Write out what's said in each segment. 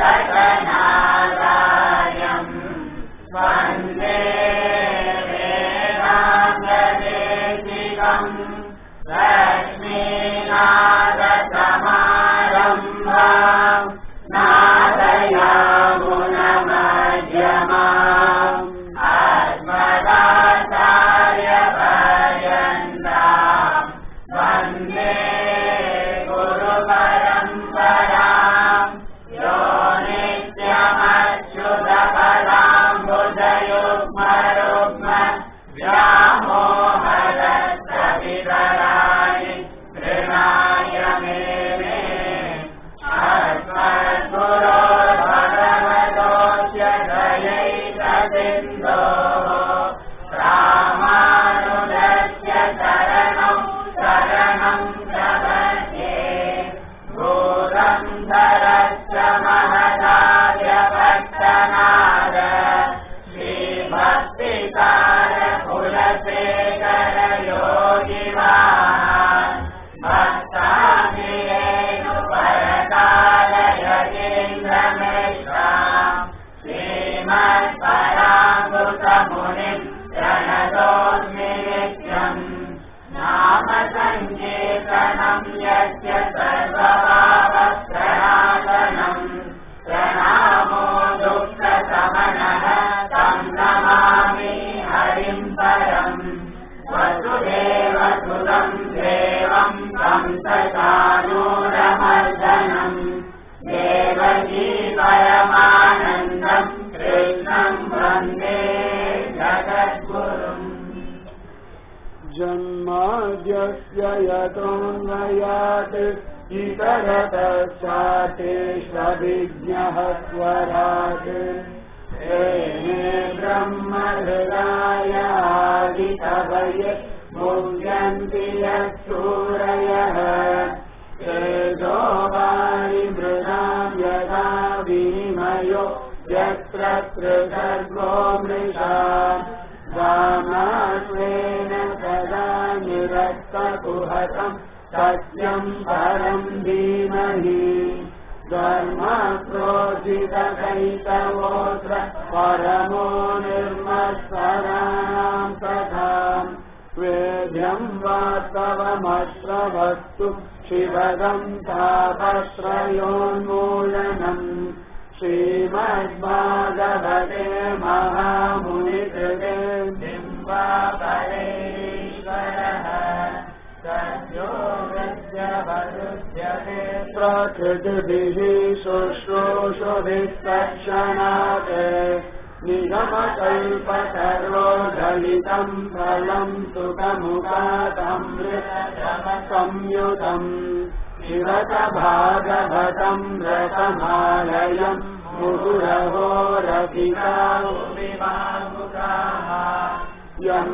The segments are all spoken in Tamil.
वेङ्कटनारायम् वन्दे वेदान्तदेशिकम् लक्ष्मीनाथसमारम्भा नादयामुनमध्यमा अस्मदाचार्यपर्यन्ता वन्दे गुरुपरम्परा यो नित्यमच्युतपदाम्बुजयुग्मरुग्म व्यामोहरस्तवितराणि तृणाय मेने अस्मद्गुरो भगवतोऽस्य दयैकसिन्धोः रामानुजस्य शरणं शरणं प्रपद्ये भूतं धरस्य महदार्यभक्तनाद श्रीभक्तिकार कुलशेखर योगिवान् भक्ताङ्गिरेणुपरकालयतीन्द्रमेश्वराम् श्रीमत्परामृतमुनिम् प्रणतोऽस्मि नित्यम् नाम सङ्कीर्तनम् यस्य सर्वभावप्रणाशनम् प्रणामो दुःखशमनः तं नमामि हरिम् परम् वसुदेवसुतम् देवम् तं सचानूरमर्दनम् देवकी परमानन्दम् कृष्णम् वन्दे जगद्गुरुम् जन्माद्यस्य यतोऽन्वयात् इतरतश्चातेष्वभिज्ञः स्वरात् तेने ब्रह्महृदायादिकवये मुह्यन्ति यत्सूरयः तेजो वारि मृणाम् यदा विनिमयो यत्र त्रिसर्गो मृषा रामात्वेन सदा निरस्तकुहतम् सत्यम् परम् धीमहि धर्मक्रोधितकैतवोऽत्र परमो निर्मत्सराणाम् तथाम् वेद्यम् वास्तवमश्रवस्तु शिवदम् तापत्रयोन्मूलनम् श्रीमद्भागवते महामुनिकृते बिम्बापरेश्वरः सद्यो विद्यवरुध्यते प्रकृतिभिः शुश्रूषुभिस्तक्षणात् निगमकल्पतरोधलितम् फलम् सुखमुखातमृतमसंयुतम् शिवत भागवतम् रतमालयम् मुहुरहो रतिका यम्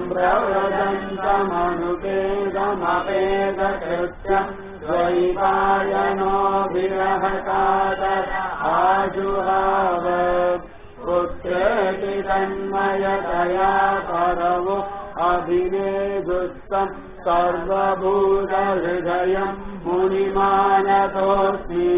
प्रव्रजन्तमनुपेदमपेदकृत्यम् द्वैपायनो विरहकाद आजुहाव पुत्रेति तन्मयतया परवो अभिनेदुस्तम् सर्वभूतहृदयम् मुनिमानतोऽस्मि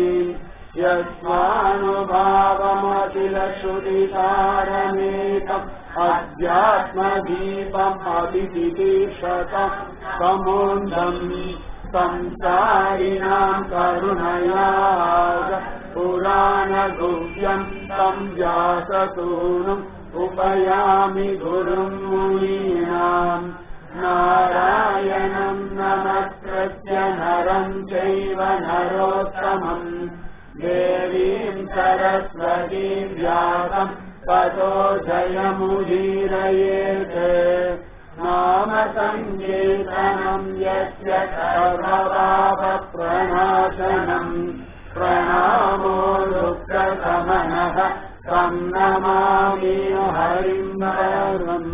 यस्मानुभावमखिलश्रुतिसारमेकम् अध्यात्मदीपम् अभिदितीर्षतम् समुन्दम् संसारिणाम् करुणयाग पुराणगुह्यम् तम् व्याससूनुम् उपयामि गुरुम् मुनीनाम् नारायणम् नमस्कृत्य नरम् चैव नरोत्तमम् देवीम् सरस्वतीम् व्यासम् ततो जयमुदीरयेत् नाम सङ्कीर्तनम् यस्य सर्वपापप्रणाशनम् प्रणामो दुःखसमनः तम् नमामि हरिम् परम्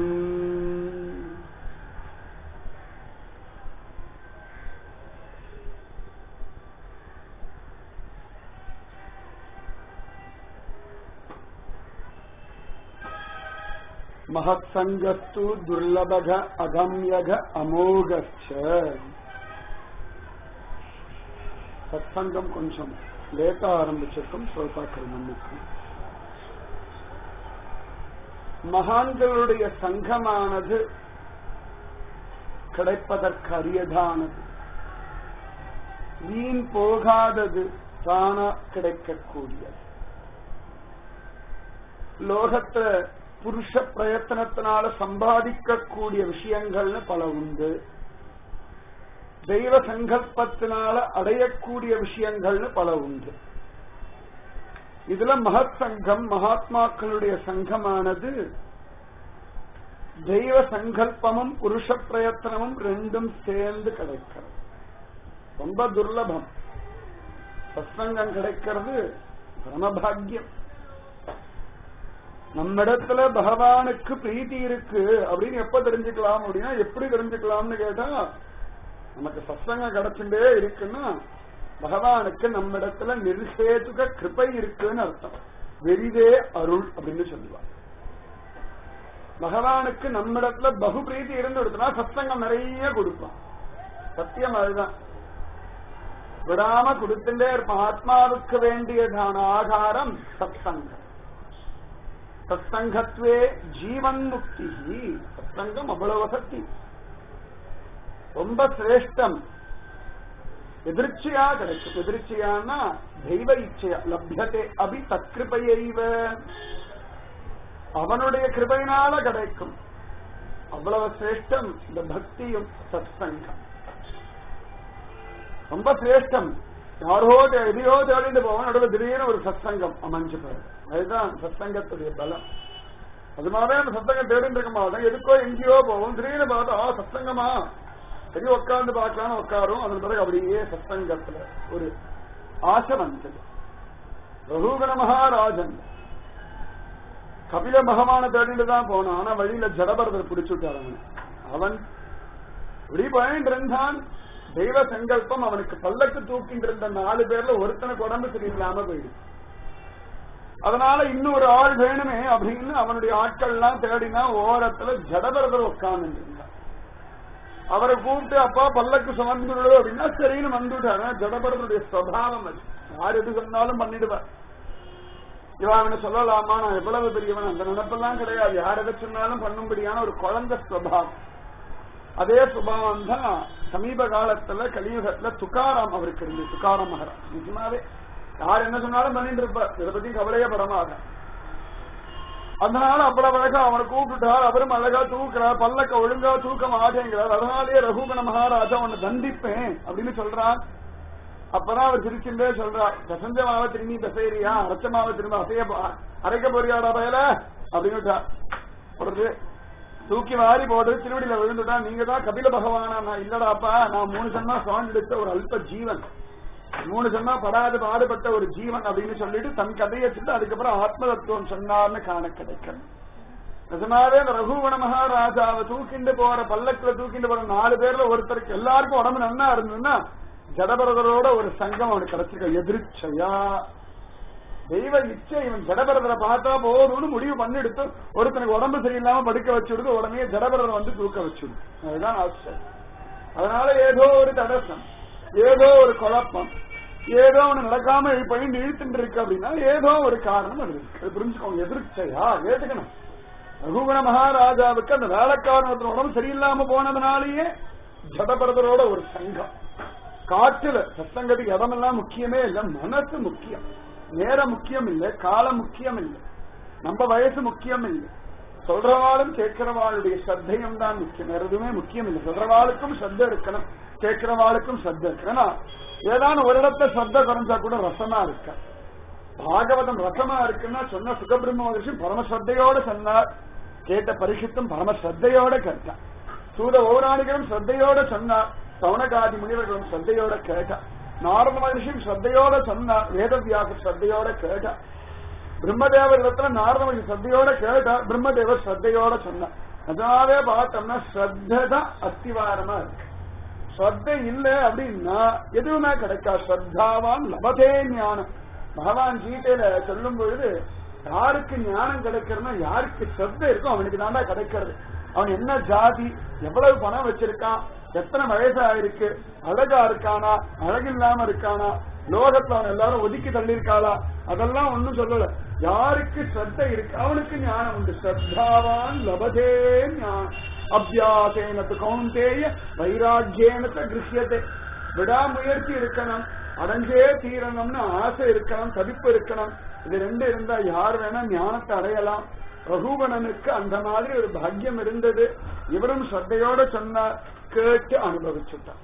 महत्सङ्गस्तु दुर्लभः अगम्यः अमोघश्च సత్సంగం కొంచెం லேட்டா ஆரம்பிச்சிருக்கும் ஸ்ரோதாக்கள் மன்னிக்கும் மகான்களுடைய சங்கமானது கிடைப்பதற்கு அரியதானது வீண் போகாதது தானா கிடைக்கக்கூடியது லோகத்துல புருஷ பிரயத்தனத்தினால சம்பாதிக்கக்கூடிய விஷயங்கள்னு பல உண்டு தெய்வ சங்கல்பத்தினால அடையக்கூடிய விஷயங்கள்னு பல உண்டு இதுல மகத் சங்கம் மகாத்மாக்களுடைய சங்கமானது தெய்வ சங்கல்பமும் புருஷ பிரயத்தனமும் ரெண்டும் சேர்ந்து கிடைக்கிறது ரொம்ப துர்லபம் சத்சங்கம் கிடைக்கிறது பரமபாகியம் நம்மிடத்துல பகவானுக்கு பிரீத்தி இருக்கு அப்படின்னு எப்ப தெரிஞ்சுக்கலாம் அப்படின்னா எப்படி தெரிஞ்சுக்கலாம்னு கேட்டா நமக்கு சத்சங்கம் கிடைச்சுட்டே இருக்குன்னா பகவானுக்கு நம்மிடத்துல நிர்ஹேதுக கிருபை இருக்குன்னு அர்த்தம் வெறிதே அருள் அப்படின்னு சொல்லுவாங்க பகவானுக்கு நம்மிடத்துல பகு பிரீத்தி இருந்து எடுத்தனா சத்சங்கம் நிறைய கொடுப்பான் சத்தியம் அதுதான் விடாம கொடுத்துட்டே இருப்பான் ஆத்மாவுக்கு வேண்டியதான ஆகாரம் சத்சங்கம் சத்சங்கத்வே ஜீவன் முக்தி சத்சங்கம் அவ்வளவு சக்தி ரொம்ப சிரேஷ்டம் எதிர்ச்சியா கிடைக்கும் எதிர்ச்சியானா தெய்வ இச்சையா லப்யத்தை அபி தற்கிருப்பையைவ அவனுடைய கிருபையினால கிடைக்கும் அவ்வளவு சிரேஷ்டம் இந்த பக்தியும் சத்சங்கம் ரொம்ப சிரேஷ்டம் யாரோ எதையோ தேடிட்டு போவோம் நடுவில் திடீர்னு ஒரு சத்சங்கம் அமைஞ்சு போயிடும் அதுதான் சத்சங்கத்துடைய பலம் அது மாதிரி அந்த சத்தங்கம் தேடிட்டு இருக்க மாட்டோம் எதுக்கோ எங்கேயோ போவோம் திடீர்னு பார்த்தா ஆ சத்சங்கமா சரி உட்கார்ந்து பார்க்கலாம்னு உட்காரும் அதன் பிறகு அப்படியே சத்சங்கத்துல ஒரு ஆசை வந்தது ரகுகண மகாராஜன் கபில பகவான தேடிட்டு தான் போனான் ஆனா வழியில ஜடபரதர் பிடிச்சுட்டார் அவன் அவன் இப்படி பயன் இருந்தான் தெய்வ சங்கல்பம் அவனுக்கு பல்லக்கு தூக்கிட்டு இருந்த நாலு பேர்ல ஒருத்தனுக்கு உடம்பு சரியில்லாம போயிடுச்சு அதனால இன்னொரு ஆள் வேணுமே அப்படின்னு அவனுடைய ஆட்கள் எல்லாம் தேடினா ஓரத்துல ஜடபரதர் உட்கார்ந்து இருந்தான் அவரை கூப்பிட்டு அப்பா பல்லக்கு சுமந்துடு அப்படின்னா சரின்னு வந்துட்டாரு ஜடபரதனுடைய சுவாவம் அது யார் எது சொன்னாலும் பண்ணிடுவார் இவன் அவனை சொல்லலாமா நான் எவ்வளவு பெரியவன் அந்த நினைப்பெல்லாம் கிடையாது யார் எதை சொன்னாலும் பண்ணும்படியான ஒரு குழந்தை சுவாவம் அதே சுபாவம் தான் சமீப காலத்துல கலியுகத்துல துக்காராம் அவருக்கு இருந்து துக்காராம் மகராஜ் நிஜமாவே யார் என்ன சொன்னாலும் பண்ணிட்டு இருப்பார் இதை பத்தி கவலையே படமாக அதனால அவ்வளவு அழகா அவனை கூப்பிட்டுட்டார் அவரும் அழகா தூக்குறார் பல்லக்க ஒழுங்கா தூக்க மாட்டேங்கிறார் அதனாலேயே ரகுகண மகாராஜா உன்னை தண்டிப்பேன் அப்படின்னு சொல்றான் அப்பதான் அவர் சிரிச்சுட்டே சொல்றார் தசஞ்ச மாவை திரும்பி தசைறியா அரைச்ச மாவை திரும்ப அசைய அரைக்க போறியாடா பயல அப்படின்னு உடனே தூக்கி வாரி போட்டு திருவடியில விழுந்துட்டா நீங்க தான் கபில பகவானா நான் இல்லடாப்பா நான் மூணு ஜன்மா சுவாமி எடுத்த ஒரு அல்ப ஜீவன் மூணு ஜன்மா படாது பாடுபட்ட ஒரு ஜீவன் அப்படின்னு சொல்லிட்டு தன் கதையை சொல்லிட்டு அதுக்கப்புறம் ஆத்ம தத்துவம் சொன்னார்னு காண கிடைக்கும் நிஜமாவே இந்த ரகுவண மகாராஜாவை தூக்கிண்டு போற பல்லக்குல தூக்கிண்டு போற நாலு பேர்ல ஒருத்தருக்கு எல்லாருக்கும் உடம்பு நன்னா இருந்ததுன்னா ஜடபரதரோட ஒரு சங்கம் அவனுக்கு கிடைச்சிருக்க எதிர்ச்சையா தெய்வ இச்சை இவன் ஜடபரதரை பார்த்தா போதும்னு முடிவு பண்ணிடுத்து ஒருத்தனுக்கு உடம்பு சரியில்லாம படுக்க வச்சுடுது உடனே ஜடபரதரை வந்து தூக்க வச்சுடு அதுதான் ஆச்சரியம் அதனால ஏதோ ஒரு தடசம் ஏதோ ஒரு குழப்பம் ஏதோ ஒண்ணு நடக்காம பயின்று இழுத்துட்டு இருக்கு அப்படின்னா ஏதோ ஒரு காரணம் அது இருக்கு அது புரிஞ்சுக்கோங்க எதிர்ச்சையா ஏத்துக்கணும் ரகுகுண மகாராஜாவுக்கு அந்த வேலைக்காரன் உடம்பு சரியில்லாம போனதுனாலேயே ஜடபரதரோட ஒரு சங்கம் காட்டுல சத்தங்கத்துக்கு இடமெல்லாம் முக்கியமே இல்ல மனசு முக்கியம் நேரம் முக்கியம் இல்ல காலம் முக்கியம் இல்ல நம்ம வயசு முக்கியம் இல்ல சொல்றவாளும் கேட்கிறவாளுடைய ஸ்ரத்தையும் தான் முக்கியம் வேற எதுவுமே முக்கியம் இல்லை சொல்றவாளுக்கும் ஸ்ரத்த இருக்கணும் கேட்கிறவாளுக்கும் ஸ்ரத்த இருக்கணும் ஏதான ஒரு இடத்த ஸ்ரத்த குறைஞ்சா கூட ரசமா இருக்க பாகவதம் ரசமா இருக்குன்னா சொன்ன சுகபிரம்ம மகர்ஷி பரமஸ்ரத்தையோட சொன்னார் கேட்ட பரிசுத்தும் பரமஸ்ரத்தையோட கேட்டார் சூத பௌராணிகளும் ஸ்ரத்தையோட சொன்னார் சவுனகாதி முனிவர்களும் ஸ்ரத்தையோட கேட்டா நாரத மகர்ஷியும் ஸ்ரத்தையோட சொன்னார் வேதவியாக ஸ்ரத்தையோட கேட்டா பிரம்மதேவர் இடத்துல நாரத மகர்ஷி ஸ்ரத்தையோட கேட்டா பிரம்மதேவர் ஸ்ரத்தையோட சொன்னார் அதனாலே பார்த்தோம்னா ஸ்ரத்ததான் அஸ்திவாரமா இருக்கு ஸ்ரத்தை இல்ல அப்படின்னா எதுவுமே கிடைக்காது ஸ்ரத்தாவான் லபதே ஞானம் பகவான் கீதையில சொல்லும் பொழுது யாருக்கு ஞானம் கிடைக்கிறதுனா யாருக்கு ஸ்ரத்த இருக்கோ அவனுக்கு தாண்டா கிடைக்கிறது அவன் என்ன ஜாதி எவ்வளவு பணம் வச்சிருக்கான் எத்தனை வயசா இருக்கு அழகா இருக்கானா அழகில்லாம இருக்கானா லோகத்துல அவன் எல்லாரும் ஒதுக்கி தள்ளி இருக்காளா அதெல்லாம் ஒண்ணும் சொல்லல யாருக்கு ஸ்ரத்த இருக்கு அவனுக்கு ஞானம் உண்டு ஸ்ரத்தாவான் லபதே ஞானம் அபியாசேனத்து கௌந்தேய வைராக்கியேனத்தை கிருஷ்யத்தை விடாமுயற்சி இருக்கணும் அடைஞ்சே தீரணும்னு ஆசை இருக்கணும் தவிப்பு இருக்கணும் இது ரெண்டு இருந்தா யார் வேணா ஞானத்தை அடையலாம் ரகுவணனுக்கு அந்த மாதிரி ஒரு பாக்கியம் இருந்தது இவரும் ஸ்ரத்தையோட சொன்னார் கேட்டு அனுபவிச்சுட்டார்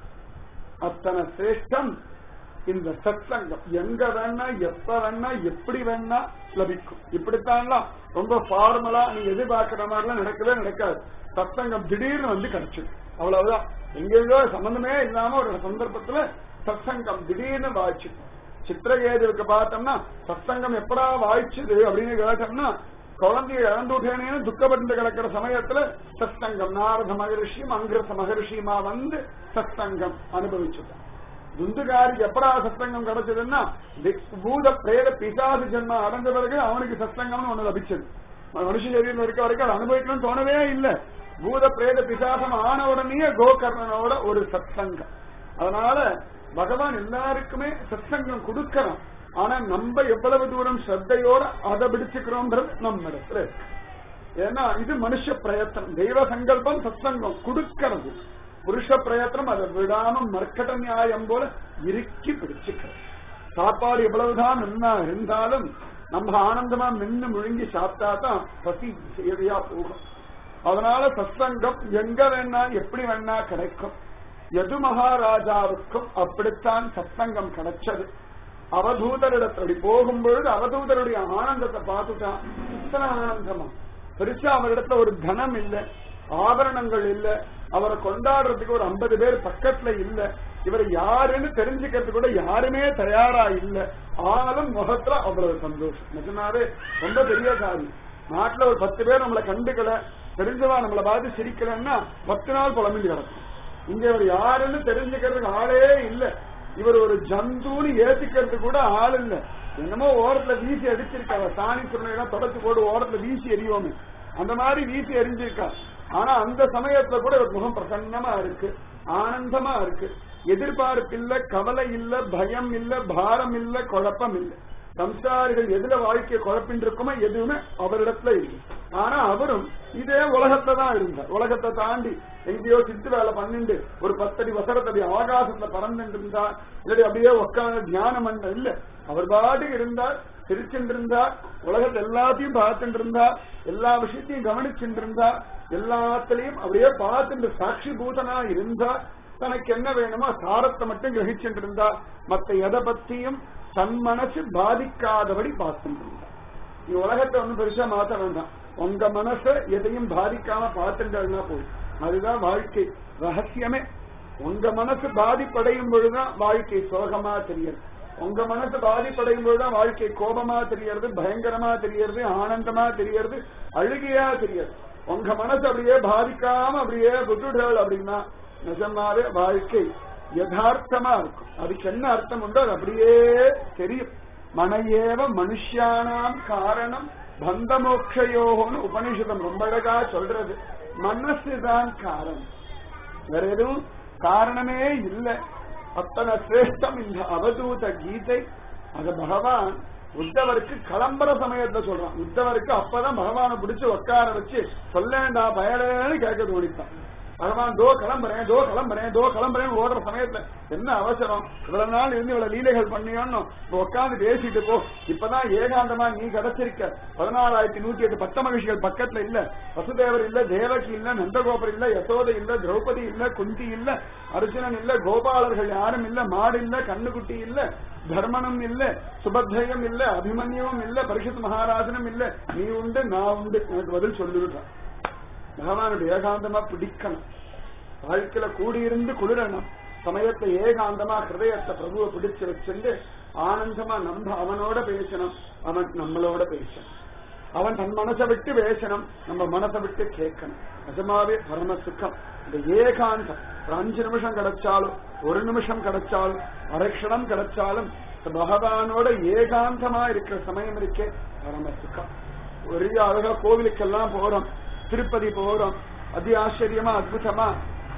அத்தனை சிரேஷ்டம் இந்த சத்சங்கம் எங்க வேணா எப்ப வேணா எப்படி வேணா லபிக்கும் இப்படித்தான்லாம் ரொம்ப ஃபார்மலா நீ எதிர்பார்க்கிற மாதிரிலாம் நடக்கவே நடக்காது சத்சங்கம் திடீர்னு வந்து கிடைச்சிடும் அவ்வளவுதான் எங்கெங்கோ சம்பந்தமே இல்லாம ஒரு சந்தர்ப்பத்துல சத்சங்கம் திடீர்னு வாய்ச்சிடும் சித்திரகேதுவுக்கு பார்த்தோம்னா சத்சங்கம் எப்படா வாய்ச்சது அப்படின்னு கேட்டோம்னா குழந்தைய இழந்து விட்டேனேன்னு துக்கப்பட்டு கிடக்கிற சமயத்துல சத்சங்கம் நாரத மகரிஷியும் அங்கிரச மகரிஷியுமா வந்து சத்சங்கம் அனுபவிச்சுட்டான் துந்துகாரிக்கு எப்படா சத்சங்கம் கிடைச்சதுன்னா பூத பிரேத பிசாசு ஜென்ம அடைஞ்ச பிறகு அவனுக்கு சத்சங்கம்னு ஒண்ணு லபிச்சது மனுஷ சரீரம் இருக்க வரைக்கும் அதை அனுபவிக்கணும்னு தோணவே இல்லை பூத பிரேத பிசாசம் ஆன உடனே கோகர்ணனோட ஒரு சத்சங்கம் அதனால பகவான் எல்லாருக்குமே சத்சங்கம் கொடுக்கணும் ஆனா நம்ம எவ்வளவு தூரம் ஸ்ரத்தையோட அதை பிடிச்சுக்கிறோம்ன்றது நம்ம இடத்துல இருக்கு. ஏன்னா இது மனுஷ பிரயத்தனம் தெய்வ சங்கல்பம் சத்சங்கம் கொடுக்கிறது புருஷ பிரயத்தனம் அதை விடாம மர்க்கட்ட நியாயம் போல இறுக்கி பிடிச்சுக்கிறது சாப்பாடு எவ்வளவுதான் நின்னா இருந்தாலும் நம்ம ஆனந்தமா மென்னு முழுங்கி சாப்பிட்டா தான் பசி சேவையா போகும் அதனால சத்சங்கம் எங்க வேணா எப்படி வேணா கிடைக்கும் எது மகாராஜாவுக்கும் அப்படித்தான் சத்சங்கம் கிடைச்சது அவதூதரிடத்தடி போகும்பொழுது அவதூதருடைய ஆனந்தத்தை பார்த்துட்டான் இத்தனை ஆனந்தமா பெருசா அவரிடத்துல ஒரு தனம் இல்ல ஆபரணங்கள் இல்ல அவரை கொண்டாடுறதுக்கு ஒரு ஐம்பது பேர் பக்கத்துல இல்ல இவர் யாருன்னு தெரிஞ்சுக்கிறதுக்கு கூட யாருமே தயாரா இல்ல ஆனாலும் முகத்துல அவ்வளவு சந்தோஷம் நிஜமாவே ரொம்ப பெரிய காரியம் நாட்டுல ஒரு பத்து பேர் நம்மளை கண்டுக்கல தெரிஞ்சவா நம்மளை பார்த்து சிரிக்கலன்னா பத்து நாள் புலம்பி கிடக்கும் இங்க இவர் யாருன்னு தெரிஞ்சுக்கிறதுக்கு ஆளே இல்ல இவர் ஒரு ஜந்துன்னு ஏத்துக்கிறது கூட ஆள் இல்ல என்னமோ ஓரத்துல வீசி அடிச்சிருக்காங்க சாணி சுருணையெல்லாம் தொடச்சு போட்டு ஓரத்துல வீசி எரியோமே அந்த மாதிரி வீசி எரிஞ்சிருக்கா ஆனா அந்த சமயத்துல கூட இவர் முகம் பிரசன்னமா இருக்கு ஆனந்தமா இருக்கு எதிர்பார்ப்பு இல்ல கவலை இல்ல பயம் இல்ல பாரம் இல்ல குழப்பம் இல்ல சம்சாரிகள் எதுல வாழ்க்கையை குழப்பின் இருக்குமோ எதுவுமே அவரிடத்துல இல்லை ஆனா அவரும் இதே உலகத்தை தான் இருந்தார் உலகத்தை தாண்டி எங்கேயோ சித்து வேலை பண்ணிண்டு ஒரு பத்தடி வசரத்தடி ஆகாசத்துல பறந்துட்டு இருந்தார் இல்லாட்டி அப்படியே உட்காந்து தியானம் பண்ண இல்ல அவர் பாட்டுக்கு இருந்தார் சிரிச்சுட்டு இருந்தார் உலகத்தை எல்லாத்தையும் பார்த்துட்டு இருந்தார் எல்லா விஷயத்தையும் கவனிச்சுட்டு இருந்தார் எல்லாத்திலையும் அப்படியே பார்த்துட்டு சாட்சி பூதனா இருந்தார் தனக்கு என்ன வேணுமோ சாரத்தை மட்டும் கிரகிச்சுட்டு இருந்தா மத்த எதை பத்தியும் தன் மனசு பாதிக்காதபடி பார்த்துட்டு இருந்தா நீ உலகத்தை ஒன்னும் பெருசா மாத்த வேண்டாம் உங்க மனச எதையும் பாதிக்காம பார்த்துட்டா போதும் அதுதான் வாழ்க்கை ரகசியமே உங்க மனசு பாதிப்படையும் பொழுதுதான் வாழ்க்கை சோகமா தெரியுது உங்க மனசு பாதிப்படையும் பொழுதுதான் வாழ்க்கை கோபமா தெரியறது பயங்கரமா தெரியறது ஆனந்தமா தெரியறது அழுகையா தெரியாது உங்க மனசு அப்படியே பாதிக்காம அப்படியே விட்டுடுறாள் அப்படின்னா நிஜமாவே வாழ்க்கை யதார்த்தமா இருக்கும் அதுக்கு என்ன அர்த்தம் உண்டோ அது அப்படியே தெரியும் மனையேவ மனுஷியானாம் காரணம் பந்த மோக்ஷயோகம்னு உபனிஷதம் ரொம்ப அழகா சொல்றது மனசுதான் காரணம் வேற எதுவும் காரணமே இல்லை அத்தனை சிரேஷ்டம் இந்த அவதூத கீதை அத பகவான் உத்தவருக்கு கிளம்புற சமயத்துல சொல்றான் உத்தவருக்கு அப்பதான் பகவானை பிடிச்சு உட்கார வச்சு சொல்லேண்டா பயலேன்னு கேட்க தோணித்தான் பகவான் தோ கிளம்புறேன் தோ கிளம்புறேன் தோ கிளம்புறேன் ஓடுற சமயத்துல என்ன அவசரம் இவ்வளவு நாள் இருந்து இவ்வளவு லீலைகள் பண்ணியோன்னு உட்காந்து பேசிட்டு போ இப்பதான் ஏகாந்தமா நீ கிடைச்சிருக்க பதினாலாயிரத்தி நூத்தி எட்டு பட்ட மகிழ்ச்சிகள் பக்கத்துல இல்ல வசுதேவர் இல்ல தேவகி இல்ல நந்தகோபர் இல்ல யசோதை இல்ல திரௌபதி இல்ல குந்தி இல்ல அர்ஜுனன் இல்ல கோபாலர்கள் யாரும் இல்ல மாடு இல்ல கண்ணுக்குட்டி இல்ல தர்மனும் இல்ல சுபத்ரயம் இல்ல அபிமன்யுவும் இல்ல பரிஷத் மகாராஜனும் இல்ல நீ உண்டு நான் உண்டு எனக்கு பதில் சொல்லிவிட்டான் பகவானுடைய ஏகாந்தமா பிடிக்கணும் வாழ்க்கையில கூடியிருந்து குளிரணும் சமயத்தை ஏகாந்தமா ஹிருதயத்தை பிரபுவை பிடிச்சு வச்சுட்டு ஆனந்தமா நம்ம அவனோட பேசணும் அவன் நம்மளோட பேசணும் அவன் தன் மனசை விட்டு பேசணும் நம்ம மனசை விட்டு கேட்கணும் நிஜமாவே பரம சுகம் இந்த ஏகாந்தம் ஒரு அஞ்சு நிமிஷம் கிடைச்சாலும் ஒரு நிமிஷம் கிடைச்சாலும் அரட்சணம் கிடைச்சாலும் இந்த பகவானோட ஏகாந்தமா இருக்கிற சமயம் இருக்கே பரம சுகம் ஒரே அழகா கோவிலுக்கெல்லாம் போறோம் திருப்பதி போறோம் அதி ஆச்சரியமா அற்புதமா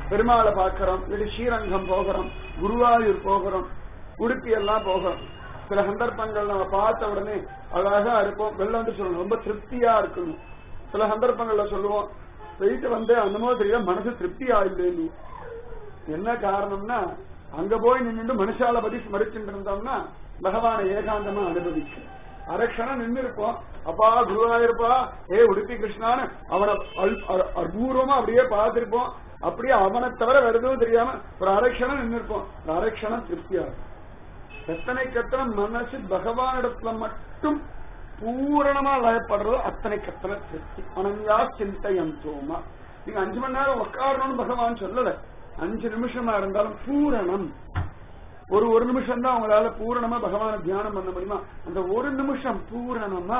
பெருமாளை பார்க்கிறோம் இல்லாட்டி ஸ்ரீரங்கம் போகிறோம் குருவாயூர் போகிறோம் உடுப்பி எல்லாம் போகிறோம் சில சந்தர்ப்பங்கள் நம்ம பார்த்த உடனே அழகா இருப்போம் வெளில வந்து சொல்லணும் ரொம்ப திருப்தியா இருக்கணும் சில சந்தர்ப்பங்கள்ல சொல்லுவோம் போயிட்டு வந்து அந்தமோ தெரியல மனசு திருப்தியா இல்லைன்னு என்ன காரணம்னா அங்க போய் நின்னுட்டு மனுஷால பத்தி ஸ்மரிச்சுட்டு இருந்தோம்னா பகவானை ஏகாந்தமா அனுபவிக்கும் அரக்ஷணம் நின்று இருப்போம் அப்பா குருவாயிருப்பா ஏ உடுப்பி கிருஷ்ணான்னு அவனை அல்- அ- அபூர்வமா அப்படியே பார்த்திருப்போம் அப்படியே அவனை தவிர வேற எதுவும் தெரியாம ஒரு அரக்ஷணம் நின்று இருப்போம் ஒரு அரக்ஷணம் திருப்தியா இருக்கும் எத்தனைக்கு எத்தனை மனசு பகவானிடத்துல மட்டும் பூரணமா லயப்படுறதோ அத்தனைக்கு அத்தனை திருப்தி அனங்கா சிந்தையந்தோமா நீங்க அஞ்சு மணி நேரம் உட்காரணும்னு பகவான் சொல்லல அஞ்சு நிமிஷமா இருந்தாலும் பூரணம் ஒரு ஒரு நிமிஷம் தான் உங்களால பூரணமா பகவான தியானம் பண்ண முடியுமா அந்த ஒரு நிமிஷம் பூரணமா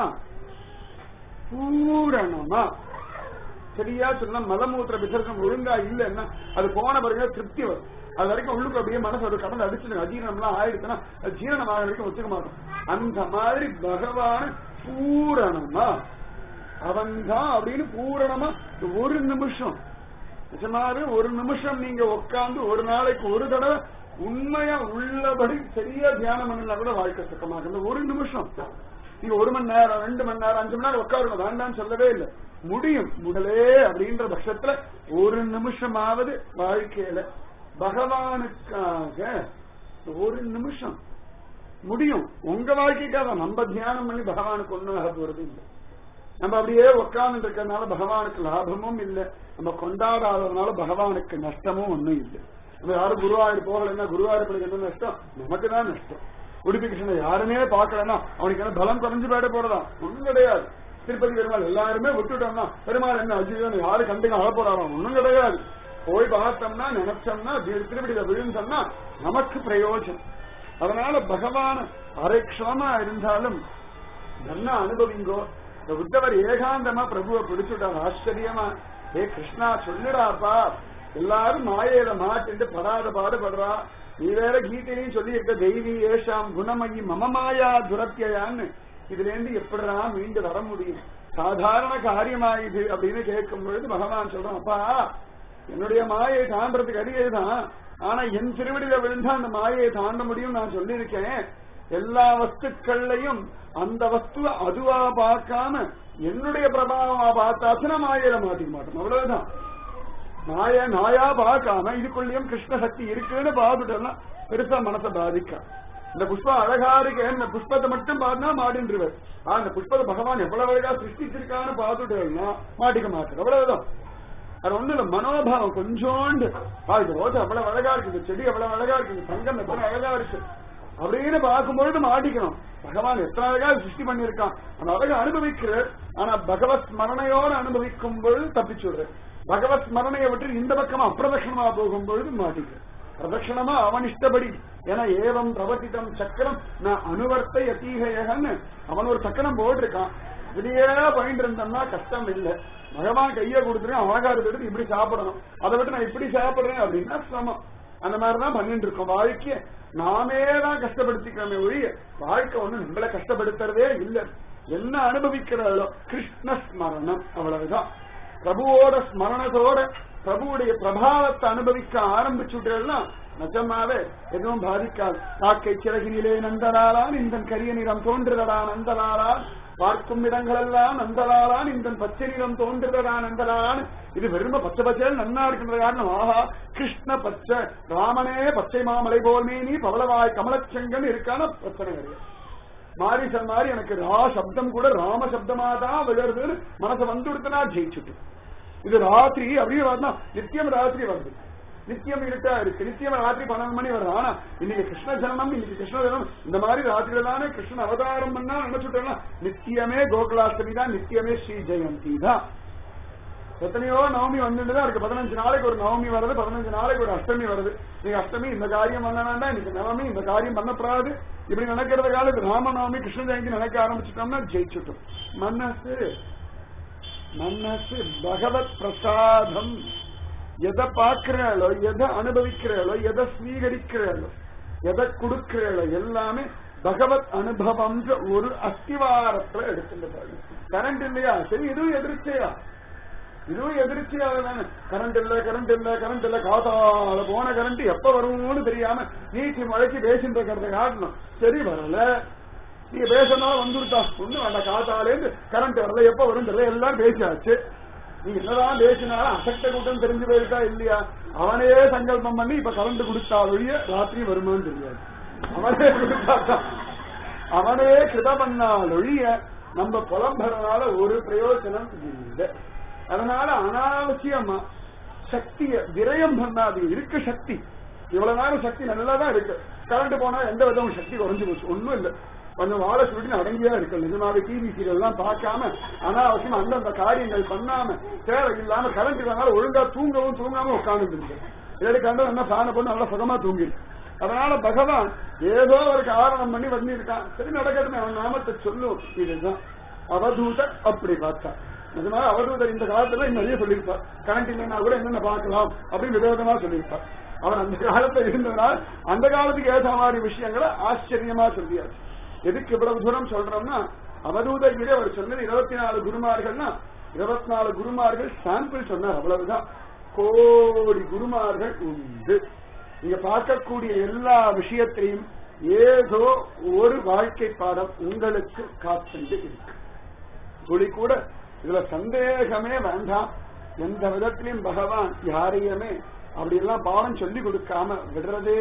பூரணமா சரியா சொன்னா மலமூத்திர விசர்ஜனம் ஒழுங்கா இல்லைன்னா அது போன பிறகு திருப்தி வரும் அது வரைக்கும் உள்ளுக்கு அப்படியே மனசு ஒரு கடந்து அடிச்சு அஜீரணம்லாம் ஆயிடுச்சுன்னா அது ஜீரணம் ஆகிற வரைக்கும் ஒத்துக்க மாட்டோம் அந்த மாதிரி பகவான பூரணமா அவன்தான் அப்படின்னு பூரணமா ஒரு நிமிஷம் நிஜமாவே ஒரு நிமிஷம் நீங்க உட்கார்ந்து ஒரு நாளைக்கு ஒரு தடவை உண்மையா உள்ளபடி சரியா தியானம் பண்ணினா கூட வாழ்க்கை சுத்தமாக இந்த ஒரு நிமிஷம் நீங்க ஒரு மணி நேரம் ரெண்டு மணி நேரம் அஞ்சு மணி நேரம் உட்காருங்க வேண்டாம்னு சொல்லவே இல்லை முடியும் உடலே அப்படின்ற பட்சத்துல ஒரு நிமிஷமாவது வாழ்க்கையில பகவானுக்காக ஒரு நிமிஷம் முடியும் உங்க வாழ்க்கைக்காக நம்ம தியானம் பண்ணி பகவானுக்கு ஒண்ணும் ஆக போறது இல்லை நம்ம அப்படியே உட்கார்ந்து இருக்கிறதுனால பகவானுக்கு லாபமும் இல்லை நம்ம கொண்டாடாததுனால பகவானுக்கு நஷ்டமும் ஒண்ணும் இல்லை நம்ம யாரும் குருவாயூர் போகலைன்னா குருவாயூர் என்ன நஷ்டம் நமக்கு தான் நஷ்டம் உடுப்பி கிருஷ்ணன் யாருமே பார்க்கலன்னா அவனுக்கு என்ன பலம் குறைஞ்சு போயிட போறதா ஒண்ணும் கிடையாது திருப்பதி பெருமாள் எல்லாருமே விட்டுட்டோம்னா பெருமாள் என்ன அஜிதன் யாரு கண்டுங்க அழ போறாராம் ஒண்ணும் கிடையாது போய் பார்த்தோம்னா நினைச்சோம்னா தி- திருப்பதியில விழுந்தோம்னா நமக்கு பிரயோஜனம் அதனால பகவான் அரைக்ஷமா இருந்தாலும் நல்லா அனுபவிங்கோ இந்த உத்தவர் ஏகாந்தமா பிரபுவை பிடிச்சுட்டார் ஆச்சரியமா ஏ கிருஷ்ணா சொல்லுடாப்பா எல்லாரும் மாயையில மாட்டிட்டு படாத பாடுபடுறா நீ வேற கீதையும் சொல்லி இருக்க தெய்வீ ஏஷாம் குணமயி மம மாயா துரத்தியான்னு இதுல இருந்து எப்படிடா மீண்டு வர முடியும் சாதாரண காரியமா இது அப்படின்னு கேட்கும் பொழுது பகவான் சொல்றான் அப்பா என்னுடைய மாயை தாண்டறதுக்கு அடியேதான் ஆனா என் திருவடியில விழுந்தா அந்த மாயையை தாண்ட முடியும் நான் சொல்லியிருக்கேன் எல்லா வஸ்துக்கள்லையும் அந்த வஸ்துவ அதுவா பார்க்காம என்னுடைய பிரபாவமா பார்த்தாச்சுன்னா மாயையில மாட்டிக்க மாட்டோம் அவ்வளவுதான் நாய நாயா பார்க்காம இதுக்குள்ளேயும் கிருஷ்ண சக்தி இருக்குன்னு பார்த்துட்டோம்னா பெருசா மனசை பாதிக்கா இந்த புஷ்பம் அழகா இருக்கு இந்த புஷ்பத்தை மட்டும் பார்த்தா மாடின்றுவர் ஆனா இந்த புஷ்பத்தை பகவான் எவ்வளவு அழகா சிருஷ்டிச்சிருக்கான்னு பார்த்துட்டோம்னா மாட்டிக்க மாட்டோம் அவ்வளவுதான் அது ஒண்ணு இல்ல மனோபாவம் கொஞ்சோண்டு ஆ, இந்த ரோஜா அவ்வளவு அழகா இருக்கு இந்த செடி அவ்வளவு அழகா இருக்கு இந்த தங்கம் எத்தனை அழகா இருக்கு அப்படின்னு பார்க்கும்பொழுது மாட்டிக்கணும் பகவான் எத்தனை அழகா சிருஷ்டி பண்ணியிருக்கான் அந்த அழகை அனுபவிக்கிறார் ஆனா பகவத் ஸ்மரணையோடு அனுபவிக்கும் பொழுது தப்பிச்சுடுற பகவத் ஸ்மரணையை விட்டு இந்த பக்கமா அப்பிரதட்சணமா போகும் பொழுது மாட்டிக்க பிரதட்சணமா அவன் இஷ்டப்படி ஏன்னா ஏவம் பிரவர்த்திதம் சக்கரம் நான் அனுவர்த்தை அத்தீகையகன்னு அவன் ஒரு சக்கரம் போட்டிருக்கான் இதுலயே பண்ணிட்டு இருந்தோம்னா கஷ்டம் இல்ல பகவான் கையை கொடுத்துட்டு அழகா எடுத்து இப்படி சாப்பிடணும் அதை விட்டு நான் இப்படி சாப்பிடுறேன் அப்படின்னா சிரமம் அந்த மாதிரிதான் பண்ணிட்டு இருக்கோம் வாழ்க்கைய நாமே தான் கஷ்டப்படுத்திக்கிறோமே ஒழிய வாழ்க்கை ஒண்ணு நம்மள கஷ்டப்படுத்துறதே இல்ல என்ன அனுபவிக்கிறாளோ கிருஷ்ண ஸ்மரணம் அவ்வளவுதான் பிரபுவோட ஸ்மரணத்தோட பிரபுவுடைய பிரபாவத்தை அனுபவிக்க ஆரம்பிச்சுட்டேன்னா நிஜமாவே எதுவும் பாதிக்காது காக்கை சிறகினிலே நந்தலாலான் இந்த கரிய நிறம் தோன்றுதடா நந்தலாலான் பார்க்கும் இடங்களெல்லாம் நந்தலாலான் இந்த பச்சை நிறம் தோன்றுதடா நந்தலான் இது வெறும பச்சை பச்சையில் நன்னா இருக்கின்ற காரணம் ஆஹா கிருஷ்ண பச்சை ராமனே பச்சை மாமலை போல் மீனி பவளவாய் கமலச்செங்கன் இருக்கான பிரச்சனை கிடையாது மாறி சொன்ன மாதிரி எனக்கு ரா சப்தம் கூட ராம சப்தமா தான் விழுறதுன்னு மனசை வந்து கொடுத்தனா ஜெயிச்சுட்டு இது ராத்திரி அப்படியே வரனா நித்தியம் ராத்திரி வருது நித்தியம் இருட்டா இருக்கு நித்தியம் ராத்திரி பன்னெண்டு மணி வருது ஆனா இன்னைக்கு கிருஷ்ண ஜனனம் இன்னைக்கு கிருஷ்ண ஜனனம் இந்த மாதிரி ராத்திரியில தானே கிருஷ்ணன் அவதாரம் பண்ணா நினைச்சுட்டோம்னா நித்தியமே கோகுலாஷ்டமி தான் நித்தியமே ஸ்ரீ ஜெயந்தி தான் எத்தனையோ நவமி வந்துட்டு தான் இருக்கு பதினஞ்சு நாளைக்கு ஒரு நவமி வருது பதினஞ்சு நாளைக்கு ஒரு அஷ்டமி வருது நீங்க அஷ்டமி இந்த காரியம் பண்ண வேண்டாம் இன்னைக்கு நவமி இந்த காரியம் பண்ணப்படாது இப்படி நினைக்கிறத காலத்து ராமநவமி கிருஷ்ண ஜெயந்தி நினைக்க ஆரம்பிச்சுட்டோம்னா ஜெயிச்சுட்டோம் மனசு மனசு பகவத் பிரசாதம் எதை பார்க்கிறாளோ எதை அனுபவிக்கிறாளோ எதை ஸ்வீகரிக்கிறாளோ எதை கொடுக்கிறாளோ எல்லாமே பகவத் அனுபவம்ன்ற ஒரு அஸ்திவாரத்துல எடுத்துட்டு கரண்ட் இல்லையா சரி எதுவும் எதிர்ச்சையா இதுவும் எதிர்ச்சியாக தானே கரண்ட் இல்ல கரண்ட் இல்ல கரண்ட் இல்ல காத்தால போன கரண்ட் எப்ப வருமோன்னு தெரியாம நீட்டி மழைக்கு பேசிட்டு இருக்கிறத காட்டணும் சரி வரல நீங்க பேசினாலும் வந்துருத்தா ஒண்ணு வேண்டாம் காத்தாலேருந்து கரண்ட் வரல எப்ப வரும் தெரியல எல்லாம் பேசியாச்சு நீ என்னதான் பேசினாலும் அசக்த கூட்டம் தெரிஞ்சு போயிருக்கா இல்லையா அவனே சங்கல்பம் பண்ணி இப்ப கரண்ட் கொடுத்தா ஒழிய ராத்திரி வருமான்னு தெரியாது அவனே கொடுத்தாத்தான் அவனே கிருப பண்ணால் ஒழிய நம்ம புலம்புறதுனால ஒரு பிரயோஜனம் இல்லை அதனால அனாவசியமா சக்திய விரயம் பண்ணாது இருக்க சக்தி இவ்வளவு நேரம் சக்தி நல்லாதான் இருக்கு கரண்ட் போனா எந்த விதமும் சக்தி குறைஞ்சு போச்சு ஒண்ணும் இல்ல கொஞ்சம் வாழை சுருட்டி அடங்கியா இருக்கு நிஜமாவே டிவி சீரியல் எல்லாம் பார்க்காம அனாவசியமா அந்தந்த காரியங்கள் பண்ணாம தேவையில்லாம கரண்ட் இல்லைனால ஒழுங்கா தூங்கவும் தூங்காம உட்கார்ந்து இருக்கு ஏழு கண்டு என்ன ஃபேனை போட்டு நல்லா சுகமா தூங்கிருக்கு அதனால பகவான் ஏதோ ஒரு காரணம் பண்ணி பண்ணியிருக்கான் சரி நடக்கட்டும் அவன் நாமத்தை சொல்லும் இதுதான் அவதூத அப்படி பார்த்தா நிஜமா அவதூதர் இந்த காலத்துல நிறைய சொல்லியிருப்பார் கரண்ட் இல்லைன்னா கூட என்னென்ன பார்க்கலாம் அப்படின்னு விதவிதமா சொல்லியிருப்பார் அவர் அந்த காலத்துல இருந்ததுனால் அந்த காலத்துக்கு ஏற்ற மாதிரி விஷயங்களை ஆச்சரியமா சொல்லியாச்சு எதுக்கு இவ்வளவு தூரம் சொல்றோம்னா அவதூதகிரி அவர் சொன்னது இருபத்தி நாலு குருமார்கள்னா இருபத்தி நாலு குருமார்கள் சாம்பிள் சொன்னார் அவ்வளவுதான் கோடி குருமார்கள் உண்டு நீங்க பார்க்கக்கூடிய எல்லா விஷயத்தையும் ஏதோ ஒரு வாழ்க்கை பாடம் உங்களுக்கு காத்துண்டு இருக்கு துளி கூட இதுல சந்தேகமே வேண்டாம் எந்த விதத்திலையும் பகவான் யாரையுமே அப்படி எல்லாம் பாடம் சொல்லி கொடுக்காம விடுறதே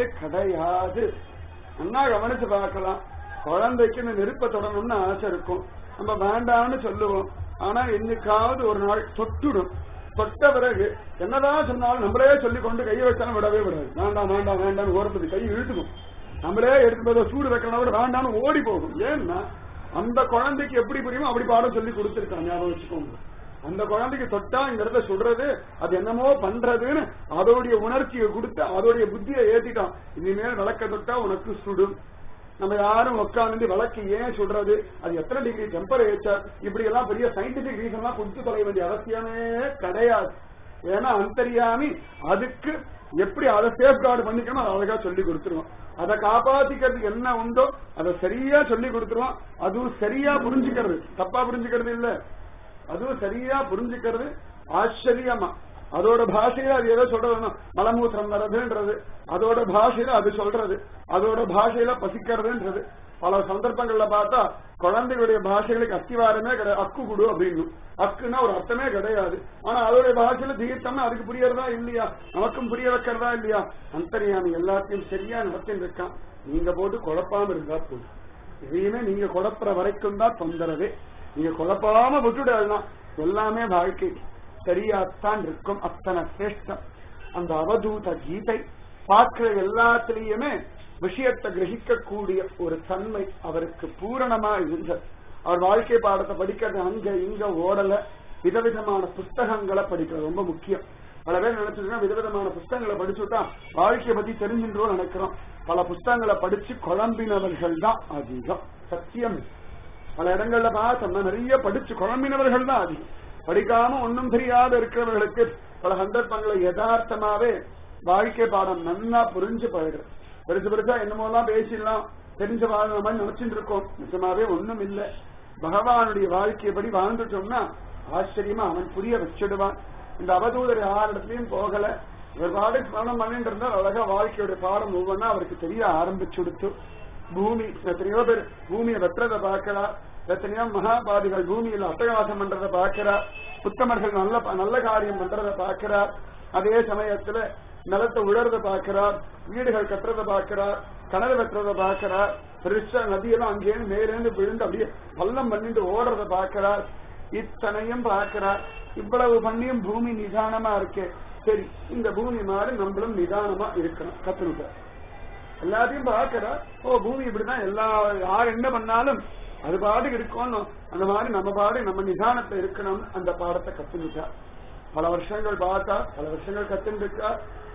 கிடையாது நல்லா கவனிச்சு பார்க்கலாம் குழந்தைக்கு இந்த நெருப்ப தொடரணும்னு ஆசை இருக்கும் நம்ம வேண்டாம்னு சொல்லுவோம் ஆனா என்னைக்காவது ஒரு நாள் தொட்டுடும் தொட்ட பிறகு என்னதான் சொன்னாலும் நம்மளே சொல்லி கொண்டு கையை வச்சாலும் விடவே விடாது வேண்டாம் வேண்டாம் வேண்டாம்னு ஓரத்துக்கு கை இழுத்துக்கும் நம்மளே எடுத்து போய் சூடு வைக்கணும் கூட வேண்டாம்னு ஓடி போகும் ஏன்னா அந்த குழந்தைக்கு எப்படி புரியுமோ அப்படி பாடம் சொல்லி கொடுத்துருக்கான் ஞாபகம் வச்சுக்கோங்க அந்த குழந்தைக்கு தொட்டா இந்த இடத்துல சுடுறது அது என்னமோ பண்றதுன்னு அதோடைய உணர்ச்சியை கொடுத்து அதோடைய புத்தியை ஏத்திட்டான் இனிமேல் விளக்க தொட்டா உனக்கு சுடும் நம்ம யாரும் உட்காந்து விளக்கு ஏன் சுடுறது அது எத்தனை டிகிரி டெம்பரேச்சர் இப்படி எல்லாம் பெரிய சயின்டிபிக் ரீசன் எல்லாம் கொடுத்து தொலை வேண்டிய அவசியமே கிடையாது ஏன்னா அந்தரியாமி அதுக்கு எப்படி அதை சேஃப்கார்டு பண்ணிக்கணும் அதை அழகா சொல்லி கொடுத்துருவோம் அதை காப்பாத்திக்கிறதுக்கு என்ன உண்டோ அதை சரியா சொல்லி கொடுத்துருவோம் அதுவும் சரியா புரிஞ்சுக்கிறது தப்பா புரிஞ்சுக்கிறது இல்ல அதுவும் சரியா புரிஞ்சுக்கிறது ஆச்சரியமா அதோட பாஷையில அது எதை சொல்றதுன்னா மலமூத்திரம் வர்றதுன்றது அதோட பாஷையில அது சொல்றது அதோட பாஷையில பசிக்கிறதுன்றது பல சந்தர்ப்பங்கள்ல பார்த்தா குழந்தைகளுடைய பாஷைகளுக்கு அஸ்திவாரமே கிடையாது அக்கு குடு அப்படின்னு அக்குன்னா ஒரு அர்த்தமே கிடையாது ஆனா அதோடைய பாஷையில தீர்த்தம்னா அதுக்கு புரியறதா இல்லையா நமக்கும் புரிய வைக்கிறதா இல்லையா அந்தரியாமி எல்லாத்தையும் சரியா நடத்தின்னு இருக்கான் நீங்க போட்டு குழப்பாம இருந்தா போதும் எதையுமே நீங்க குழப்புற வரைக்கும் தான் தொந்தரவே நீங்க குழப்பாம விட்டுடாதுன்னா எல்லாமே வாழ்க்கை சரியாத்தான் இருக்கும் அத்தனை சிரேஷ்டம் அந்த அவதூத கீதை பார்க்கிற எல்லாத்திலையுமே விஷயத்தை கிரகிக்கக்கூடிய ஒரு தன்மை அவருக்கு பூரணமா இருந்தது அவர் வாழ்க்கை பாடத்தை படிக்கிறது அங்க இங்க ஓடல விதவிதமான புஸ்தகங்களை படிக்கிறது ரொம்ப முக்கியம் பல பேர் நினைச்சிருக்கா விதவிதமான புஸ்தகங்களை படிச்சுட்டா வாழ்க்கையை பத்தி தெரிஞ்சின்றோம் நினைக்கிறோம் பல புஸ்தகங்களை படிச்சு குழம்பினவர்கள் தான் அதிகம் சத்தியம் பல இடங்கள்ல பார்த்தோம்னா நிறைய படிச்சு குழம்பினவர்கள் தான் அதிகம் படிக்காம ஒன்னும் தெரியாத இருக்கிறவர்களுக்கு பல சந்தர்ப்பங்களை யதார்த்தமாவே வாழ்க்கை பாடம் நன்னா புரிஞ்சு பழகிறது பெருசு பெருசா என்னமோலாம் பேசிடலாம் தெரிஞ்ச வாழ்ந்த மாதிரி நினைச்சுட்டு இருக்கோம் நிஜமாவே ஒண்ணும் இல்ல பகவானுடைய வாழ்க்கையபடி வாழ்ந்துட்டோம்னா ஆச்சரியமா அவன் புரிய வச்சிடுவான் இந்த அவதூதர் யாரிடத்துலயும் போகல இவர் பாடு ஸ்மரணம் பண்ணிட்டு இருந்தால் அழகா வாழ்க்கையோட பாடம் ஒவ்வொன்னா அவருக்கு தெரிய ஆரம்பிச்சுடுத்து பூமி எத்தனையோ பேர் பூமியை வெட்டுறதை பார்க்கிறா எத்தனையோ மகாபாதிகள் பூமியில அட்டகாசம் பண்றதை பார்க்கிறா புத்தமர்கள் நல்ல நல்ல காரியம் பண்றதை பார்க்கிறார் அதே சமயத்துல நிலத்தை உழறத பார்க்கிறார் வீடுகள் கட்டுறத பார்க்கிறார் கிணறு வெட்டுறத பார்க்கிறார் பெருசா நதியெல்லாம் அங்கேயிருந்து மேலேருந்து விழுந்து அப்படியே பள்ளம் பண்ணிட்டு ஓடுறத பார்க்கிறார் இத்தனையும் பார்க்கிறார் இவ்வளவு பண்ணியும் பூமி நிதானமா இருக்கே சரி இந்த பூமி மாதிரி நம்மளும் நிதானமா இருக்கணும் கத்துனுட்ட எல்லாத்தையும் பார்க்கிறா ஓ பூமி இப்படிதான் எல்லா யார் என்ன பண்ணாலும் அது பாட்டுக்கு இருக்கணும் அந்த மாதிரி நம்ம பாடு நம்ம நிதானத்தை இருக்கணும் அந்த பாடத்தை கத்துனுட்டா பல வருஷங்கள் பார்த்தா பல வருஷங்கள் கத்துட்டு இருக்கா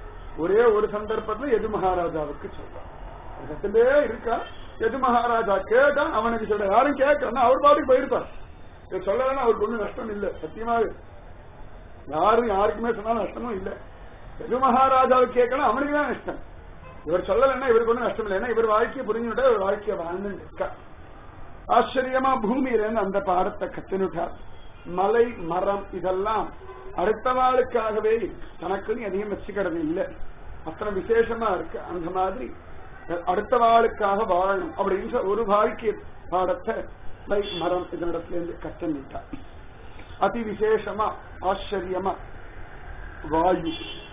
ஒரே ஒரு சந்தர்ப்பத்துல எது மகாராஜாவுக்கு சொல்றான் கத்துட்டே இருக்கா எது மகாராஜா கேட்டா அவனுக்கு சொல்ற யாரும் கேட்கறா அவர் பாட்டுக்கு போயிருப்பார் இதை சொல்லலன்னா அவருக்கு ஒண்ணும் நஷ்டம் இல்ல சத்தியமா யாரும் யாருக்குமே சொன்னாலும் நஷ்டமும் இல்ல எது மகாராஜாவுக்கு கேட்கணும் அவனுக்கு தான் நஷ்டம் இவர் சொல்லலைன்னா இவருக்கு ஒண்ணும் நஷ்டம் இல்லை ஏன்னா இவர் வாழ்க்கையை புரிஞ்சுட்டா இவர் வாழ்க்கையை வாழ்ந்து இருக்கா ஆச்சரியமா பூமியில இருந்து அந்த பாடத்தை கத்துனுட்டார் மலை மரம் இதெல்லாம் அடுத்தவாளுக்காகவே இருக்கு தனக்குன்னு எதையும் வச்சுக்கிறது இல்லை அத்தனை விசேஷமா இருக்கு அந்த மாதிரி அடுத்தவாளுக்காக வாழணும் அப்படின்ற ஒரு வாழ்க்கை பாடத்தை லை மரம் இதனிடத்துல இருந்து கட்டமிட்டார் அதி விசேஷமா ஆச்சரியமா வாயு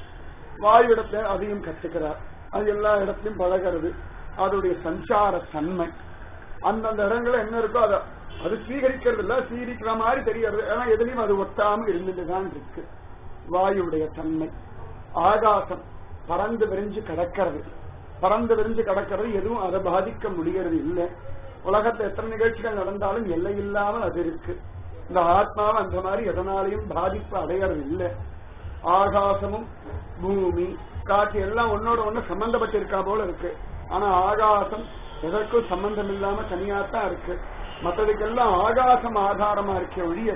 வாயு இடத்துல அதையும் கத்துக்கிறார் அது எல்லா இடத்துலயும் பழகிறது அதோடைய சஞ்சார தன்மை அந்தந்த இடங்கள்ல என்ன இருக்கோ அதை அது சீகரிக்கிறது இல்ல சீரிக்கிற மாதிரி தெரியறது ஏன்னா எதுலயும் அது ஒட்டாம இருந்துட்டு தான் இருக்கு வாயுடைய தன்மை ஆகாசம் பறந்து விரிஞ்சு கிடக்கிறது பறந்து விரிஞ்சு கிடக்கிறது எதுவும் அதை பாதிக்க முடிகிறது இல்லை உலகத்துல எத்தனை நிகழ்ச்சிகள் நடந்தாலும் எல்லை இல்லாமல் அது இருக்கு இந்த ஆத்மாவை அந்த மாதிரி எதனாலையும் பாதிப்பு அடையறது இல்லை ஆகாசமும் பூமி காற்று எல்லாம் ஒன்னோட ஒண்ணு சம்பந்தப்பட்டிருக்கா போல இருக்கு ஆனா ஆகாசம் எதற்கும் சம்பந்தம் இல்லாம தனியாத்தான் இருக்கு மற்றதுக்கெல்லாம் ஆகாசம் ஆதாரமா இருக்க ஒழிய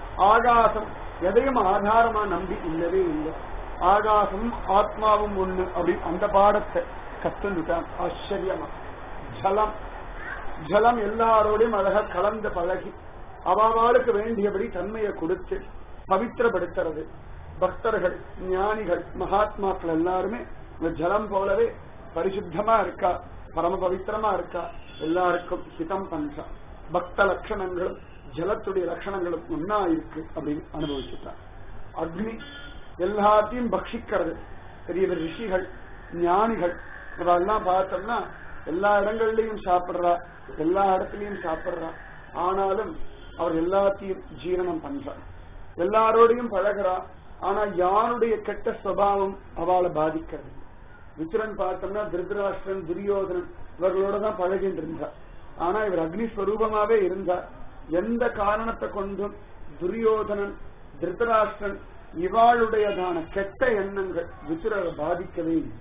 ஆகாசம் எதையும் ஆதாரமா நம்பி இல்லவே இல்லை ஆகாசமும் ஆத்மாவும் ஒண்ணு அப்படி அந்த பாடத்தை கத்துட்டான் ஆச்சரியமா ஜலம் ஜலம் எல்லாரோடையும் அழகா கலந்து பழகி அவாவாளுக்கு வேண்டியபடி தன்மையை கொடுத்து பவித்திரப்படுத்துறது பக்தர்கள் ஞானிகள் மகாத்மாக்கள் எல்லாருமே இந்த ஜலம் போலவே பரிசுத்தமா இருக்கா பரம பவித்திரமா இருக்கா எல்லாருக்கும் ஹிதம் பண்றா பக்த லட்சணங்களும் ஜலத்துடைய லட்சணங்களும் ஒன்னா இருக்கு அப்படின்னு அனுபவிச்சுட்டார் அக்னி எல்லாத்தையும் பக்ஷிக்கிறது பெரிய பெரிய ரிஷிகள் ஞானிகள் இதெல்லாம் பார்த்தோம்னா எல்லா இடங்கள்லயும் சாப்பிடுறா எல்லா இடத்துலயும் சாப்பிடுறா ஆனாலும் அவர் எல்லாத்தையும் ஜீரணம் பண்றார் எல்லாரோடையும் பழகிறா ஆனா யாருடைய கெட்ட சுவாவம் அவளை பாதிக்கிறது விசுரன் பார்த்தோம்னா திருதராஷ்டிரன் துரியோதனன் இவர்களோட தான் பழகிட்டு இருந்தார் ஆனா இவர் அக்னி ஸ்வரூபமாவே இருந்தார் எந்த காரணத்தை கொண்டும் துரியோதனன் திருதராஷ்டிரன் இவாளுடையதான கெட்ட எண்ணங்கள் விசுரரை பாதிக்கவே இல்லை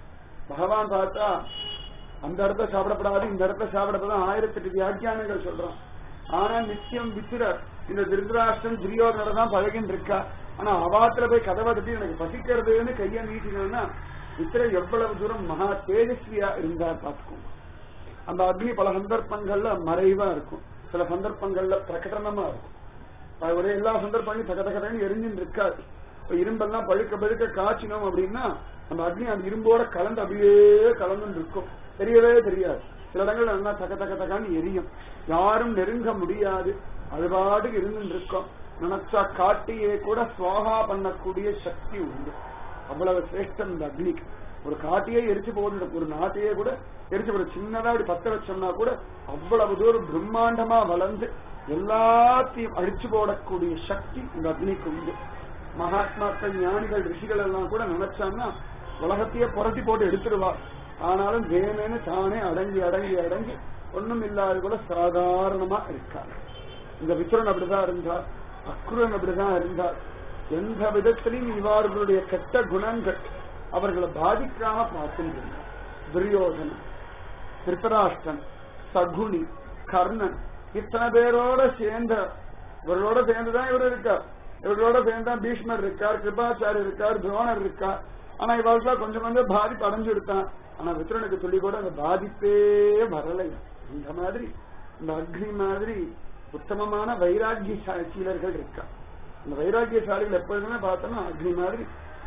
பகவான் பார்த்தா அந்த இடத்த சாப்பிடப்படாது இந்த இடத்த சாப்பிடப்படாது ஆயிரத்தெட்டு வியாக்கியானங்கள் சொல்றான் ஆனா நித்தியம் விசுரர் இந்த திருதராஷ்டிரன் துரியோதனோட தான் பழகின்னு இருக்கா ஆனா அவாத்துல போய் கதவை தட்டி எனக்கு பசிக்கிறதுன்னு கைய நீட்டினா வித்திர எவ்வளவு தூரம் மகா தேஜஸ்வியா இருந்தார் பார்த்துக்கோங்க அந்த அக்னி பல சந்தர்ப்பங்கள்ல மறைவா இருக்கும் சில சந்தர்ப்பங்கள்ல பிரகடனமா இருக்கும் அது ஒரே எல்லா சந்தர்ப்பங்களையும் தக தகன்னு எரிஞ்சுட்டு இருக்காது இப்ப இரும்பெல்லாம் பழுக்க பழுக்க காய்ச்சினோம் அப்படின்னா அந்த அக்னி அந்த இரும்போட கலந்து அப்படியே கலந்து இருக்கும் தெரியவே தெரியாது சில இடங்கள்ல நல்லா தக தக தகான்னு எரியும் யாரும் நெருங்க முடியாது அது பாட்டுக்கு இருந்துட்டு இருக்கும் நினைச்சா காட்டியே கூட சுவாகா பண்ணக்கூடிய சக்தி உண்டு அவ்வளவு சிரேஷ்டம் இந்த அக்னிக்கு ஒரு காட்டையே எரிச்சு போகுது ஒரு நாட்டையே கூட எரிச்சு ஒரு சின்னதா அப்படி பத்த வச்சோம்னா கூட அவ்வளவு தூரம் பிரம்மாண்டமா வளர்ந்து எல்லாத்தையும் அழிச்சு போடக்கூடிய சக்தி இந்த அக்னிக்கு உண்டு மகாத்மாக்கள் ஞானிகள் ரிஷிகள் எல்லாம் கூட நினைச்சான்னா உலகத்தையே புரட்டி போட்டு எடுத்துருவா ஆனாலும் வேணும்னு தானே அடங்கி அடங்கி அடங்கி ஒண்ணும் இல்லாத கூட சாதாரணமா இருக்காங்க இந்த விசுரன் அப்படிதான் இருந்தார் அக்ரூரன் அப்படிதான் இருந்தார் எந்த விதத்திலையும் இவர்களுடைய கெட்ட குணங்கள் அவர்களை பாதிக்காம பார்த்துருந்தார் துரியோதனன் திருத்தராஷ்டன் சகுனி கர்ணன் இத்தனை பேரோட சேர்ந்த இவர்களோட சேர்ந்துதான் இவர் இருக்கார் இவர்களோட சேர்ந்தா பீஷ்மர் இருக்கார் கிருபாச்சாரியர் இருக்கார் துரோணர் இருக்கார் ஆனா இவர்களுக்கு கொஞ்சம் கொஞ்சம் பாதிப்பு அடைஞ்சு எடுத்தான் ஆனா வித்ரனுக்கு சொல்லி கூட அந்த பாதிப்பே வரலை இந்த மாதிரி இந்த அக்னி மாதிரி உத்தமமான வைராகிய சீலர்கள் இருக்கா இந்த வைராகியசாலிகள் எப்பொழுதுமே பார்த்தோம்னா அக்னி மாதிரி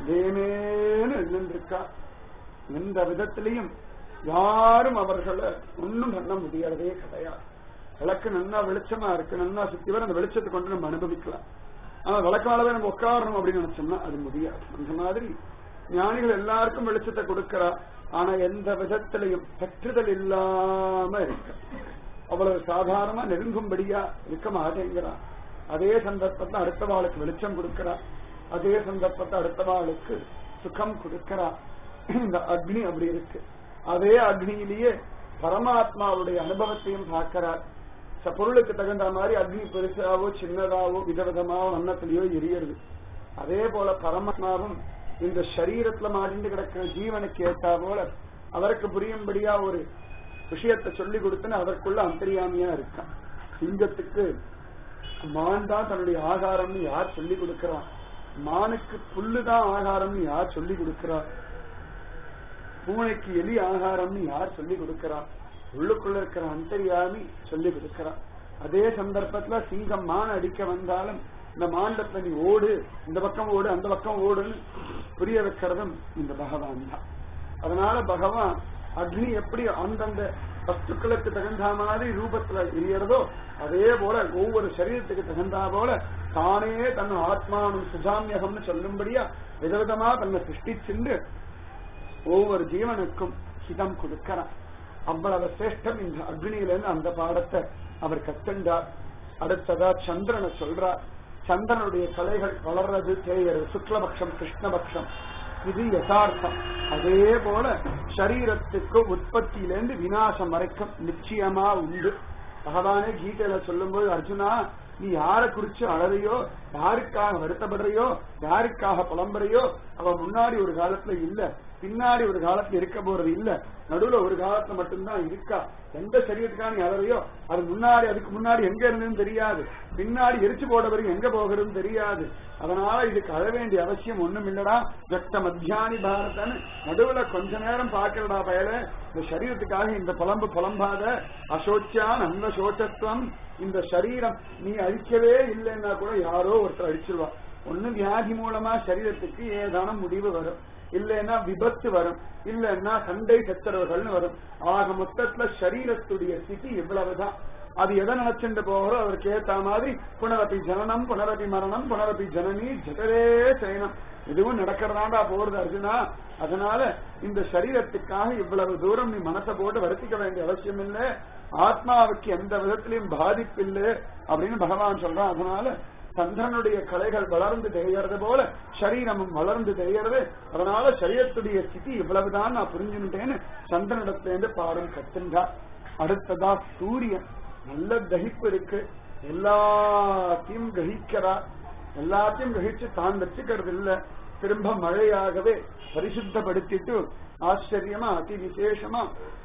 வேமேன்னு இருந்திருக்கா எந்த விதத்திலையும் யாரும் அவர்களை ஒன்னும் பண்ண முடியறதே கிடையாது விளக்கு நன்னா வெளிச்சமா இருக்கு நன்னா சுத்தி வர அந்த வெளிச்சத்தை கொண்டு நம்ம அனுபவிக்கலாம் ஆனா விளக்காலவே நம்ம உட்காரணும் அப்படின்னு நினைச்சோம்னா அது முடியாது அந்த மாதிரி ஞானிகள் எல்லாருக்கும் வெளிச்சத்தை கொடுக்கிறா ஆனா எந்த விதத்திலையும் பற்றுதல் இல்லாம இருக்க அவ்வளவு சாதாரணமா நெருங்கும்படியா இருக்க மாட்டேங்கிறா அதே சந்தர்ப்பத்தை அடுத்த வாளுக்கு வெளிச்சம் கொடுக்கிறா அதே சந்தர்ப்பத்தை அடுத்த வாளுக்கு சுகம் கொடுக்கிறா இந்த அக்னி அப்படி இருக்கு அதே அக்னியிலேயே பரமாத்மாவுடைய அனுபவத்தையும் பார்க்கிறார் ச- பொருளுக்கு தகுந்த மாதிரி அக்னி பெருசாவோ சின்னதாவோ விதவிதமாவோ வண்ணத்திலேயோ எரியறது அதே போல பரமாத்மாவும் இந்த சரீரத்துல மாறிண்டு கிடக்கிற ஜீவனுக்கு ஏத்தா போல அவருக்கு புரியும்படியா ஒரு விஷயத்தை சொல்லி கொடுத்துன்னு அதற்குள்ள அந்தரியாமியா இருக்கான் சிங்கத்துக்கு மான் தான் தன்னுடைய ஆகாரம்னு யார் சொல்லி கொடுக்கிறா மானுக்கு புல்லுதான் ஆகாரம்னு யார் சொல்லி கொடுக்கிறா பூனைக்கு எலி ஆகாரம்னு யார் சொல்லி கொடுக்கிறா உள்ளுக்குள்ள இருக்கிற அந்தரியாமி சொல்லி கொடுக்கிறா அதே சந்தர்ப்பத்துல சிங்கம் மான் அடிக்க வந்தாலும் இந்த மாண்டத்துல நீ ஓடு இந்த பக்கம் ஓடு அந்த பக்கம் ஓடுன்னு புரிய வைக்கிறதும் இந்த பகவான் தான் அதனால பகவான் அக்னி எப்படி அந்தந்த வஸ்துக்களுக்கு தகுந்த மாதிரி ரூபத்துல எரியறதோ அதே போல ஒவ்வொரு சரீரத்துக்கு தகுந்தா போல தானே தன் ஆத்மானும் சுஜாமியகம்னு சொல்லும்படியா விதவிதமா தன்னை சிருஷ்டிச்சுண்டு ஒவ்வொரு ஜீவனுக்கும் ஹிதம் கொடுக்கிறான் அவ்வளவு சிரேஷ்டம் இந்த அக்னியிலிருந்து அந்த பாடத்தை அவர் கத்துண்டார் அடுத்ததா சந்திரனை சொல்றார் சந்திரனுடைய கலைகள் வளர்றது தேயறது சுக்லபக்ஷம் கிருஷ்ணபக்ஷம் இது யதார்த்தம் அதே போல சரீரத்துக்கு உற்பத்தியிலேருந்து விநாசம் வரைக்கும் நிச்சயமா உண்டு பகவானே கீதையில சொல்லும்போது அர்ஜுனா நீ யாரை குறிச்சு அழறையோ யாருக்காக வருத்தப்படுறையோ யாருக்காக புலம்புறையோ அவன் முன்னாடி ஒரு காலத்துல இல்ல பின்னாடி ஒரு காலத்துல இருக்க போறது இல்ல நடுவுல ஒரு காலத்துல மட்டும்தான் இருக்கா எந்த சரீரத்துக்காக நீ அழறையோ அது முன்னாடி அதுக்கு முன்னாடி எங்க இருந்ததுன்னு தெரியாது பின்னாடி எரிச்சு போட பிறகு எங்க போகிறதுன்னு தெரியாது அதனால இதுக்கு அழ வேண்டிய அவசியம் ஒண்ணும் இல்லடா ஜக்த மத்தியானி பாரதன் நடுவுல கொஞ்ச நேரம் பாக்கலடா பயல இந்த சரீரத்துக்காக இந்த புலம்பு புலம்பாத அசோச்சியான் அந்த சோச்சத்துவம் இந்த சரீரம் நீ அழிக்கவே இல்லைன்னா கூட யாரோ ஒருத்தர் அழிச்சிருவா ஒண்ணு வியாதி மூலமா சரீரத்துக்கு ஏதான முடிவு வரும் இல்லைன்னா விபத்து வரும் இல்லைன்னா சண்டை சச்சரவுகள்னு வரும் ஆக மொத்தத்துல சரீரத்துடைய ஸ்திதி இவ்வளவுதான் அது எதை நினைச்சுட்டு போகிறோ அதற்கு ஏத்த மாதிரி புனரப்பி ஜனனம் புனரப்பி மரணம் புனரப்பி ஜனனி ஜெகரே சயனம் இதுவும் நடக்கிறதாண்டா போறது அர்ஜுனா அதனால இந்த சரீரத்துக்காக இவ்வளவு தூரம் நீ மனசை போட்டு வருத்திக்க வேண்டிய அவசியம் இல்லை ஆத்மாவுக்கு எந்த விதத்திலையும் பாதிப்பு இல்லை அப்படின்னு பகவான் சொல்றான் அதனால சந்திரனுடைய கலைகள் வளர்ந்து தெரிகிறது போல சரீரமும் வளர்ந்து தெரிகிறது அதனால சரீரத்துடைய ஸ்திதி இவ்வளவுதான் நான் புரிஞ்சுட்டேன்னு சந்திரனிடத்திலேருந்து பாடம் கத்துன்றார் அடுத்ததா சூரியன் நல்ல தகிப்பு இருக்கு எல்லாத்தையும் கிரகிக்கிறார் எல்லாத்தையும் கிரகிச்சு தான் வச்சுக்கிறது இல்ல திரும்ப மழையாகவே பரிசுத்தப்படுத்திட்டு ஆச்சரியமா அதி விசேஷமா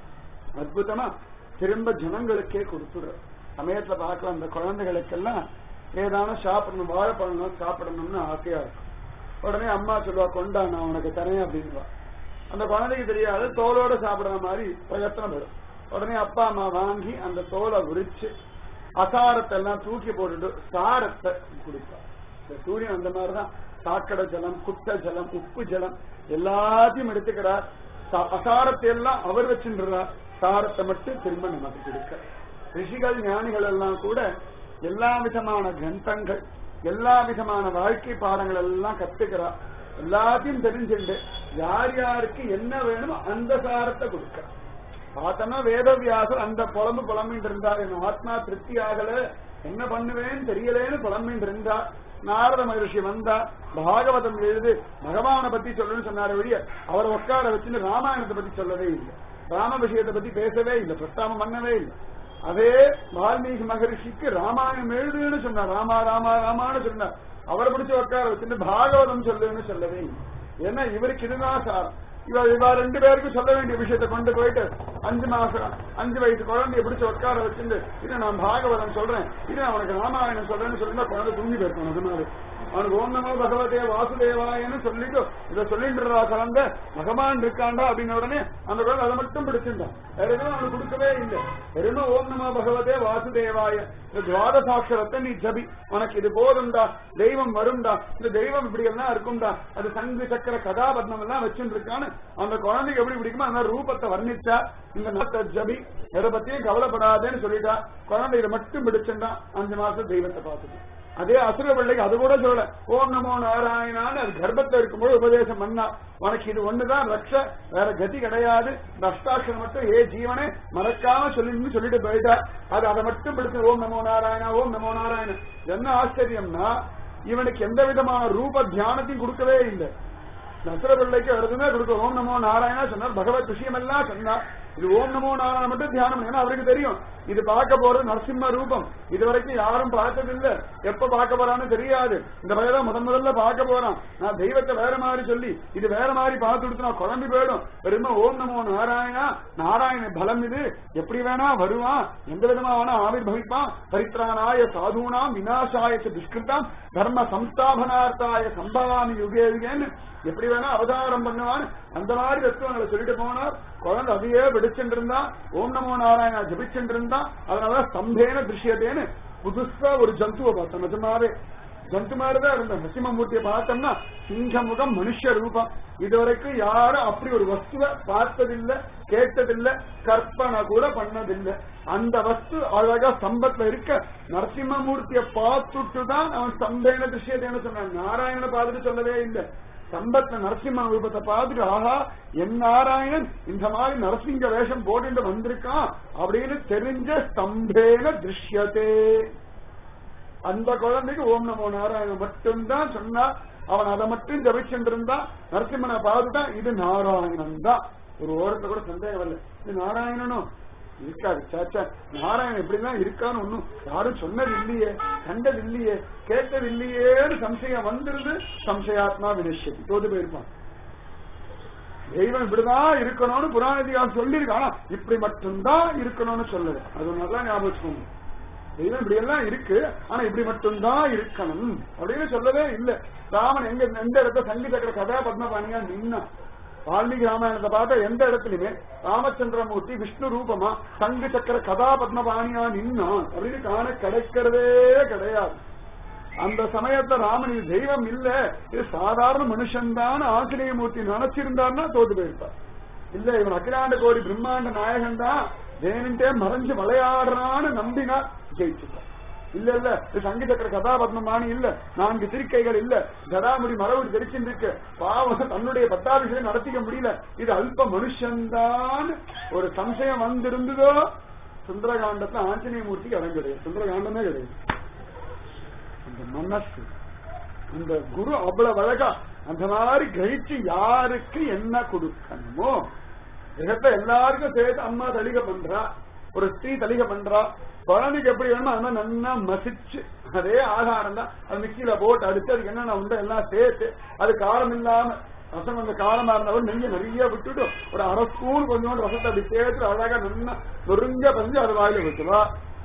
அற்புதமா திரும்ப ஜனங்களுக்கே கொடுத்துடுற சமயத்துல பார்க்கலாம் அந்த குழந்தைகளுக்கெல்லாம் ஏதான சாப்பிடணும் வாழைப்பழம் சாப்பிடணும்னு ஆசையா இருக்கும் உடனே அம்மா சொல்லுவா கொண்டா நான் உனக்கு தரேன் அப்படின்வா அந்த குழந்தைக்கு தெரியாது தோலோட சாப்பிடுற மாதிரி பிரயத்தனம் வரும் உடனே அப்பா அம்மா வாங்கி அந்த தோலை உரிச்சு அசாரத்தை எல்லாம் தூக்கி போட்டுட்டு சாரத்தை கொடுப்பா இந்த சூரியன் அந்த மாதிரிதான் சாக்கடை ஜலம் குட்ட ஜலம் உப்பு ஜலம் எல்லாத்தையும் எடுத்துக்கிறார் சா- அசாரத்தை எல்லாம் அவர் வச்சுன்றார் சாரத்தை மட்டும் திரும்ப நமக்கு கொடுக்க ரிஷிகள் ஞானிகள் எல்லாம் கூட எல்லா விதமான கிரந்தங்கள் எல்லா விதமான வாழ்க்கை பாடங்கள் எல்லாம் கத்துக்கிறார் எல்லாத்தையும் தெரிஞ்சுண்டு யார் யாருக்கு என்ன வேணுமோ அந்த சாரத்தை கொடுக்க பார்த்தோம்னா வேதவியாசர் அந்த புலம்பு புலம்பின்னு இருந்தார் என் ஆத்மா திருப்தி ஆகல என்ன பண்ணுவேன்னு தெரியலேன்னு புலம்பின்னு இருந்தார் நாரத மகரிஷி வந்தா பாகவதம் எழுது பகவானை பத்தி சொல்லுன்னு சொன்னாரு ஒழிய அவரை உட்கார வச்சுன்னு ராமாயணத்தை பத்தி சொல்லவே இல்லை ராம விஷயத்தை பத்தி பேசவே இல்லை பிரஸ்தாபம் பண்ணவே இல்லை அதே வால்மீகி மகரிஷிக்கு ராமாயணம் எழுதுன்னு சொன்னார் ராமா ராமா ராமான்னு சொன்னார் அவரை பிடிச்சு உட்கார வச்சுட்டு பாகவதம் சொல்லுன்னு சொல்லவே இல்லை ஏன்னா இவருக்கு இதுதான் சாரம் இவ இவ ரெண்டு பேருக்கும் சொல்ல வேண்டிய விஷயத்தை கொண்டு போயிட்டு அஞ்சு மாசம் அஞ்சு வயசு குழந்தைய பிடிச்சு உட்கார வச்சுட்டு இது நான் பாகவதம் சொல்றேன் இது நான் உனக்கு ராமாயணம் சொல்றேன்னு சொல்லிருந்தா குழந்தை தூங்கி போயிருக்கணும் அதனால அவனுக்கு ஓம் நமோ பகவதே வாசுதேவாயன்னு சொல்லிட்டு இதை சொல்லிட்டு கலந்த பகவான் இருக்காண்டா அப்படின்னு உடனே அந்த குழந்தை அதை மட்டும் பிடிச்சிருந்தான் வேற எதுவும் அவனுக்கு கொடுக்கவே இல்லை வெறும் ஓம் நமோ பகவதே வாசுதேவாய இந்த துவாதசாட்சரத்தை நீ ஜபி உனக்கு இது போதும்டா தெய்வம் வரும்டா இந்த தெய்வம் இப்படி எல்லாம் இருக்கும்டா அது சங்கு சக்கர கதாபத்மம் எல்லாம் வச்சுட்டு இருக்கான்னு அந்த குழந்தைக்கு எப்படி பிடிக்குமோ அந்த ரூபத்தை வர்ணிச்சா இந்த நாட்டை ஜபி எதை பத்தியும் கவலைப்படாதேன்னு சொல்லிட்டா குழந்தை இதை மட்டும் பிடிச்சிருந்தா அஞ்சு மாசம் தெய்வத்தை பார்த்துட்டு அதே அசுர பிள்ளைக்கு அது கூட சொல்ல ஓம் நமோ நாராயணான்னு அது கர்ப்பத்துல இருக்கும்போது உபதேசம் பண்ணா உனக்கு இது ஒண்ணுதான் ரக்ஷ வேற கதி கிடையாது இந்த அஷ்டாட்சரம் மட்டும் ஏ ஜீவனே மறக்காம சொல்லின்னு சொல்லிட்டு போயிட்டா அது அதை மட்டும் பிடிச்சு ஓம் நமோ நாராயணா ஓம் நமோ நாராயண என்ன ஆச்சரியம்னா இவனுக்கு எந்த விதமான ரூப தியானத்தையும் கொடுக்கவே இல்லை நசுர பிள்ளைக்கு வருதுன்னா கொடுக்க ஓம் நமோ நாராயணா சொன்னார் பகவத் விஷயம் எல்லாம் சொன்னார் இது ஓம் நமோ நாராயண மட்டும் தியானம் ஏன்னா அவருக்கு தெரியும் இது பார்க்க போறது நரசிம்ம ரூபம் இது வரைக்கும் யாரும் பார்த்ததில்ல எப்ப பார்க்க போறான்னு தெரியாது இந்த பையன் முதன் முதல்ல பார்க்க போறான் நான் தெய்வத்தை வேற மாதிரி சொல்லி இது வேற மாதிரி பார்த்து கொடுத்து நான் குழம்பி போயிடும் வெறும ஓம் நமோ நாராயணா நாராயண பலம் இது எப்படி வேணா வருவான் எந்த விதமா வேணா ஆவிர் பவிப்பான் பரித்ராணாய சாதுனாம் விநாசாய ச துஷ்கிருதாம் தர்ம சம்ஸ்தாபனார்த்தாய சம்பவாமி யுகே யுகேன்னு எப்படி வேணா அவதாரம் பண்ணுவான் அந்த மாதிரி தத்துவங்களை சொல்லிட்டு போனார் குழந்தை அதையே விடு படிச்சுட்டு இருந்தா ஓம் நமோ நாராயணா ஜபிச்சுட்டு இருந்தா அதனால ஸ்தம்பேன திருஷ்யதேன்னு புதுசா ஒரு ஜந்துவை பார்த்தோம் நிஜமாவே ஜந்து மாதிரிதான் இருந்த நரசிம்மமூர்த்தியை பார்த்தோம்னா சிங்கமுகம் மனுஷ ரூபம் இதுவரைக்கும் யாரும் அப்படி ஒரு வஸ்துவை பார்த்ததில்லை கேட்டதில்லை கற்பனை கூட பண்ணதில்லை அந்த வஸ்து அழகா ஸ்தம்பத்துல இருக்க நரசிம்மமூர்த்தியை பார்த்துட்டு தான் அவன் ஸ்தம்பேன திருஷ்யதேன்னு சொன்னான் நாராயணனை பார்த்துட்டு சொல்லவே இல்லை சம்பத்ல நரசிம்ம ரூபத்தை பார்த்துட்டு ஆஹா என் நாராயணன் இந்த மாதிரி நரசிங்க வேஷம் போட்டு வந்திருக்கான் அப்படின்னு தெரிஞ்ச ஸ்தம்பேன திருஷ்யத்தே அந்த குழந்தைக்கு ஓம் நமோ நாராயணன் மட்டும்தான் சொன்னா அவன் அதை மட்டும் ஜபிச்சுட்டு இருந்தான் நரசிம்மனை பார்த்துட்டான் இது நாராயணன் தான் ஒரு ஓரத்துல கூட சந்தேகம் வரல இது நாராயணனும் இருக்காது சாச்சா நாராயணன் எப்படிதான் இருக்கான்னு ஒண்ணும் யாரும் சொன்னது இல்லையே கண்டது இல்லையே கேட்டது இல்லையேன்னு சம்சயம் வந்துருது சம்சயாத்மா வினிஷதி தோது போயிருப்பான் தெய்வம் இப்படிதான் இருக்கணும்னு புராண இதிகாசம் சொல்லியிருக்கு ஆனா இப்படி மட்டும்தான் இருக்கணும்னு சொல்லுது அது நல்லா ஞாபகம் வச்சுக்கோங்க தெய்வம் இப்படி எல்லாம் இருக்கு ஆனா இப்படி மட்டும்தான் இருக்கணும் அப்படின்னு சொல்லவே இல்லை ராமன் எங்க எந்த இடத்த சங்கி சக்கர கதா பத்மபாணியா நின்னா வால்மீகி ராமாயணத்தை பார்த்தா எந்த இடத்துலயுமே ராமச்சந்திரமூர்த்தி விஷ்ணு ரூபமா சங்கு சக்கர கதா பத்மபாணியா நின்னான் அப்படின்னு காண கிடைக்கிறதே கிடையாது அந்த சமயத்துல ராமன் இது தெய்வம் இல்ல இது சாதாரண மனுஷன்தான் ஆஞ்சநேயமூர்த்தி நினைச்சிருந்தார்னா தோத்து போயிருப்பார் இல்ல இவன் அகிலாண்ட கோடி பிரம்மாண்ட நாயகன் தான் வேணுன்ட்டே மறைஞ்சு விளையாடுறான்னு நம்பினார் ஜெயிச்சுட்டார் இல்ல இல்ல இது சங்கி சக்கர கதாபத்மமானி இல்ல நான்கு திருக்கைகள் இல்ல ஜடாமுடி மரபடி தெரிச்சிருக்கு பாவம் தன்னுடைய பட்டாபிஷேகம் நடத்திக்க முடியல இது அல்ப மனுஷன்தான் ஒரு சம்சயம் வந்திருந்ததோ சுந்தரகாண்டத்துல ஆஞ்சநேய மூர்த்திக்கு இடம் கிடையாது சுந்தரகாண்டமே கிடையாது அந்த மனசு அந்த குரு அவ்வளவு அழகா அந்த மாதிரி கிரகிச்சு யாருக்கு என்ன கொடுக்கணுமோ ஜெகத்தை எல்லாருக்கும் சேர்த்து அம்மா தளிகை பண்றா ஒரு ஸ்ரீ தளிகை பண்றா குழந்தைக்கு எப்படி வேணுமோ அது மாதிரி நல்லா மசிச்சு அதே ஆகாரம் தான் அது மிக்சியில போட்டு அடிச்சு அதுக்கு என்னென்ன உண்டோ எல்லாம் சேர்த்து அது காரம் இல்லாம ரசம் கொஞ்சம் காரமா இருந்தாலும் நெய்ய நிறைய விட்டுட்டு ஒரு அரை ஸ்பூன் கொஞ்சோண்டு ரசத்தை அப்படி சேர்த்து அழகா நல்லா நொறுங்க பஞ்சு அது வாயில விட்டுவா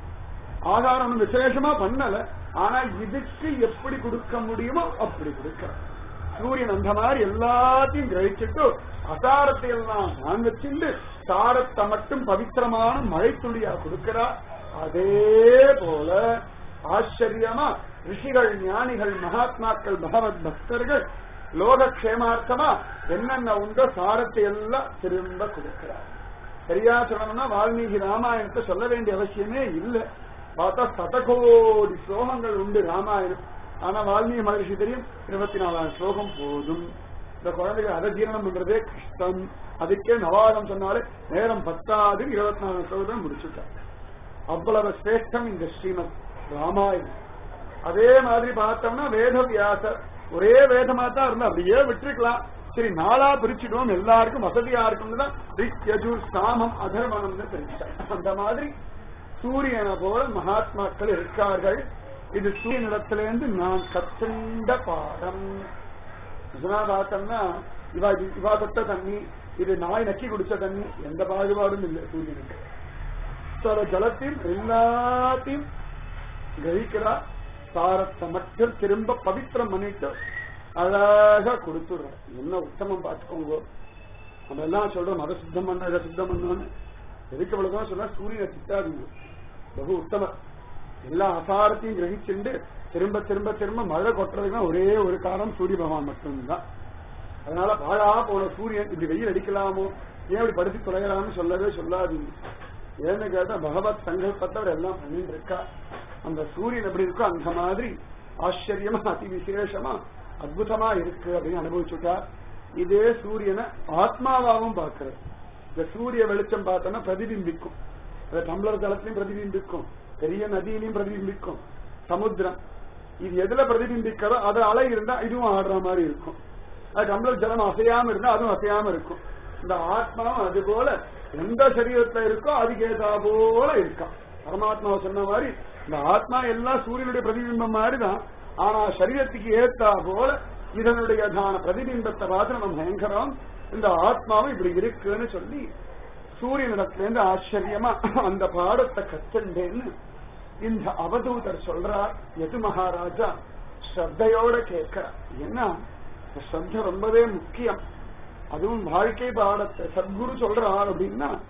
ஆதாரம் ஒண்ணும் விசேஷமா பண்ணல ஆனா இதுக்கு எப்படி கொடுக்க முடியுமோ அப்படி கொடுக்கிற சூரியன் அந்த மாதிரி எல்லாத்தையும் கிரகிச்சுட்டு அசாரத்தை எல்லாம் நான் வச்சுண்டு சாரத்தை மட்டும் பவித்திரமான மழை துளியா கொடுக்கிறா அதே போல ஆச்சரியமா ரிஷிகள் ஞானிகள் மகாத்மாக்கள் பகவத் பக்தர்கள் லோகக்ஷேமார்த்தமா என்னென்ன உண்டோ சாரத்தை எல்லாம் திரும்ப கொடுக்கிறார் சரியா சொல்லணும்னா வால்மீகி ராமாயணத்தை சொல்ல வேண்டிய அவசியமே இல்லை பார்த்தா சதகோடி ஸ்லோகங்கள் உண்டு ராமாயணம் ஆனா வால்மீகி மகரிஷி தெரியும் இருபத்தி நாலாயிரம் ஸ்லோகம் போதும் இந்த குழந்தைகள் அதை ஜீரணம் பண்றதே கஷ்டம் அதுக்கே நவாதம் சொன்னாலே நேரம் பத்தாது இருபத்தி நாலு ஸ்லோகத்தை முடிச்சுட்டாங்க அவ்வளவு சிரேஷ்டம் இந்த ஸ்ரீமத் ராமாயணம் அதே மாதிரி பார்த்தோம்னா வேத வியாசர் ஒரே வேதமா தான் இருந்தா அப்படியே விட்டுருக்கலாம் சரி நாளா பிரிச்சுடுவோம் எல்லாருக்கும் வசதியா இருக்கும்னு தான் ரிக் யஜுர் சாமம் அதர்வனம்னு பிரிச்சார் அந்த மாதிரி சூரியனை போல மகாத்மாக்கள் இருக்கார்கள் இது சூரியனிடத்திலிருந்து நான் கற்றுண்ட பாடம் பார்த்தோம்னா இவா இவா தொட்ட தண்ணி இது நாய் நக்கி குடிச்ச தண்ணி எந்த பாகுபாடும் இல்லை சூரியனுக்கு சர ஜலத்தையும் எல்லாத்தையும் கிரகிக்கிறா சாரத்தை மட்டும் திரும்ப பவித்திரம் பண்ணிட்டு அழகா கொடுத்துடுறோம் என்ன உத்தமம் பார்த்துக்கோங்க நம்ம எல்லாம் சொல்றோம் மத சுத்தம் பண்ண இதை சுத்தம் பண்ணணும்னு எதுக்கு இவ்வளவுதான் சொன்னா சூரியனை திட்டாதீங்க பகு உத்தம எல்லா அசாரத்தையும் கிரகிச்சுண்டு திரும்ப திரும்ப திரும்ப மழை கொட்டுறதுக்கு ஒரே ஒரு காரணம் சூரிய பகவான் மட்டும்தான் அதனால பாழா போன சூரியன் இப்படி வெயில் அடிக்கலாமோ ஏன் இப்படி படுத்தி தொலைகலாம்னு சொல்லவே சொல்லாதீங்க ஏன்னு கேட்டா பகவத் சங்கல்பத்தை அவர் எல்லாம் பண்ணிட்டு இருக்கா அந்த சூரியன் எப்படி இருக்கோ அந்த மாதிரி ஆச்சரியமா அதி விசேஷமா அற்புதமா இருக்கு அப்படின்னு அனுபவிச்சுட்டா இதே சூரியனை ஆத்மாவாவும் பார்க்கிறது இந்த சூரிய வெளிச்சம் பார்த்தோம்னா பிரதிபிம்பிக்கும் அது டம்ளர் ஜலத்திலையும் பிரதிபிம்பிக்கும் பெரிய நதியிலையும் பிரதிபிம்பிக்கும் சமுத்திரம் இது எதுல பிரதிபிம்பிக்கிறதோ அது அலை இருந்தா இதுவும் ஆடுற மாதிரி இருக்கும் அது டம்ளர் ஜலம் அசையாம இருந்தா அதுவும் அசையாம இருக்கும் இந்த ஆத்மாவும் அது போல எந்த சரீரத்துல இருக்கோ அதுக்கு ஏதா போல இருக்கான் பரமாத்மாவை சொன்ன மாதிரி இந்த ஆத்மா எல்லாம் சூரியனுடைய பிரதிபிம்பம் மாதிரிதான் ஆனா சரீரத்துக்கு ஏத்தா போல இதனுடைய தான பிரதிபிம்பத்தை பார்த்து நம்ம பயங்கரம் இந்த ஆத்மாவும் இப்படி இருக்குன்னு சொல்லி சூரியனிடத்துல இருந்து ஆச்சரியமா அந்த பாடத்தை கத்துண்டேன்னு இந்த அவதூதர் சொல்றார் எது மகாராஜா ஸ்ரத்தையோட கேட்கிறார் என்ன இந்த ஸ்ரத்த ரொம்பவே முக்கியம் அதுவும் வாழ்க்கை பாடத்தை சத்குரு சொல்றார் அப்படின்னா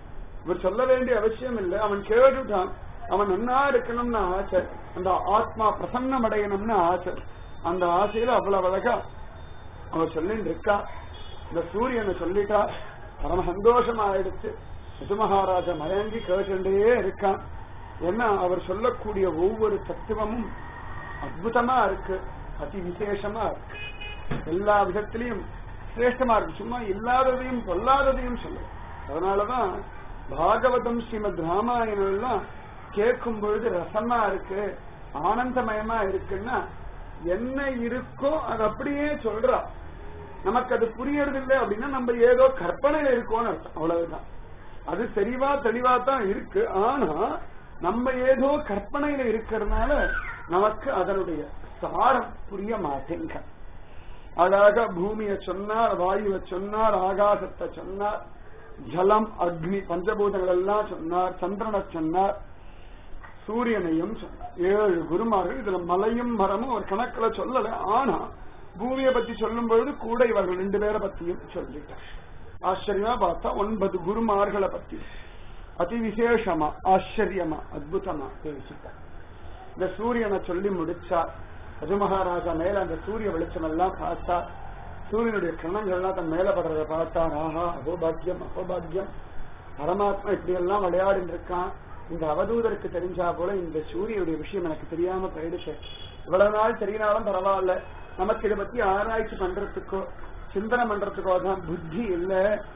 இவர் சொல்ல வேண்டிய அவசியம் இல்லை அவன் கேட்டுட்டான் அவன் நன்னா இருக்கணும்னு ஆசை அந்த ஆத்மா பிரசன்னம் அடையணும்னு ஆசை அந்த ஆசையில அவ்வளவு அழகா அவர் சொல்லிட்டு இருக்கா இந்த சூரியனை சொல்லிட்டா பரம சந்தோஷமா ஆயிடுச்சு யது மகாராஜா மயங்கி கேட்டுட்டே இருக்கான் ஏன்னா அவர் சொல்லக்கூடிய ஒவ்வொரு தத்துவமும் அற்புதமா இருக்கு அதி விசேஷமா இருக்கு எல்லா விதத்திலையும் சிரேஷ்டமா இருக்கு சும்மா இல்லாததையும் சொல்லாததையும் சொல்லு அதனாலதான் பாகவதம் ஸ்ரீமத் ராமாயணம் எல்லாம் கேட்கும் பொழுது ரசமா இருக்கு ஆனந்தமயமா இருக்குன்னா என்ன இருக்கோ அது அப்படியே சொல்றா நமக்கு அது புரியறது இல்லை அப்படின்னா நம்ம ஏதோ கற்பனையில இருக்கோம்னு அர்த்தம் அவ்வளவுதான் அது தெளிவா தெளிவா தான் இருக்கு ஆனா நம்ம ஏதோ கற்பனையில இருக்கிறதுனால நமக்கு அதனுடைய சாரம் புரிய மாட்டேங்க அழகா பூமியை சொன்னார் வாயுவை சொன்னார் ஆகாசத்தை சொன்னார் ஜலம் அக்னி பஞ்சபூதங்கள் எல்லாம் சொன்னார் சந்திரனை சொன்னார் சூரியனையும் சொன்னார் ஏழு குருமார்கள் இதுல மலையும் மரமும் ஒரு கணக்குல சொல்லல ஆனா பூமியை பத்தி சொல்லும் பொழுது கூட இவர்கள் ரெண்டு பேரை பத்தியும் சொல்லிட்டார் ஆச்சரியமா பார்த்தா ஒன்பது குருமார்களை பத்தி அதி விசேஷமா ஆச்சரியமா அத்புதமா பேசிட்டார் இந்த சூரியனை சொல்லி முடிச்சார் ரஜ மகாராஜா மேல அந்த சூரிய வெளிச்சம் எல்லாம் பார்த்தா சூரியனுடைய கிரணங்கள் எல்லாம் தன் மேல படுறத பார்த்தார் ஆஹா அகோபாக்கியம் அகோபாக்கியம் பரமாத்மா இப்படி எல்லாம் விளையாடிட்டு இருக்கான் இந்த அவதூதருக்கு தெரிஞ்சா போல இந்த சூரியனுடைய விஷயம் எனக்கு தெரியாம போயிடுச்சு இவ்வளவு நாள் தெரியினாலும் பரவாயில்ல நமக்கு இதை பத்தி ஆராய்ச்சி பண்றதுக்கோ சிந்தனை பண்றதுக்கோ தான் புத்தி இல்ல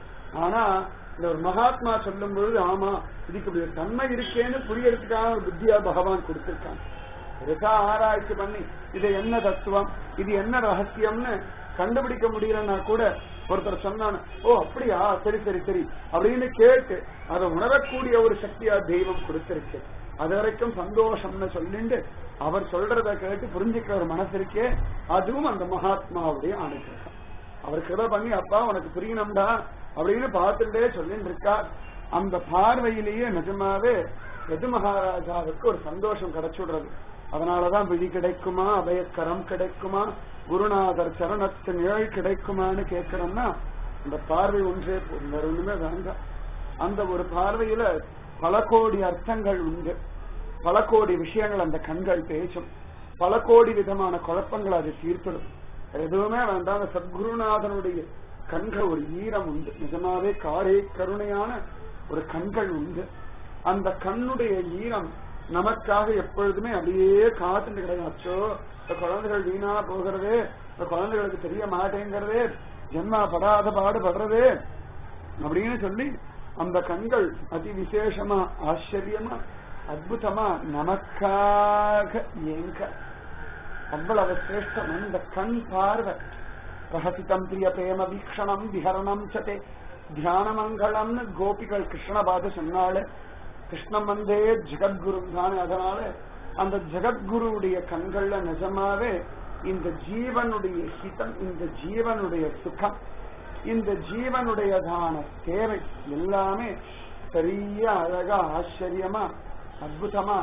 ஆனா இந்த ஒரு மகாத்மா சொல்லும் பொழுது ஆமா இதுக்கு இப்படி ஒரு தன்மை இருக்கேன்னு புரியறதுக்காக ஒரு புத்தியா பகவான் கொடுத்திருக்கான் பெருசா ஆராய்ச்சி பண்ணி இது என்ன தத்துவம் இது என்ன ரகசியம்னு கண்டுபிடிக்க முடியலன்னா கூட ஒருத்தர் சொன்னானு ஓ அப்படியா சரி சரி சரி அப்படின்னு கேட்டு அதை உணரக்கூடிய ஒரு சக்தியா தெய்வம் கொடுத்திருக்கு அது வரைக்கும் சந்தோஷம்னு சொல்லிட்டு அவர் சொல்றத கேட்டு புரிஞ்சுக்கிற ஒரு மனசு இருக்கே அதுவும் அந்த மகாத்மாவுடைய அனுகிரகம் அவர் கிருப பண்ணி அப்பா உனக்கு புரியணும்டா அப்படின்னு பார்த்துட்டே சொல்லிட்டு இருக்கார் அந்த பார்வையிலேயே நிஜமாவே எது மகாராஜாவுக்கு ஒரு சந்தோஷம் கிடைச்சுடுறது அதனாலதான் விழி கிடைக்குமா அபயக்கரம் கிடைக்குமா குருநாதர் சரணத்தின் நிழல் கிடைக்குமான்னு கேட்கிறோம்னா அந்த பார்வை ஒன்றே போதும் வேற ஒண்ணுமே வேண்டாம் அந்த ஒரு பார்வையில பல கோடி அர்த்தங்கள் உண்டு பல கோடி விஷயங்கள் அந்த கண்கள் பேசும் பல கோடி விதமான குழப்பங்கள் அது தீர்த்திடும் எதுவுமே வேண்டாம் அந்த சத்குருநாதனுடைய கண்கள் ஒரு ஈரம் உண்டு நிஜமாவே காரே கருணையான ஒரு கண்கள் உண்டு அந்த கண்ணுடைய ஈரம் நமக்காக எப்பொழுதுமே அப்படியே காத்துட்டு கிடையாச்சோ இந்த குழந்தைகள் வீணா போகிறது இந்த குழந்தைகளுக்கு தெரிய மாட்டேங்கிறது ஜென்மா படாத பாடு படுறது அப்படின்னு சொல்லி அந்த கண்கள் அதி விசேஷமா ஆச்சரியமா அற்புதமா நமக்காக ஏங்க அவ்வளவு சிரேஷ்டம் அந்த கண் பார்வை ரகசிதம் பிரிய பிரேம வீக்ஷணம் விஹரணம் சதே தியானமங்கலம்னு கோபிகள் கிருஷ்ண பாத சொன்னாலே கிருஷ்ணம் வந்தே ஜெகத்குரு தானே அதனால அந்த ஜெகத்குருவுடைய கண்கள்ல நிஜமாவே இந்த ஜீவனுடைய ஹிதம் இந்த ஜீவனுடைய சுகம் இந்த ஜீவனுடையதான தேவை எல்லாமே பெரிய அழகா ஆச்சரியமா அற்புதமா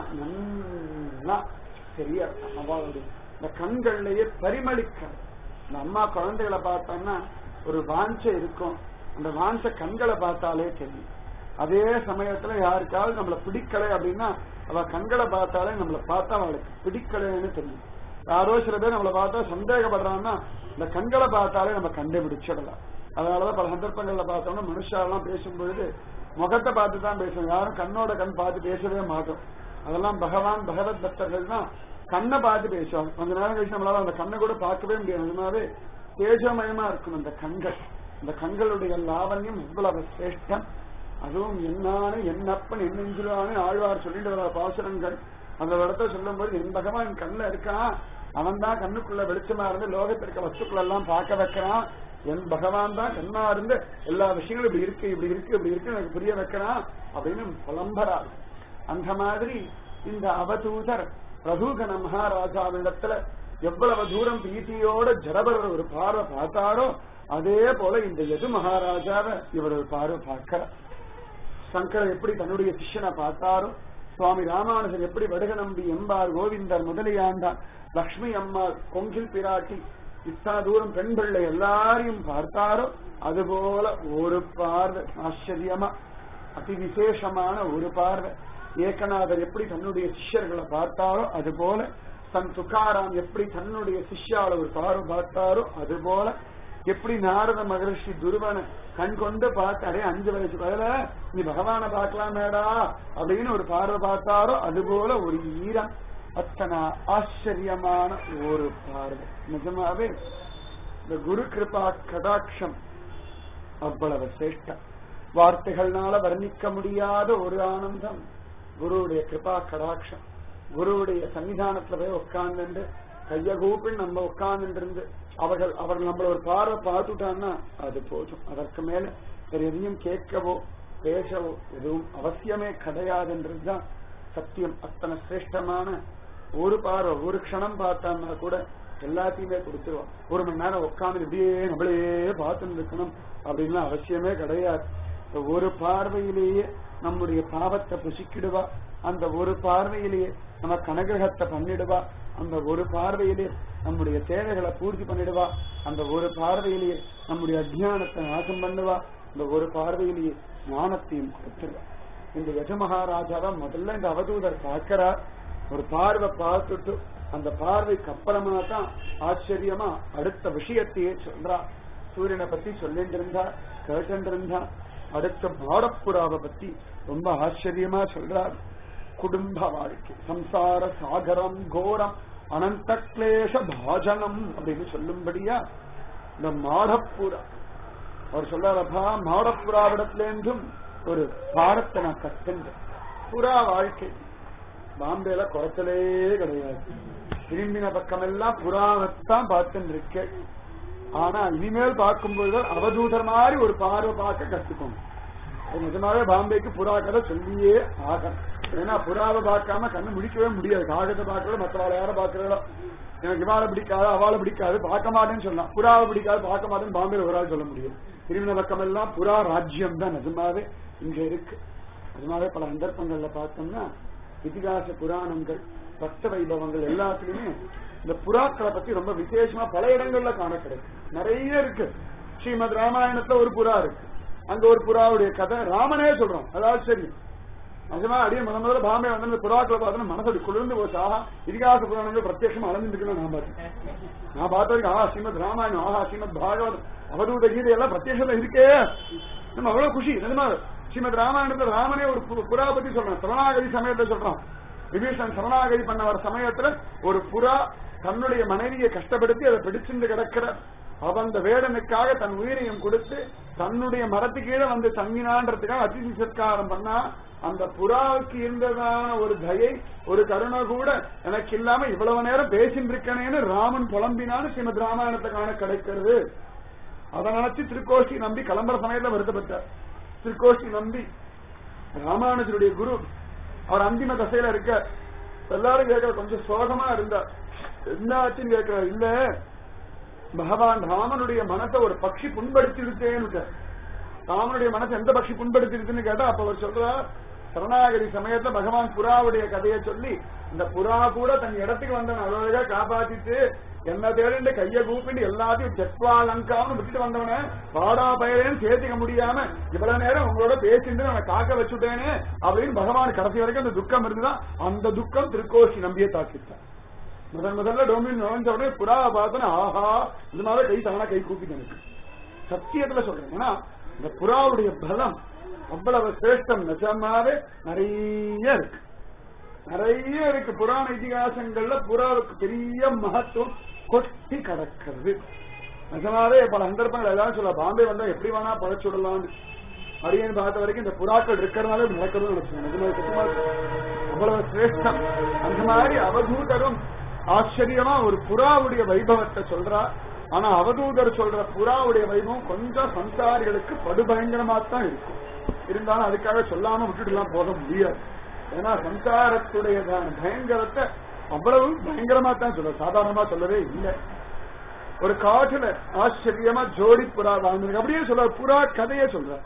நல்லா தெரிய அவளுடைய இந்த கண்கள்லயே பரிமளிக்க இந்த அம்மா குழந்தைகளை பார்த்தோம்னா ஒரு வாஞ்சை இருக்கும் அந்த வாஞ்ச கண்களை பார்த்தாலே தெரியும் அதே சமயத்துல யாருக்காவது நம்மள பிடிக்கலை அப்படின்னா அவ கண்களை பார்த்தாலே நம்மள பார்த்தா அவளுக்கு பிடிக்கலைன்னு தெரியும் யாரோ சில பேர் நம்மளை பார்த்தா சந்தேகப்படுறான்னா இந்த கண்களை பார்த்தாலே நம்ம கண்டுபிடிச்சிடலாம் அதனாலதான் பல சந்தர்ப்பங்கள்ல பார்த்தோம்னா மனுஷாலாம் பேசும் பொழுது முகத்தை பார்த்து தான் பேசுவோம் யாரும் கண்ணோட கண் பார்த்து பேசவே மாட்டோம் அதெல்லாம் பகவான் பகவத் பக்தர்கள் தான் கண்ணை பார்த்து பேசுவாங்க கொஞ்ச நேரம் கழிச்சு நம்மளால அந்த கண்ணை கூட பார்க்கவே முடியாது நிஜமாவே தேஜமயமா இருக்கும் அந்த கண்கள் இந்த கண்களுடைய லாவண்யம் இவ்வளவு சிரேஷ்டம் அதுவும் என்னானு என்னப்பன் என்னெஞ்சிலான்னு ஆழ்வார் சொல்லிட்டு வர பாசுரங்கள் அந்த இடத்த சொல்லும் போது என் பகவான் கண்ணுல இருக்கான் அவன் தான் கண்ணுக்குள்ள வெளிச்சமா இருந்து லோகத்திற்க வஸ்துக்கள் எல்லாம் பார்க்க வைக்கிறான் என் பகவான் தான் கண்ணா இருந்து எல்லா விஷயங்களும் இப்படி இருக்கு இப்படி இருக்கு இப்படி இருக்கு எனக்கு புரிய வைக்கிறான் அப்படின்னு புலம்பரார் அந்த மாதிரி இந்த அவதூதர் ரகுகண மகாராஜாவிடத்துல எவ்வளவு தூரம் பிரீத்தியோட ஜடபரர் ஒரு பார்வை பார்த்தாரோ அதே போல இந்த எது மகாராஜாவை இவர் ஒரு பார்வை பார்க்கிறார் சங்கரர் எப்படி தன்னுடைய சிஷ்யனை பார்த்தாரோ சுவாமி ராமானுஜர் எப்படி வடுகநம்பி எம்பார் கோவிந்தர் முதலியாண்டார் லக்ஷ்மி அம்மாள் கொங்கில் பிராட்டி இத்தா தூரம் பெண் பிள்ளை எல்லாரையும் பார்த்தாரோ அதுபோல ஒரு பார்வை ஆச்சரியமா அதி விசேஷமான ஒரு பார்வை ஏகநாதர் எப்படி தன்னுடைய சிஷ்யர்களை பார்த்தாரோ அது போல தன் துக்காராம் எப்படி தன்னுடைய சிஷ்யால ஒரு பார்வை பார்த்தாரோ அது போல எப்படி நாரத மகரிஷி துருவனை கண் கொண்டு பார்த்தாரே அஞ்சு வயசு பதில நீ பகவானை பார்க்கலாமேடா அப்படின்னு ஒரு பார்வை பார்த்தாரோ அது போல ஒரு ஈரம் அத்தனை ஆச்சரியமான ஒரு பார்வை நிஜமாவே இந்த குரு கிருபா கடாட்சம் அவ்வளவு சிரேஷ்டம் வார்த்தைகள்னால வர்ணிக்க முடியாத ஒரு ஆனந்தம் குருவுடைய கிருபா கடாட்சம் குருவுடைய சன்னிதானத்துல போய் உட்கார்ந்து கைய கூப்பின்னு நம்ம உட்கார்ந்து இருந்து அவர்கள் அவர்கள் நம்மள ஒரு பார்வை பார்த்துட்டான்னா அது போதும் அதற்கு மேல வேற எதையும் கேட்கவோ பேசவோ எதுவும் அவசியமே கிடையாதுன்றதுதான் சத்தியம் அத்தனை சிரேஷ்டமான ஒரு பார்வை ஒரு க்ஷணம் பார்த்தான்னா கூட எல்லாத்தையுமே கொடுத்துருவோம் ஒரு மணி நேரம் உட்காந்து இப்படியே நம்மளே பார்த்துட்டு இருக்கணும் அப்படின்லாம் அவசியமே கிடையாது இந்த ஒரு பார்வையிலேயே நம்முடைய பாவத்தை புசிக்கிடுவா அந்த ஒரு பார்வையிலேயே நம்ம கனகிரகத்தை பண்ணிடுவா அந்த ஒரு பார்வையிலே நம்முடைய தேவைகளை பூர்த்தி பண்ணிடுவா அந்த ஒரு பார்வையிலேயே நம்முடைய அஜ்ஞானத்தை நாசம் பண்ணுவா அந்த ஒரு பார்வையிலேயே ஞானத்தையும் கொடுத்துருவா இந்த யஜமகாராஜாவை முதல்ல இந்த அவதூதர் பார்க்கிறார் ஒரு பார்வை பார்த்துட்டு அந்த பார்வைக்கு அப்புறமா தான் ஆச்சரியமா அடுத்த விஷயத்தையே சொல்றா சூரியனை பத்தி சொல்லிட்டு இருந்தா கேட்டு இருந்தா அடுத்த மாடப்புறாவை பத்தி ரொம்ப ஆச்சரியமா சொல்றார் குடும்ப வாழ்க்கை சம்சார சாகரம் கோரம் அனந்த கிளேஷ பாஜனம் அப்படின்னு சொல்லும்படியா இந்த மாடப்புறா அவர் சொல்றாரப்பா மாடப்புறாவிடத்திலேருந்தும் ஒரு பாடத்தை நான் கத்துண்டேன் புறா வாழ்க்கை பாம்பேல குறைச்சலே கிடையாது திரும்பின பக்கமெல்லாம் புறாவைத்தான் பார்த்துட்டு இருக்கேன் ஆனா இனிமேல் பார்க்கும்போது அவதூதர் மாதிரி ஒரு பார்வை பார்க்க கத்துக்கணும் அது நிஜமாவே பாம்பேக்கு புறா கதை சொல்லியே ஆகணும் ஏன்னா புறாவை பார்க்காம கண்ணு முடிக்கவே முடியாது காகத்தை பார்க்கறதோ மற்றவாளை யாரை பார்க்கறதோ எனக்கு இவாளை பிடிக்காது அவளை பிடிக்காது பார்க்க மாட்டேன்னு சொல்லலாம் புறாவை பிடிக்காது பார்க்க மாட்டேன்னு பாம்பேல ஒரு ஆள் சொல்ல முடியும் திரும்பின பக்கம் எல்லாம் புறா ராஜ்யம் தான் நிஜமாவே இங்க இருக்கு நிஜமாவே பல சந்தர்ப்பங்கள்ல பார்த்தோம்னா இதிகாச புராணங்கள் பக்த வைபவங்கள் எல்லாத்துலயுமே இந்த புறாக்களை பத்தி ரொம்ப விசேஷமா பல இடங்கள்ல காண கிடைக்கும் நிறைய இருக்கு ஸ்ரீமத் ராமாயணத்துல ஒரு புறா இருக்கு அங்க ஒரு புறாவுடைய கதை ராமனே சொல்றோம் அதாவது சரி நிஜமா அடியே முத முதல்ல பாம்பே வந்து இந்த புறாக்களை பார்த்தோன்னா மனசோட குளிர்ந்து போச்சு ஆஹா இதிகாச புராணங்கள் பிரத்யட்சமா அளந்துருக்குன்னு நான் பார்த்தேன் நான் பார்த்ததுக்கு ஆஹா ஸ்ரீமத் ராமாயணம் ஆஹா ஸ்ரீமத் பாகவத் அவதூத கீதை எல்லாம் பிரத்யட்சமா இருக்கே நம்ம அவ்வளவு குஷி நிஜமா ஸ்ரீமத் ராமாயணத்துல ராமனே ஒரு பு- புறா பத்தி சொல்றான் சரணாகதி சமயத்தை சொல்றான் விபீஷன் சரணாகதி பண்ண வர சமயத்துல ஒரு புறா தன்னுடைய மனைவியை கஷ்டப்படுத்தி அதை பிடிச்சிருந்து கிடக்கிற அவ அந்த வேடனுக்காக தன் உயிரையும் கொடுத்து தன்னுடைய மரத்து கீழே வந்து தங்கினான்றதுக்காக அதிதி சத்காரம் பண்ணா அந்த புறாவுக்கு இருந்ததான ஒரு தயை ஒரு கருணை கூட எனக்கு இல்லாம இவ்வளவு நேரம் பேசிட்டு இருக்கனேன்னு ராமன் புலம்பினான்னு ஸ்ரீமத் ராமாயணத்தை காண கிடைக்கிறது அதை நினைச்சு திருக்கோஷ்டி நம்பி கிளம்புற சமயத்துல வருத்தப்பட்டார் திருக்கோஷ்டி நம்பி ராமானுஜருடைய குரு அவர் அந்திம தசையில இருக்க எல்லாரும் கேட்கிற கொஞ்சம் சோகமா இருந்தார் என்ன ஆச்சுன்னு கேட்கிற இல்ல பகவான் ராமனுடைய மனசை ஒரு பட்சி புண்படுத்திருத்தேன்னு ராமனுடைய மனசை எந்த பட்சி புண்படுத்திருக்குன்னு கேட்டா அப்ப அவர் சொல்றார் சரணாகதி சமயத்துல பகவான் புறாவுடைய கதையை சொல்லி இந்த புறா கூட தன் இடத்துக்கு வந்தவன் அழகா காப்பாத்திட்டு என்ன தேடிண்டு கைய கூப்பிட்டு எல்லாத்தையும் தெத்வா லங்கான்னு விட்டுட்டு வந்தவன பாடா பயலேன்னு சேர்த்துக்க முடியாம இவ்வளவு நேரம் உங்களோட பேசிட்டு நான் காக்க வச்சுட்டேனே அப்படின்னு பகவான் கடைசி வரைக்கும் அந்த துக்கம் இருந்துதான் அந்த துக்கம் திருக்கோஷி நம்பியே தாக்கிட்டான் முதன் முதல்ல டொமின் நுழைஞ்ச உடனே புறாவை பார்த்தோன்னா ஆஹா இது மாதிரி கை தானா கை கூப்பிட்டு எனக்கு சத்தியத்துல சொல்றேன் ஏன்னா இந்த புறாவுடைய பலம் அவ்வளவு சிரேஷ்டம் நிஜமாவே நிறைய இருக்கு நிறைய இருக்கு புராண இதிகாசங்கள்ல புறாவுக்கு பெரிய மகத்துவம் கொட்டி கிடக்கிறது நிஜமாவே பல சந்தர்ப்பங்கள் எல்லாரும் சொல்ல பாம்பே வந்தா எப்படி வேணா பழச்சு விடலாம்னு அடியேன்னு பார்த்த வரைக்கும் இந்த புறாக்கள் இருக்கிறதுனால இப்படி நடக்கிறது நினைச்சேன் நிஜமா சத்தியமா அவ்வளவு சிரேஷ்டம் அந்த மாதிரி அவதூதரும் ஆச்சரியமா ஒரு புறாவுடைய வைபவத்தை சொல்றா ஆனா அவதூதர் சொல்ற புறாவுடைய வைபவம் கொஞ்சம் சம்சாரிகளுக்கு படுபயங்கரமா தான் இருக்கும் இருந்தாலும் அதுக்காக சொல்லாம விட்டுட்டுலாம் போக முடியாது ஏன்னா சம்சாரத்துடையதான பயங்கரத்தை அவ்வளவு பயங்கரமா தான் சொல்ல சாதாரணமா சொல்லவே இல்லை ஒரு காட்டுல ஆச்சரியமா ஜோடி புறா வாழ்ந்திருக்கு அப்படியே சொல்ற புறா கதையே சொல்ற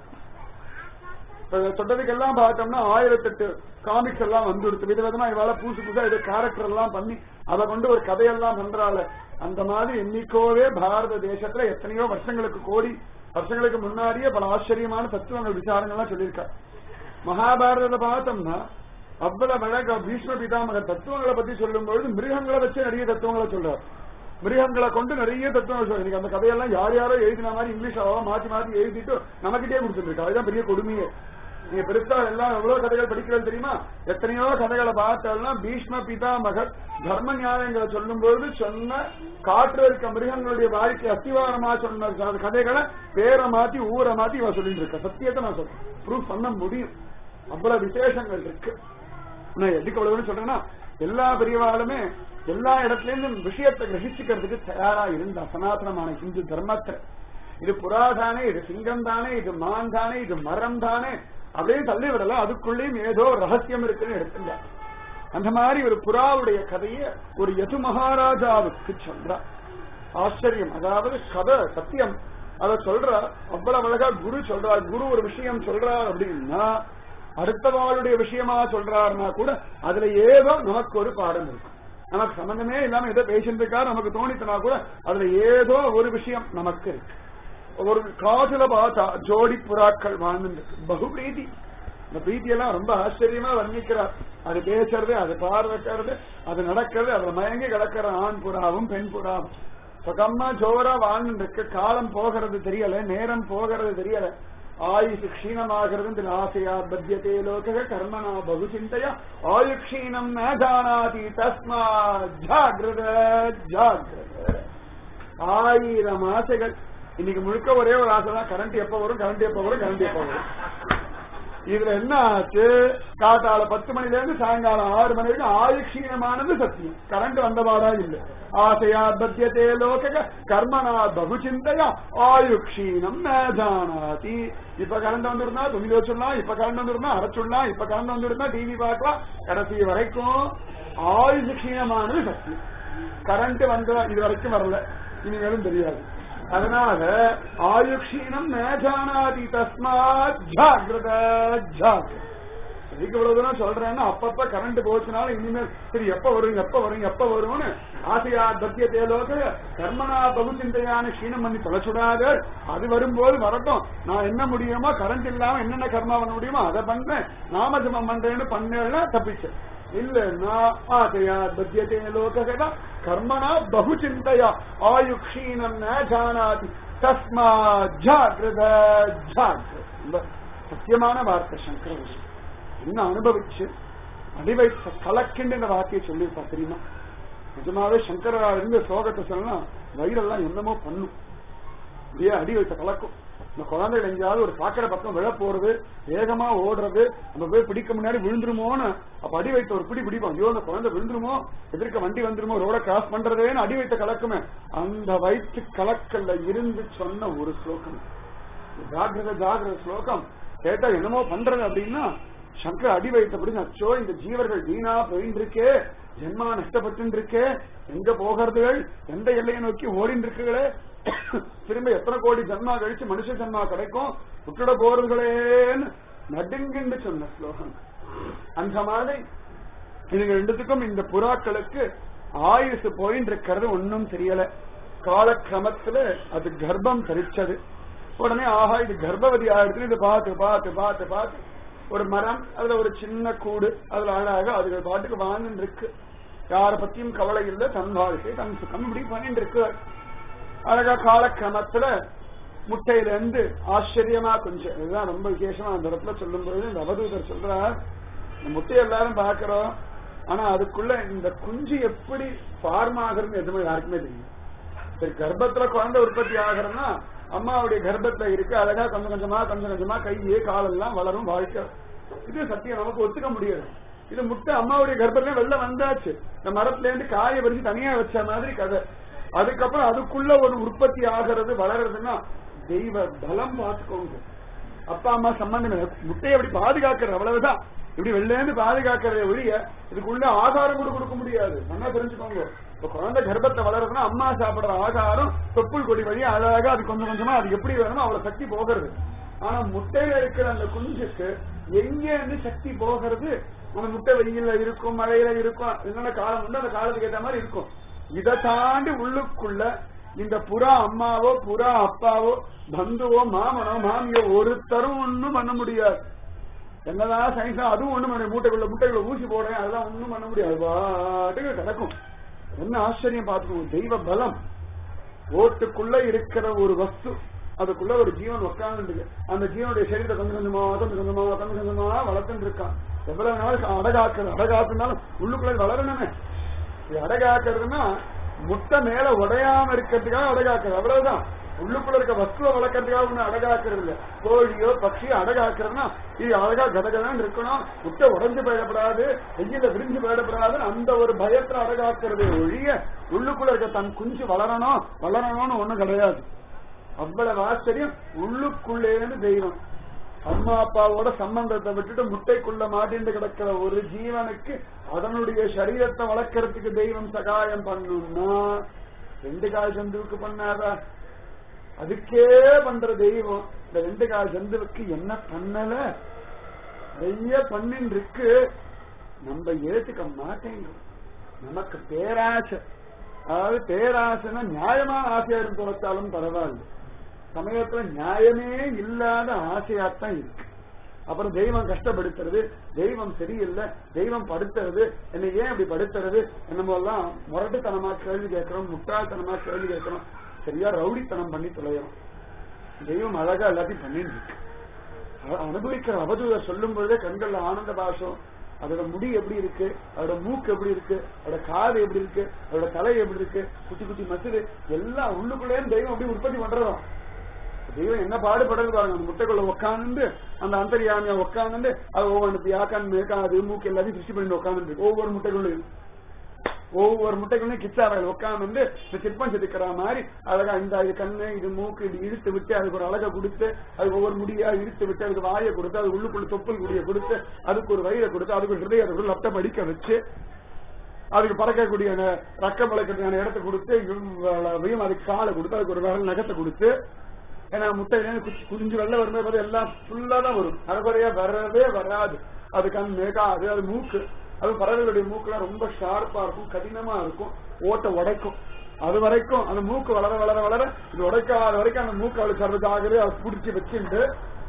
இப்ப சொன்னதுக்கெல்லாம் பார்த்தோம்னா ஆயிரத்தெட்டு காமிக்ஸ் எல்லாம் வந்துடுத்து விதவிதமா இவாள புதுசு புதுசா இது கேரக்டர் எல்லாம் பண்ணி அதை கொண்டு ஒரு கதையெல்லாம் பண்றாள் அந்த மாதிரி என்னைக்கோவே பாரத தேசத்துல எத்தனையோ வருஷங்களுக்கு கோடி வருஷங்களுக்கு முன்னாடியே பல ஆச்சரியமான தத்துவங்கள் விசாரங்கள்லாம் சொல்லியிருக்கா மகாபாரதத்தை பார்த்தோம்னா அவ்வளவு அழகா பீஷ்ம பிதாமக தத்துவங்களை பத்தி சொல்லும் பொழுது மிருகங்களை வச்சு நிறைய தத்துவங்களை சொல்றார் மிருகங்களை கொண்டு நிறைய தத்துவங்கள் சொல்றாரு இன்னைக்கு அந்த கதையெல்லாம் யார் யாரோ எழுதின மாதிரி இங்கிலீஷ் அவ்வளோ மாத்தி மாத்தி எழுதிட்டு நமக்கிட்டே கொடுத்துருக்கு அதுதான் பெரிய கொடுமையே நீங்க பெருசா எல்லாம் எவ்வளவு கதைகள் படிக்கிறது தெரியுமா எத்தனையோ கதைகளை பார்த்தோம்னா பீஷ்ம பிதாமகர் தர்ம நியாயங்களை சொல்லும் பொழுது சொன்ன காற்று இருக்க மிருகங்களுடைய வாழ்க்கை அஸ்திவாரமா சொன்ன கதைகளை பேரை மாத்தி ஊரை மாத்தி இவன் சொல்லிட்டு இருக்க சத்தியத்தை நான் சொல்றேன் ப்ரூஃப் பண்ண முடியும் அவ்வளவு விசேஷங்கள் இருக்கு நான் எதுக்கு அவ்வளவுன்னு சொல்றேன்னா எல்லா பெரியவாளுமே எல்லா இடத்துலயும் விஷயத்தை கிரகிச்சுக்கிறதுக்கு தயாரா இருந்தா சனாதனமான இந்து தர்மத்தை இது புறாதானே இது சிங்கம் தானே இது மான் தானே இது மரம் தானே அப்படியே தள்ளி விடலாம் அதுக்குள்ளேயும் ஏதோ ஒரு ரகசியம் இருக்குன்னு எடுத்துங்க அந்த மாதிரி ஒரு புறாவுடைய கதையை ஒரு யது மகாராஜாவுக்கு சொல்றார் ஆச்சரியம் அதாவது கதை சத்தியம் அத சொல்ற அவ்வளவு அழகா குரு சொல்றார் குரு ஒரு விஷயம் சொல்றார் அப்படின்னா அடுத்தவாளுடைய விஷயமா சொல்றாருன்னா கூட அதுல ஏதோ நமக்கு ஒரு பாடம் இருக்கு நமக்கு சம்பந்தமே இல்லாம ஏதோ பேசிட்டு இருக்காரு நமக்கு தோணித்தனா கூட அதுல ஏதோ ஒரு விஷயம் நமக்கு இருக்கு ஒரு காதுல பார்த்தா ஜோடி புறாக்கள் வாழ்ந்து பகு பிரீதி இந்த பிரீத்தியெல்லாம் ரொம்ப ஆச்சரியமா வர்ணிக்கிறார் அது பேசுறது அது பார்வைக்கிறது அது நடக்கிறது அதுல மயங்கி கிடக்கிற ஆண் புறாவும் பெண் புறாவும் சுகமா ஜோரா வாழ்ந்து இருக்கு காலம் போகிறது தெரியல நேரம் போகிறது தெரியல ஆயுஷ் க்ஷீணமாகிறது ஆசையா பத்தியதே லோக கர்மனா பகு சிந்தையா ஆயு க்ஷீணம் ந ஜானாதி தஸ்மா ஜாகிரத ஜாகிரத ஆயிரம் ஆசைகள் இன்னைக்கு முழுக்க ஒரே ஒரு ஆசை தான் கரண்ட் எப்ப வரும் கரண்ட் எப்ப வரும் கரண்ட் எப்ப வரும் இதுல என்ன ஆச்சு காத்தால பத்து மணில இருந்து சாயங்காலம் ஆறு மணி வரைக்கும் ஆயுஷீனமானது சத்தியம் கரண்ட் வந்தவாடா இல்ல ஆசையா பத்தியதே லோக கர்மனா பகு சிந்தையா ஆயுஷீனம் ஜானாதி இப்ப கரண்ட் வந்திருந்தா துணி வச்சுடலாம் இப்ப கரண்ட் வந்திருந்தா அரைச்சுடலாம் இப்ப கரண்ட் வந்திருந்தா டிவி பார்க்கலாம் கடைசி வரைக்கும் ஆயுஷீனமானது சத்தியம் கரண்ட் வந்த இது வரைக்கும் வரல இனிமேலும் தெரியாது அதனால ஆயுஷீனம் மேஜானாதி தஸ்மாத் ஜாகிரத ஜாகிரத இதுக்கு இவ்வளவு தூரம் சொல்றேன்னா அப்பப்ப கரண்ட் போச்சுனாலும் இனிமேல் சரி எப்ப வரும் எப்ப வரும் எப்ப வரும்னு ஆசையா பத்திய லோக கர்மனா பகுச்சிந்தையான க்ஷீணம் பண்ணி தொலைச்சுடாத அது வரும்போது வரட்டும் நான் என்ன முடியுமோ கரண்ட் இல்லாம என்னென்ன கர்மா பண்ண முடியுமோ அதை பண்றேன் நாமஜபம் பண்றேன்னு பண்ணேன்னா தப்பிச்சேன் இல்ல ஆசையா பத்தியதே லோகா கர்மனா பகு சிந்தையா ஆயுக்ஷீனம் ந ஜானாதி தஸ்மா ஜாகிரத ஜாகிரத சத்தியமான வார்த்தை சங்கர விஷயம் என்ன அனுபவிச்சு அடிவைத்த கலக்கின்ற இந்த வார்த்தையை சொல்லியிருப்பா தெரியுமா நிஜமாவே சங்கரா இருந்த சோகத்தை சொன்னா வயிறெல்லாம் என்னமோ பண்ணும் அப்படியே அடி வைத்த கலக்கும் இந்த குழந்தைகள் எங்கேயாவது ஒரு சாக்கடை பக்கம் விழ போறது வேகமா ஓடுறது நம்ம போய் பிடிக்க முன்னாடி விழுந்துருமோன்னு அப்ப அடி வைத்த ஒரு பிடி பிடிப்போம் ஐயோ அந்த குழந்தை விழுந்துருமோ எதிர்க்க வண்டி வந்துருமோ ரோட கிராஸ் பண்றதேன்னு அடி வைத்த கலக்குமே அந்த வயிற்று கலக்கல்ல இருந்து சொன்ன ஒரு ஸ்லோகம் ஜாகிரத ஜாகிரத ஸ்லோகம் கேட்டா என்னமோ பண்றது அப்படின்னா சங்கர் அடி வைத்தபடி அச்சோ இந்த ஜீவர்கள் வீணா போயின்னு இருக்கே ஜென்மா நஷ்டப்பட்டு இருக்கே எங்க போகிறதுகள் எந்த எல்லையை நோக்கி ஓடின்னு இருக்குகளே திரும்ப எத்தனை கோடி ஜென்மா கழிச்சு மனுஷ ஜென்மா கிடைக்கும் விட்டுட போறதுகளேன்னு நடுங்கின்னு சொன்ன ஸ்லோகம் அந்த மாதிரி இதுங்க ரெண்டுத்துக்கும் இந்த புறாக்களுக்கு ஆயுசு போயின்னு இருக்கிறது ஒன்னும் தெரியல காலக்கிரமத்துல அது கர்ப்பம் தரிச்சது உடனே ஆஹா இது கர்ப்பவதி ஆயிடுச்சு இது பார்த்து பார்த்து பார்த்து பார்த்து ஒரு மரம் அதுல ஒரு சின்ன கூடு அதுல அழகாக அதுகள் பாட்டுக்கு வாழ்ந்துட்டு இருக்கு யார பத்தியும் கவலை இல்லை தன் வாழ்க்கை தன் சுகம் இப்படி பண்ணிட்டு இருக்கு அழகா காலக்கிரமத்துல முட்டையில இருந்து ஆச்சரியமா கொஞ்சம் இதுதான் ரொம்ப விசேஷமா அந்த இடத்துல சொல்லும் பொழுது இந்த அவதூதர் சொல்றார் இந்த முட்டையை எல்லாரும் பாக்குறோம் ஆனா அதுக்குள்ள இந்த குஞ்சு எப்படி ஃபார்ம் ஆகுறதுன்னு எதுவுமே யாருக்குமே தெரியும் சரி கர்ப்பத்துல குழந்தை உற்பத்தி ஆகிறதுனா அம்மாவுடைய கர்ப்பத்துல இருக்கு அழகா கொஞ்சம் கொஞ்சமா கொஞ்சம் கொஞ்சமா கையே காலெல்லாம் வளரும் வாழ்க்கை இது சத்தியம் நமக்கு ஒத்துக்க முடியாது இது முட்டை அம்மாவுடைய கர்ப்பத்துல வெளில வந்தாச்சு இந்த மரத்துல இருந்து காய வரிச்சு தனியா வச்ச மாதிரி கதை அதுக்கப்புறம் அதுக்குள்ள ஒரு உற்பத்தி ஆகிறது வளருதுன்னா தெய்வ பலம் பார்த்துக்கோங்க அப்பா அம்மா சம்பந்தம் இல்லை. முட்டையை அப்படி பாதுகாக்கிறது அவ்வளவுதான் இப்படி வெளில இருந்து பாதுகாக்கிறத ஒழிய இதுக்குள்ள ஆகாரம் கூட கொடுக்க முடியாது நல்லா தெரிஞ்சுக்கோங்க இப்ப குழந்தை கர்ப்பத்தை வளருதுன்னா அம்மா சாப்பிடுற ஆகாரம் தொப்புள் கொடி வழி அழகா அது கொஞ்சம் கொஞ்சமா அது எப்படி வேணுமோ அவ்வளவு சக்தி போகிறது ஆனா முட்டையில இருக்கிற அந்த குஞ்சுக்கு எங்க இருந்து சக்தி போகிறது அந்த முட்டை வெயில்ல இருக்கும் மழையில இருக்கும் என்னென்ன காலம் உண்டு அந்த காலத்துக்கு ஏற்ற மாதிரி இருக்கும் இதை தாண்டி உள்ளுக்குள்ள இந்த புறா அம்மாவோ புறா அப்பாவோ பந்துவோ மாமனோ மாமியோ ஒருத்தரும் ஒண்ணும் பண்ண முடியாது என்னதான் சயின்ஸா அதுவும் ஒண்ணும் பண்ண மூட்டைக்குள்ள முட்டைக்குள்ள ஊசி போடுறேன் அதெல்லாம் ஒண்ணும் பண்ண முடியாது அது பாட்டுக்கு கிடக்கும் என்ன ஆச்சரியம் பார்த்துக்கணும் தெய்வ பலம் ஓட்டுக்குள்ள இருக்கிற ஒரு வஸ்து அதுக்குள்ள ஒரு ஜீவன் உட்கார்ந்து அந்த ஜீவனுடைய சரீரத்தை கொஞ்சம் கொஞ்சமா கொஞ்சம் கொஞ்சமா கொஞ்சம் கொஞ்சமா வளர்த்துட்டு இருக்கான் எவ்வளவு நாள் அடகாக்குறது அடகாக்குனாலும் உள்ளுக்குள்ள இது வளரணுமே இது அடகாக்குறதுன்னா முட்டை மேல உடையாம இருக்கிறதுக்காக அடகாக்குறது அவ்வளவுதான் உள்ளுக்குள்ள இருக்க வஸ்துவை வளர்க்கறதுக்காக ஒண்ணு அடகாக்குறது இல்ல கோழியோ பட்சியோ அடகாக்குறதுன்னா இது அழகா கதகதான் இருக்கணும் முட்டை உடைஞ்சு போயிடப்படாது வெயில விரிஞ்சு போயிடப்படாதுன்னு அந்த ஒரு பயத்துல அடகாக்குறது ஒழிய உள்ளுக்குள்ள இருக்க தன் குஞ்சு வளரணும் வளரணும்னு ஒண்ணும் கிடையாது அவ்வளவு ஆச்சரியம் உள்ளுக்குள்ளேன்னு தெய்வம் அம்மா அப்பாவோட சம்பந்தத்தை விட்டுட்டு முட்டைக்குள்ள மாட்டிண்டு கிடக்கிற ஒரு ஜீவனுக்கு அதனுடைய சரீரத்தை வளர்க்கறதுக்கு தெய்வம் சகாயம் பண்ணும்னா ரெண்டு கால் ஜந்துவுக்கு பண்ணாதா அதுக்கே பண்ற தெய்வம் இந்த ரெண்டு கால் ஜந்துவுக்கு என்ன பண்ணல நிறைய பண்ணின்னு இருக்கு நம்ம ஏத்துக்க மாட்டேங்கிறோம் நமக்கு பேராசை அதாவது பேராசைன்னா நியாயமான ஆசையா இருந்து தொலைச்சாலும் பரவாயில்ல சமயத்துல நியாயமே இல்லாத ஆசையாத்தான் இருக்கு அப்புறம் தெய்வம் கஷ்டப்படுத்துறது தெய்வம் சரியில்லை தெய்வம் படுத்துறது என்னை ஏன் இப்படி படுத்துறது என்னமோ எல்லாம் முரட்டுத்தனமா கேள்வி கேட்கிறோம் முட்டாள்தனமா கேள்வி கேட்கிறோம் சரியா ரவுடித்தனம் பண்ணி தொலைகிறோம் தெய்வம் அழகா எல்லாத்தையும் பண்ணிட்டு இருக்கு அ- அனுபவிக்கிற அவதூத சொல்லும் பொழுதே கண்கள்ல ஆனந்த பாசம் அதோட முடி எப்படி இருக்கு அதோட மூக்கு எப்படி இருக்கு அதோட காது எப்படி இருக்கு அதோட தலை எப்படி இருக்கு குட்டி குட்டி மசிறு எல்லாம் உள்ளுக்குள்ளே தெய்வம் அப்படி உற்பத்தி பண்றதும் தெய்வம் என்ன பாடுபடுறது பாருங்க அந்த முட்டைக்குள்ள உட்காந்து அந்த அந்தரியாமியா உட்காந்து அது ஒவ்வொன்று யாக்கான் மேக்காது மூக்கு எல்லாத்தையும் திருஷ்டி பண்ணி உட்காந்து ஒவ்வொரு முட்டைக்குள்ளையும் ஒவ்வொரு முட்டைக்குள்ளையும் கிச்சாவையில் உட்காந்து இந்த சிற்பம் செதுக்கிற மாதிரி அழகா இந்த இது கண்ணு இது மூக்கு இது இழுத்து விட்டு அதுக்கு ஒரு அழகை கொடுத்து அது ஒவ்வொரு முடியா இழுத்து விட்டு அதுக்கு வாயை கொடுத்து அது உள்ளுக்குள்ள தொப்புள் குடியை கொடுத்து அதுக்கு ஒரு வயிறை கொடுத்து அதுக்கு ஒரு ஹிருதயத்தை லப்ட படிக்க வச்சு அதுக்கு பறக்கக்கூடிய அந்த ரக்கம் பழக்கிறதுக்கான இடத்தை கொடுத்து இவ்வளவையும் அதுக்கு காலை கொடுத்து அதுக்கு ஒரு வகை நகத்தை கொடுத்து ஏன்னா முட்டையிலேருந்து குச்சி குஞ்சு வெள்ள வரும்போது பார்த்தா எல்லாம் ஃபுல்லா தான் வரும் அரைக்குறையா வரவே வராது அது கண் மேகாது அது மூக்கு அது பறவைகளுடைய மூக்குலாம் ரொம்ப ஷார்ப்பா இருக்கும் கடினமா இருக்கும் ஓட்டை உடைக்கும் அது வரைக்கும் அந்த மூக்கு வளர வளர வளர இது உடைக்காத வரைக்கும் அந்த மூக்கு அவளுக்கு சர்வதாகவே அதை பிடிச்சி வச்சுட்டு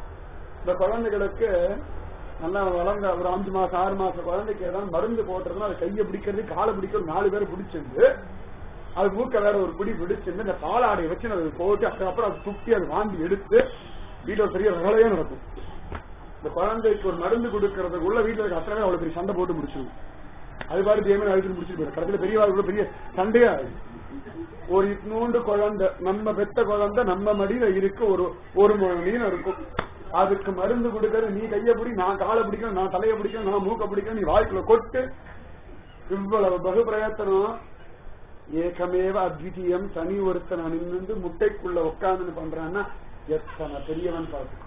இந்த குழந்தைகளுக்கு நல்லா வளர்ந்த ஒரு அஞ்சு மாசம் ஆறு மாசம் குழந்தைக்கு ஏதாவது மருந்து போட்டுறதுன்னா அது கையை பிடிக்கிறது காலை பிடிக்கிறது நாலு பேர் பிடிச்சிருந்து அது மூக்க வேற ஒரு பிடி பிடிச்சிருந்து இந்த பாலாடையை வச்சு அது போட்டு அதுக்கப்புறம் அது துப்பி அது வாந்தி எடுத்து வீட்டுல ஒரு பெரிய வேலையே நடக்கும் இந்த குழந்தைக்கு ஒரு மருந்து கொடுக்கறதுக்குள்ள வீட்டுல இருக்க அத்தனை பேர் அவ்வளவு பெரிய சண்டை போட்டு முடிச்சிடும் அது பாரு தேமே அழுத்து முடிச்சுட்டு போயிடும் கடைசியில பெரியவாளுக்குள்ள பெரிய சண்டையா ஆகுது ஒரு இட்னூண்டு குழந்தை நம்ம பெத்த குழந்தை நம்ம மடியில இருக்கு ஒரு ஒரு முழம் மீன் இருக்கும் அதுக்கு மருந்து கொடுக்கறது நீ கைய பிடி நான் காலை பிடிக்கணும் நான் தலையை பிடிக்கணும் நான் மூக்க பிடிக்கணும் நீ வாய்க்குள்ள கொட்டு இவ்வளவு பகு பிரயத்தனம் ஏகமேவ அத்விதீயம் தனி ஒருத்தன் நின்று முட்டைக்குள்ள உட்கார்ந்து பண்றான்னா எத்தனை பெரியவன் பார்த்துக்கணும்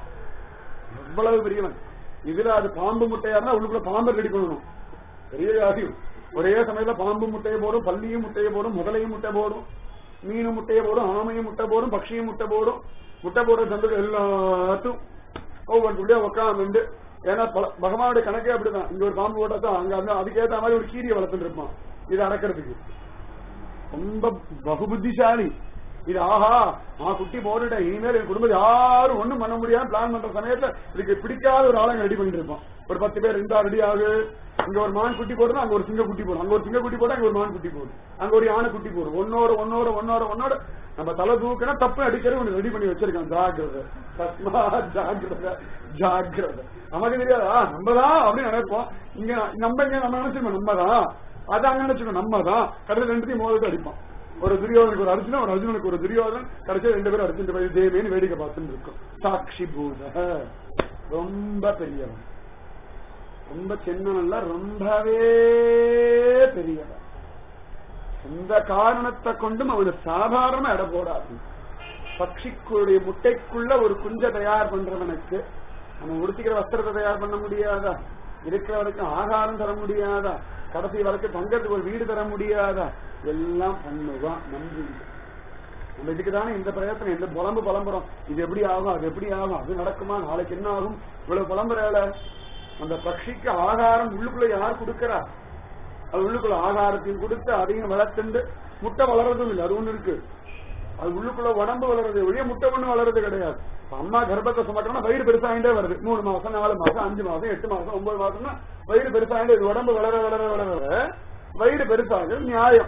எவ்வளவு பெரியவன் இதுல அது பாம்பு முட்டையா இருந்தா உள்ளுக்குள்ள பாம்பை ரெடி பண்ணணும் பெரிய காரியம் ஒரே சமயத்துல பாம்பு முட்டையை போடும் பல்லியும் முட்டையை போடும் முதலையும் முட்டை போடும் மீனும் முட்டையை போடும் ஆமையும் முட்டை போடும் பக்ஷியும் முட்டை போடும் முட்டை போடுற சந்துகள் எல்லாத்தும் ஒவ்வொன்றுடைய உட்காந்து ஏன்னா பல- பகவானுடைய கணக்கே அப்படிதான் இங்க ஒரு பாம்பு போட்டா தான் அங்க வந்து அதுக்கேத்த மாதிரி ஒரு கீரியை வளர்த்துட்டு இருப்பான் இதை அடக்கிறதுக்கு ரொம்ப பகு புத்திசாலி இது ஆஹா நான் குட்டி போட்டுட்டேன் இனிமேல் என் குடும்பம் யாரும் ஒண்ணும் பண்ண முடியாம பிளான் பண்ற சமயத்துல இதுக்கு பிடிக்காத ஒரு ஆளுங்க ரெடி பண்ணிட்டு இருப்பான் ஒரு பத்து பேர் ரெண்டா ரெடி ஆகு இங்க ஒரு மான் குட்டி போடுறோம் அங்க ஒரு சிங்க குட்டி போடும் அங்க ஒரு சிங்க குட்டி போட்டா அங்க ஒரு மான் குட்டி போடும் அங்க ஒரு யானை குட்டி போடும் ஒன்னோட ஒன்னோட ஒன்னோட ஒன்னோட நம்ம தலை தூக்கினா தப்பு அடிக்கிறது ஒண்ணு ரெடி பண்ணி வச்சிருக்கான் ஜாகிரத தஸ்மா ஜாகிரத ஜாகிரத நமக்கு தெரியாதா நம்மதான் அப்படின்னு நினைப்போம் இங்க நம்ம இங்க நம்ம நினைச்சிருக்கோம் நம்மதான் அது அங்க நினைச்சுக்கோ நம்ம தான் கடைசி ரெண்டுத்தையும் மோதிட்டு அடிப்பான் ஒரு துரியோதனுக்கு ஒரு அர்ஜுனன் ஒரு அர்ஜுனனுக்கு ஒரு துரியோதன் கடைசியில் ரெண்டு பேரும் அர்ஜுன் போய் தேவேன்னு வேடிக்கை பார்த்துட்டு இருக்கும் சாட்சி பூத ரொம்ப பெரியவன் ரொம்ப சின்னவன்ல ரொம்பவே பெரியவன் எந்த காரணத்தை கொண்டும் அவனை சாதாரண இட போடாது பட்சிக்குடைய முட்டைக்குள்ள ஒரு குஞ்ச தயார் பண்றவனுக்கு நம்ம உடுத்திக்கிற வஸ்திரத்தை தயார் பண்ண முடியாதா இருக்கிற வரைக்கும் ஆகாரம் தர முடியாதா கடைசி வரைக்கும் தங்கறதுக்கு ஒரு வீடு தர முடியாதா எல்லாம் பண்ணுவான் நன்றி நம்ம இதுக்கு தானே இந்த பிரயத்தனம் இந்த புலம்பு புலம்புறோம் இது எப்படி ஆகும் அது எப்படி ஆகும் அது நடக்குமா நாளைக்கு என்ன ஆகும் இவ்வளவு புலம்புறால அந்த பட்சிக்கு ஆகாரம் உள்ளுக்குள்ள யார் கொடுக்கறா அது உள்ளுக்குள்ள ஆகாரத்தையும் கொடுத்து அதையும் வளர்த்துண்டு முட்டை வளர்றதும் இல்லை அது ஒண்ணு இருக்கு அது உள்ளுக்குள்ள உடம்பு வளருது ஒழிய முட்டை ஒண்ணு வளருது கிடையாது இப்ப அம்மா கர்ப்பத்தை சுமக்கணும்னா வயிறு பெருசாகிட்டே வருது மூணு மாசம் நாலு மாசம் அஞ்சு மாசம் எட்டு மாசம் ஒன்பது மாசம்னா வயிறு பெருசாகிட்டே இது உடம்பு வளர வளர வளர வளர வயிறு பெருசாகுது நியாயம்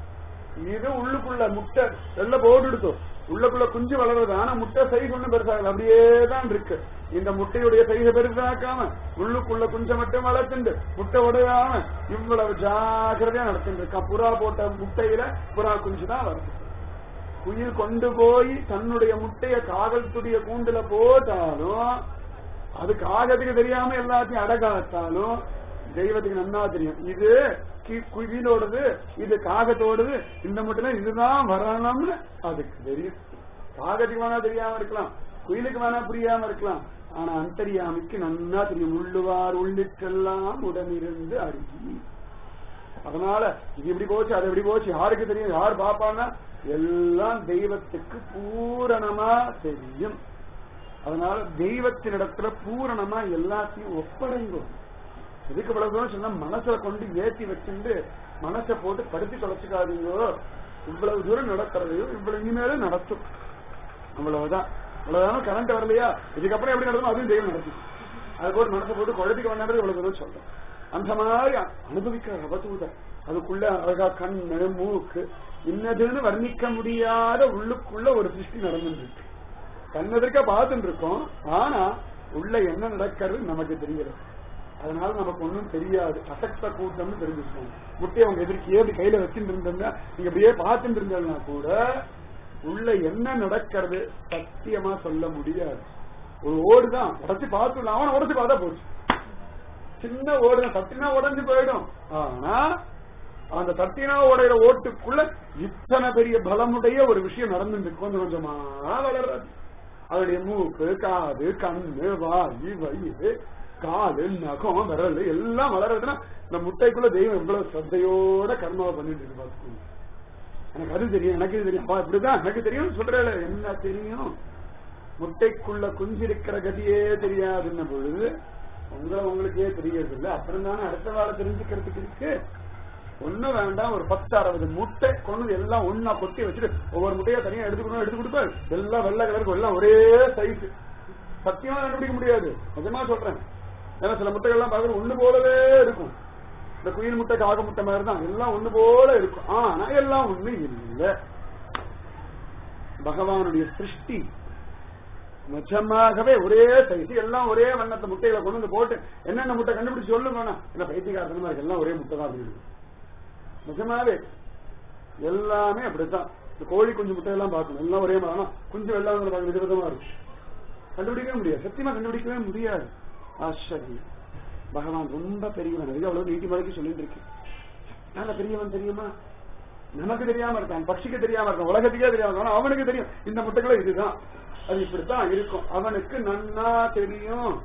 இது உள்ளுக்குள்ள முட்டை வெள்ள போட்டு எடுத்தோம் உள்ளுக்குள்ள குஞ்சு வளருது ஆனா முட்டை சைஸ் ஒண்ணும் பெருசாகல அப்படியே தான் இருக்கு இந்த முட்டையுடைய சைஸ பெருசாக்காம உள்ளுக்குள்ள குஞ்சை மட்டும் வளர்த்துண்டு முட்டை உடையாம இவ்வளவு ஜாக்கிரதையா நடத்திட்டு இருக்கான் புறா போட்ட முட்டையில புறா குஞ்சு தான் வருது குயில் கொண்டு போய் தன்னுடைய முட்டைய காகத்துடைய கூண்டுல போட்டாலும் அது காகத்துக்கு தெரியாம எல்லாத்தையும் அடகாத்தாலும் தெய்வத்துக்கு நன்னா தெரியும் இது கி- குயிலோடது இது காகத்தோடது இந்த மட்டும் இதுதான் வரணும்னு அதுக்கு தெரியும் காகத்துக்கு வேணா தெரியாம இருக்கலாம் குயிலுக்கு வேணா புரியாம இருக்கலாம் ஆனா அந்தரியாமிக்கு நன்னா தெரியும் உள்ளுவார் உள்ளிட்டெல்லாம் உடனிருந்து அருகி அதனால இது எப்படி போச்சு அது எப்படி போச்சு யாருக்கு தெரியும் யார் பாப்பான்னா எல்லாம் தெய்வத்துக்கு பூரணமா தெரியும் அதனால தெய்வத்தினிடத்துல பூரணமா எல்லாத்தையும் ஒப்படைங்கும் எதுக்கு இவ்வளவு தூரம் சொன்னா மனசுல கொண்டு ஏத்தி வச்சுட்டு மனசை போட்டு படுத்தி தொலைச்சுக்காதீங்கோ இவ்வளவு தூரம் நடக்கிறதையும் இவ்வளவு இனிமேலும் நடத்தும் அவ்வளவுதான் அவ்வளவுதான் கரண்ட் வரலையா இதுக்கப்புறம் எப்படி நடக்கும் அதுவும் தெய்வம் நடத்தும் அது போட்டு மனசை போட்டு குழந்தைக்கு வேண்டாம் இவ்வளவு தூரம் சொல்றேன் அந்த மாதிரி அனுபவிக்கிற அவதூதர் அதுக்குள்ள அழகா கண்ணு மூக்கு இன்னதுன்னு வர்ணிக்க முடியாத உள்ளுக்குள்ள ஒரு சிருஷ்டி நடந்துருக்கு கண்ணெதிர்க்க பார்த்துட்டு இருக்கோம் ஆனா உள்ள என்ன நடக்கிறது நமக்கு தெரிகிறது அதனால நமக்கு ஒண்ணும் தெரியாது அசக்த கூட்டம்னு தெரிஞ்சுக்கணும் முட்டையை அவங்க எதிர்க்கே அப்படி கையில வச்சுட்டு இருந்தோம்னா நீங்க அப்படியே பார்த்துட்டு இருந்தோம்னா கூட உள்ள என்ன நடக்கிறது சத்தியமா சொல்ல முடியாது ஒரு ஓடு தான் உடச்சு பார்த்துடலாம் அவனை உடச்சு பார்த்தா போச்சு சின்ன ஓடு தான் தட்டினா உடஞ்சு போயிடும் ஆனா அந்த தட்டினா உடையிற ஓட்டுக்குள்ள இத்தனை பெரிய பலமுடைய ஒரு விஷயம் நடந்துட்டு கொஞ்சம் கொஞ்சமா வளர்றது அதனுடைய மூக்கு காது கண்ணு வாயு வயிறு காலு நகம் விரல் எல்லாம் வளர்றதுன்னா இந்த முட்டைக்குள்ள தெய்வம் எவ்வளவு ஸ்ரத்தையோட கர்மாவை பண்ணிட்டு இருக்கு பார்த்துக்கோங்க எனக்கு அது தெரியும் எனக்கு இது தெரியும் அப்பா இப்படிதான் எனக்கு தெரியும் சொல்றேன் என்ன தெரியும் முட்டைக்குள்ள குஞ்சிருக்கிற கதியே தெரியாதுன்ன பொழுது உங்களை உங்களுக்கே தெரியறது இல்ல அப்புறம் தானே அடுத்த வாழ தெரிஞ்சுக்கிறதுக்கு இருக்கு ஒண்ணும் வேண்டாம் ஒரு பத்து அறுபது முட்டை கொண்டு எல்லாம் ஒன்னா கொட்டி வச்சுட்டு ஒவ்வொரு முட்டையா தனியா எடுத்துக்கணும் எடுத்து கொடுப்பாரு எல்லாம் வெள்ளை கலருக்கு எல்லாம் ஒரே சைஸ் சத்தியமா கண்டுபிடிக்க முடியாது நிஜமா சொல்றேன் ஏன்னா சில முட்டைகள்லாம் பார்க்கறது ஒண்ணு போலவே இருக்கும் இந்த குயில் முட்டை காக முட்டை மாதிரி தான் எல்லாம் ஒண்ணு போல இருக்கும் ஆனா எல்லாம் ஒண்ணு இல்லை பகவானுடைய சிருஷ்டி நிஜமாகவே ஒரே சைஸ் எல்லாம் ஒரே வண்ணத்தை முட்டைகளை கொண்டு வந்து போட்டு என்னென்ன முட்டை கண்டுபிடிச்சு சொல்லுங்க வேணாம் என்ன பைத்தியகாரத்தனமா இருக்கு எல்லாம் ஒரே முட்டை தான் அப்படின்னு நிஜமாவே எல்லாமே அப்படித்தான் இந்த கோழி குஞ்சு முட்டை எல்லாம் பார்க்கணும் எல்லாம் ஒரே மாதிரி ஆனா குஞ்சு எல்லாம் பார்க்கணும் விதவிதமா இருக்கும் கண்டுபிடிக்கவே முடியாது சத்தியமா கண்டுபிடிக்கவே முடியாது ஆச்சரியம் பகவான் ரொம்ப பெரியவன் அதுக்கு அவ்வளவு நீதி மலைக்கு சொல்லிட்டு இருக்கு நல்ல பெரியவன் தெரியுமா நமக்கு தெரியாம இருக்கான் பட்சிக்கு தெரியாம இருக்கான் உலகத்துக்கே தெரியாம இருக்கான் ஆனா அவனுக்கு தெரியும் இந்த முட்டைகளை இதுதான் அது இப்படித்தான் இருக்கும் அவனுக்கு நன்னா தெரியும்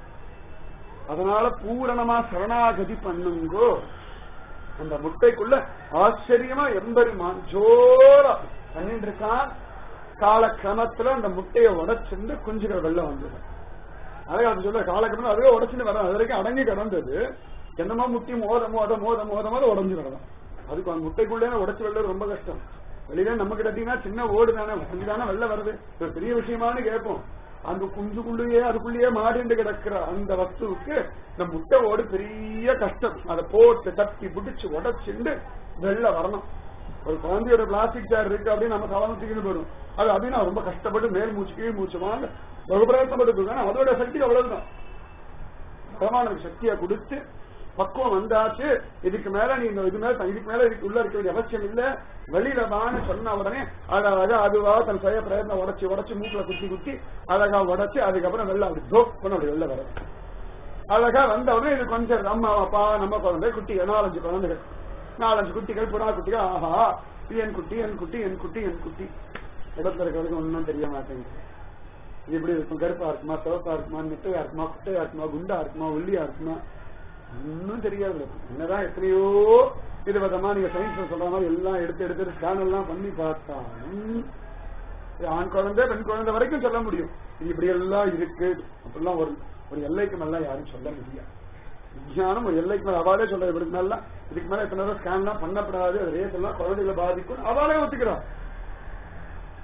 அதனால பூரணமா சரணாகதி பண்ணுங்கோ அந்த முட்டைக்குள்ள ஆச்சரியமா எம்பெருமான் ஜோரா பண்ணிட்டு இருக்கான் காலக்கிரமத்துல அந்த முட்டையை உடைச்சிருந்து குஞ்சுகள் வெள்ள வந்தது அதே அது சொல்ல காலக்கிரமம் அதுவே உடைச்சுன்னு வரும் அது வரைக்கும் அடங்கி கிடந்தது என்னமோ முட்டி மோத மோத மோத மோத மோத உடஞ்சு கிடக்கும் அதுக்கு அந்த முட்டைக்குள்ளே உடைச்சு வெள்ள ரொம்ப கஷ்டம் வெளியில நம்ம கிட்டீங்கன்னா சின்ன ஓடு தானே குஞ்சு தானே வெள்ள வருது இது பெரிய விஷயமானு கேட்போம் அந்த குஞ்சுக்குள்ளேயே அதுக்குள்ளேயே மாடிண்டு கிடக்கிற அந்த வஸ்துவுக்கு இந்த முட்டை ஓடு பெரிய கஷ்டம் அதை போட்டு தட்டி பிடிச்சு உடைச்சுண்டு வெள்ள வரணும் ஒரு குழந்தையோட பிளாஸ்டிக் சேர் இருக்கு அப்படின்னு நம்ம கவனத்துக்கு போயிடும் அது அப்படின்னு நான் ரொம்ப கஷ்டப்பட்டு மேல் மூச்சு கீழ் மூச்சு வாங்க பகுபிரயத்தப்பட்டு இருக்கேன் அதோட சக்தி அவ்வளவுதான் பகவானுக்கு சக்தியை கொடுத்து பக்குவம் வந்தாச்சு இதுக்கு மேல நீ இந்த இது மேல இதுக்கு மேல இதுக்கு உள்ள இருக்க வேண்டிய அவசியம் இல்ல வெளியில வான்னு சொன்ன உடனே அழகா அதுவா தன் சுய பிரயத்னம் உடச்சு உடச்சு மூக்குல குத்தி குத்தி அழகா உடச்சு அதுக்கப்புறம் வெளில அப்படி தோப் பண்ண அப்படி வெளில வர அழகா வந்த உடனே இது கொஞ்சம் அம்மா அப்பா நம்ம குழந்தை குட்டி நாலஞ்சு குழந்தைகள் நாலஞ்சு குட்டிகள் புறா குட்டிகள் ஆஹா இது என் குட்டி என் குட்டி என் குட்டி என் குட்டி இடத்துல இருக்கிறதுக்கு ஒன்றும் தெரிய மாட்டேங்குது இது எப்படி இருக்கும் கருப்பா இருக்குமா சிவப்பா இருக்குமா நெட்டையா இருக்குமா குட்டையா இருக்குமா குண்டா இருக்குமா ஒல்லியா இருக்குமா ஒன்னும் தெரியாது இருக்கும். என்னதான் எத்தனையோ இது விதமா நீங்க சயின்ஸ் சொல்ற மாதிரி எல்லாம் எடுத்து எடுத்து ஸ்கேன் எல்லாம் பண்ணி பார்த்தாலும் இது ஆண் குழந்தை பெண் குழந்தை வரைக்கும் சொல்ல முடியும் இது இப்படி எல்லாம் இருக்கு அப்படிலாம் ஒரு ஒரு எல்லைக்கு மேல யாரும் சொல்ல முடியாது விஞ்ஞானம் ஒரு எல்லைக்கு மேல அவாலே சொல்ற இப்படி மேல இதுக்கு மேல இத்தனை ஸ்கேன் எல்லாம் பண்ணப்படாது அது ரேஸ் எல்லாம் குழந்தைகளை பாதிக்கும் அவாலே ஒத்துக்கிறான்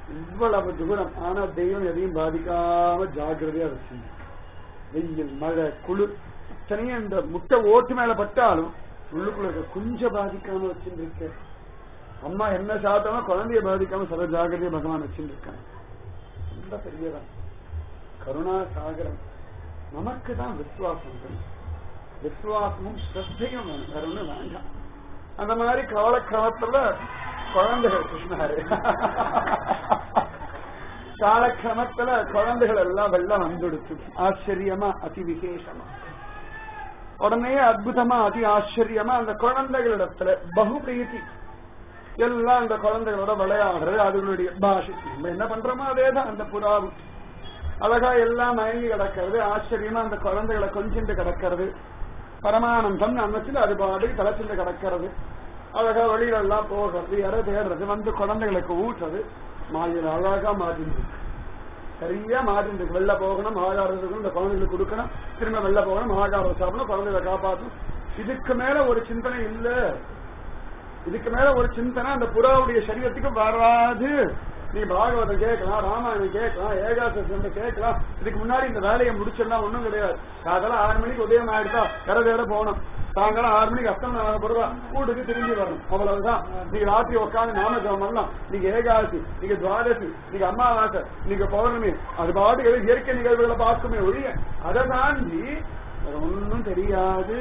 இவ்வளவு தூரம் ஆனா தெய்வம் எதையும் பாதிக்காம ஜாக்கிரதையா வச்சிருந்தது வெயில் மழை குளிர் இத்தனையும் இந்த முட்டை ஓட்டு மேல பட்டாலும் உள்ளுக்குள்ள இருக்க குஞ்ச பாதிக்காம வச்சிருக்க அம்மா என்ன சாப்பிட்டாலும் குழந்தைய பாதிக்காம சர்வ ஜாகிரதைய பகவான் வச்சிருக்காங்க ரொம்ப பெரியவன் கருணா சாகரம் நமக்கு தான் விசுவாசம் வேணும். விசுவாசமும் ஸ்ரத்தையும் வேணும் வேற ஒண்ணும் வேண்டாம் அந்த மாதிரி காலக்கிரமத்துல குழந்தைகள் கிருஷ்ணாரு காலக்கிரமத்துல குழந்தைகள் எல்லாம் வெள்ளம் வந்துடுச்சு ஆச்சரியமா அதி விசேஷமா உடனே அற்புதமா அதி ஆச்சரியமா அந்த குழந்தைகளிடத்துல பகு பிரீத்தி எல்லாம் அந்த குழந்தைகளோட விளையாடுறது அதுகளுடைய பாஷை நம்ம என்ன பண்றோமோ அதேதான் அந்த புறாவு அழகா எல்லாம் மயங்கி கிடக்கிறது ஆச்சரியமா அந்த குழந்தைகளை கொஞ்சிண்டு கிடக்கிறது பரமானந்தம் அன்னத்தில் அது பாடி தலைச்சிண்டு கிடக்கிறது அழகா வெளியில எல்லாம் போகிறது இறை தேடுறது வந்து குழந்தைகளுக்கு ஊட்டுறது மாயில அழகா மாறிட்டு சரியா மாறிட்டு இருக்கு வெளில போகணும் ஆகாரத்துக்கு இந்த குழந்தைகளுக்கு கொடுக்கணும் திரும்ப வெளில போகணும் ஆகாரம் சாப்பிடணும் குழந்தைகளை காப்பாற்றணும் இதுக்கு மேல ஒரு சிந்தனை இல்ல இதுக்கு மேல ஒரு சிந்தனை அந்த புறாவுடைய சரீரத்துக்கு வராது நீ பாகவதம் கேட்கலாம் ராமாயணம் கேட்கலாம் ஏகாசம் கேட்கலாம் இதுக்கு முன்னாடி இந்த வேலையை முடிச்சிடலாம் ஒண்ணும் கிடையாது காதெல்லாம் ஆறு மணிக்கு உதயம் ஆயிடுதா கரை தேட போகணும் சாயங்காலம் ஆறு மணிக்கு அஸ்தம் போடுவா வீட்டுக்கு திரும்பி வரணும் அவ்வளவுதான் நீங்க ராத்திரி உட்காந்து நாம ஜபம் பண்ணலாம் நீங்க ஏகாதசி நீங்க துவாதசி நீங்க அமாவாசை நீங்க பௌர்ணமி அது பாட்டு ஏதோ இயற்கை நிகழ்வுகளை பார்க்குமே ஒழிய அதை தாண்டி வேற ஒண்ணும் தெரியாது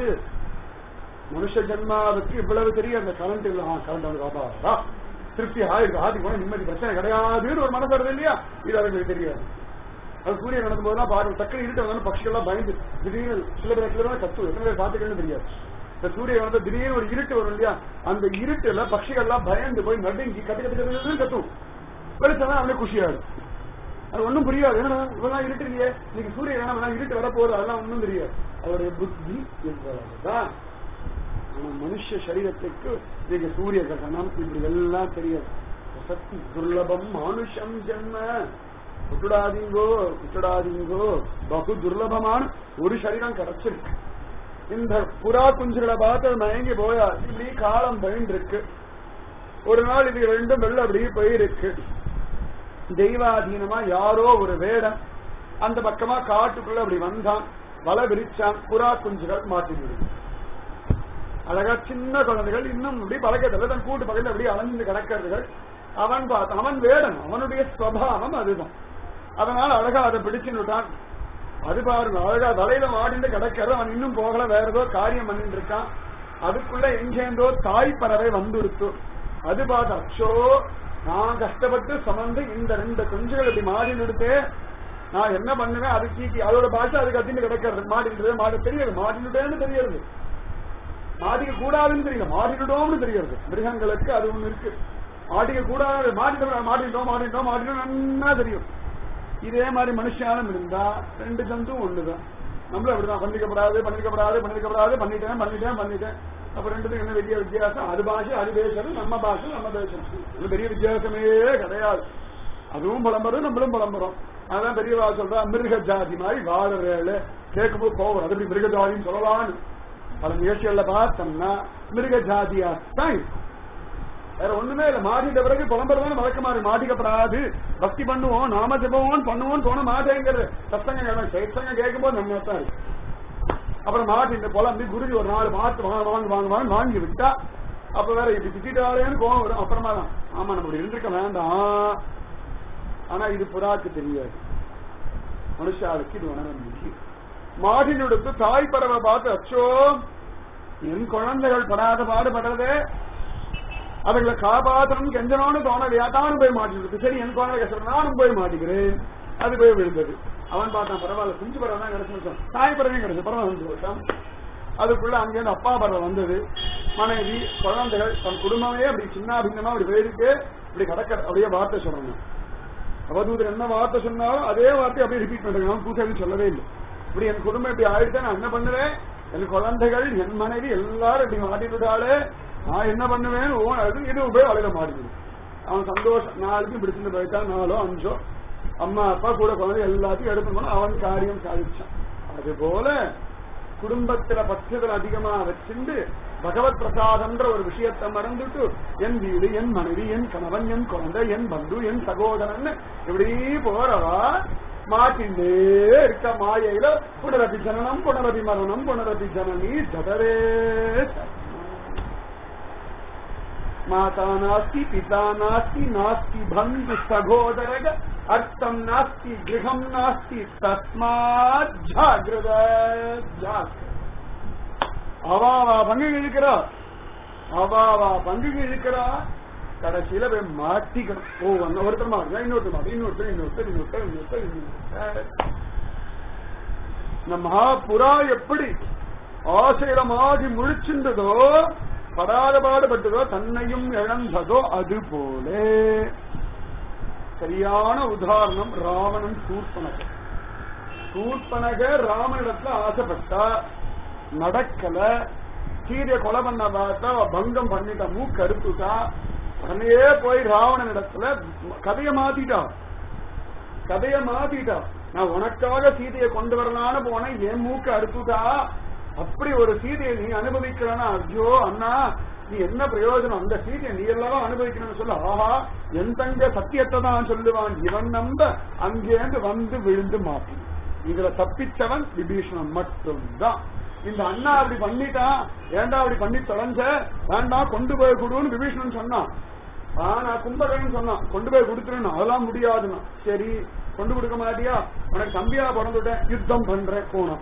மனுஷ ஜென்மாவுக்கு இவ்வளவு தெரியும் அந்த கரண்ட் இல்ல கரண்ட் வந்து காப்பாடா திருப்தி ஆயிருக்கு ஆதி போன நிம்மதி பிரச்சனை கிடையாதுன்னு ஒரு மனசு வருது இல்லையா இது அவங்களுக்கு தெரியாது அது சூரியன் நடக்கும் போதுதான் பாருங்க டக்குனு இருட்டு வந்தாலும் பட்சிகள்லாம் பயந்து திடீர்னு சில பேர் சில பேர் கத்து எத்தனை பேர் பார்த்துக்கணும்னு தெரியாது இந்த சூரியன் வந்து திடீர்னு ஒரு இருட்டு வரும் இல்லையா அந்த இருட்டுல பட்சிகள்லாம் பயந்து போய் நடுங்கி கத்து கத்து கத்து கத்து கத்தும் வெளிச்சம் அவனே குஷியாகும் அது ஒண்ணும் புரியாது ஏன்னா இவெல்லாம் இருட்டு இல்லையே நீங்க சூரியன் வேணா இருட்டு வரப்போகுது அதெல்லாம் ஒண்ணும் தெரியாது அவருடைய புத்தி இவ்வளவுதான் ஆனா மனுஷ சரீரத்துக்கு நீங்க சூரிய கிரகணம் இப்படி எல்லாம் தெரியாது சக்தி துர்லபம் மானுஷம் ஜென்ம விட்டுடாதீங்கோ விட்டுடாதீங்கோ பகு துர்லபமான ஒரு சரீரம் கிடைச்சிருக்கு இந்த புறா குஞ்சுகளை பார்த்து மயங்கி போயா இப்படி காலம் பயந்துருக்கு ஒரு நாள் இது ரெண்டும் வெள்ள அப்படியே போயிருக்கு தெய்வாதீனமா யாரோ ஒரு வேடம் அந்த பக்கமா காட்டுக்குள்ள அப்படி வந்தான் வலை விரிச்சான் புறா குஞ்சுகள் மாட்டிவிடுது அழகா சின்ன குழந்தைகள் இன்னும் இப்படி பழக்கத்துல தன் கூட்டு பக்கத்துல அப்படி அலைஞ்சு கிடக்கிறதுகள் அவன் பார்த்து அவன் வேடன் அவனுடைய ஸ்வபாவம் அதுதான் அதனால அழகா அதை பிடிச்சுட்டான் அது பாருங்க அழகா தலையில மாடிந்து கிடக்கிறது அவன் இன்னும் போகல வேற ஏதோ காரியம் பண்ணிட்டு இருக்கான் அதுக்குள்ள எங்கேந்தோ தாய் பறவை வந்துடுத்து அது பார்த்து அச்சோ நான் கஷ்டப்பட்டு சமந்து இந்த ரெண்டு குஞ்சுகள் இப்படி மாடி நிறுத்தே நான் என்ன பண்ணுவேன் அது கீக்கி அதோட பாஷை அது கத்தின்னு கிடக்கிறது மாடின்றது மாடு தெரியாது மாடினுட்டேன்னு தெரியாது மாடிக்க கூடாதுன்னு தெரியல மாடிடுடோம்னு தெரியாது மிருகங்களுக்கு அது ஒண்ணு இருக்கு மாடிக்க கூடாது மாடிட்டோம் மாடிட்டோம் மாடிட்டோம் மாடிட்டோம் நன்னா தெரியும் இதே மாதிரி மனுஷாலும் இருந்தா ரெண்டு ஜந்தும் ஒண்ணுதான் நம்மளும் அப்படிதான் பண்ணிக்கப்படாது பண்ணிக்கப்படாது பண்ணிக்கப்படாது பண்ணிட்டேன் பண்ணிட்டேன் பண்ணிட்டேன் அப்ப ரெண்டுத்துக்கு என்ன பெரிய வித்தியாசம் அது பாஷை அது பேசுறது நம்ம பாஷை நம்ம பேசுறோம் இது பெரிய வித்தியாசமே கிடையாது அதுவும் புலம்புறோம் நம்மளும் புலம்புறோம் அதான் பெரியவா சொல்றா மிருக ஜாதி மாதிரி வாழறேளு கேட்கும்போது கோவம் அது எப்படி மிருக ஜாதின்னு சொல்லலாம்னு பல முயற்சிகள்ல பார்த்தோம்னா மிருக ஜாதியா தான் இருக்கும் வேற ஒண்ணுமே இல்ல மாட்டிட்ட பிறகு புலம்புறதான வழக்கமாறு மாட்டிக்கப்படாது பக்தி பண்ணுவோம் நாம ஜபம் பண்ணுவோம் போன மாட்டேங்கிறது சத்தங்க சைத்தங்க கேட்கும் போது நம்ம தான் இருக்கு அப்புறம் மாட்டிட்டு புலம்பி குருஜி ஒரு நாலு மாட்டு வாங்க வாங்க வாங்க வாங்க வாங்கி விட்டா அப்ப வேற இப்படி திட்டாலேன்னு கோவம் வரும் அப்புறமா தான் ஆமா நம்ம இருந்திருக்க வேண்டாம் ஆனா இது புறாக்கு தெரியாது மனுஷாளுக்கு இது உணர முடியும் மாடினுடுத்து தாய் பறவை பார்த்து அச்சோ என் குழந்தைகள் படாத பாடுபடுறதே அவர்களை காப்பாற்றணும் கெஞ்சனோன்னு தோணலையா தானும் போய் மாட்டிருக்கு சரி என் குழந்தை கஷ்டம் நானும் போய் மாட்டிக்கிறேன் அது போய் விழுந்தது அவன் பார்த்தான் பரவாயில்ல குஞ்சு பறவை தான் கிடைச்சு தாய் பறவையும் கிடைச்சு பரவாயில்ல அஞ்சு வருஷம் அதுக்குள்ள அங்கேருந்து அப்பா பறவை வந்தது மனைவி குழந்தைகள் தன் குடும்பமே அப்படி சின்ன பின்னமா அப்படி போயிருக்கு இப்படி கடக்க அப்படியே வார்த்தை சொல்லணும் அவதூதர் என்ன வார்த்தை சொன்னாலும் அதே வார்த்தை அப்படியே ரிப்பீட் பண்றாங்க பூசாரி சொல்லவே இல்லை இப்படி என் குடும்பம் இப்படி ஆயிடுச்சு நான் என்ன பண்ணுவேன் என் குழந்தைகள் என் மனைவி எல்லாரும் இப்படி மாட்டிவிட்டாலே நான் என்ன பண்ணுவேன் ஓ அது இது போய் அழக மாட்டிடுது அவன் சந்தோஷம் நாளைக்கும் பிடிச்சிட்டு போயிட்டான் நாலோ அஞ்சோ அம்மா அப்பா கூட குழந்தை எல்லாத்தையும் எடுத்து போனா அவன் காரியம் சாதிச்சான் அது போல குடும்பத்துல பட்சத்தில் அதிகமா வச்சிருந்து பகவத் பிரசாதம்ன்ற ஒரு விஷயத்தை மறந்துட்டு என் வீடு என் மனைவி என் கணவன் என் குழந்தை என் பந்து என் சகோதரன் இப்படி போறவா மாட்டிண்டே இருக்க மாயையில புனரபி ஜனனம் புனரபி மரணம் புனரபி ஜனனி ஜதரே மாதா நாஸ்தி பிதா நாஸ்தி நாஸ்தி பந்து சகோதரக அர்த்தம் நாஸ்தி கிரகம் நாஸ்தி தஸ்மாத் ஜாகிரத ஜாகிரத அவாவா பங்கு இழுக்கிறா அவாவா பங்கு இழுக்கிறா கடைசியில போய் மாட்டிக்கணும் ஓ ஒன்னு ஒருத்தர் மாறுங்க இன்னொருத்தர் மாறு இன்னொருத்தர் இன்னொருத்தர் இன்னொருத்தர் இன்னொருத்தர் இன்னொருத்தர் இந்த மகாபுரா எப்படி ஆசையில மாறி முழிச்சின்றதோ படாத பாடுபட்டதோ தன்னையும் இழந்ததோ அது போல சரியான உதாரணம் ராவணன் சூர்பனக சூர்பனக ராமனிடத்துல ஆசைப்பட்டா நடக்கல சீரிய கொலை பண்ண பார்த்தா அவ பங்கம் பண்ணிட்டா மூக்கு அறுத்துட்டா உடனே போய் ராவணன் இடத்துல கதைய மாத்திட்டா கதைய மாத்திட்டா நான் உனக்காக சீதையை கொண்டு வரலான்னு போனேன் என் மூக்கு அறுத்துட்டா அப்படி ஒரு சீதையை நீ அனுபவிக்கிறனா ஐயோ அண்ணா நீ என்ன பிரயோஜனம் அந்த சீதையை நீ எல்லாம் அனுபவிக்கணும்னு சொல்ல ஆஹா என் தங்க சத்தியத்தை தான் சொல்லுவான் இவன் நம்ப அங்கேருந்து வந்து விழுந்து மாட்டி இதுல தப்பிச்சவன் விபீஷணன் மட்டும்தான் இந்த அண்ணா அப்படி பண்ணிட்டான் ஏண்டா அப்படி பண்ணி தொலைஞ்ச வேண்டாம் கொண்டு போய் கொடுன்னு விபீஷணன் சொன்னான் ஆனா கும்பகர்ணன் சொன்னான் கொண்டு போய் கொடுத்துருன்னு அதெல்லாம் முடியாதுன்னா சரி கொண்டு கொடுக்க மாட்டியா உனக்கு தம்பியா பிறந்துட்டேன் யுத்தம் பண்றேன் போனான்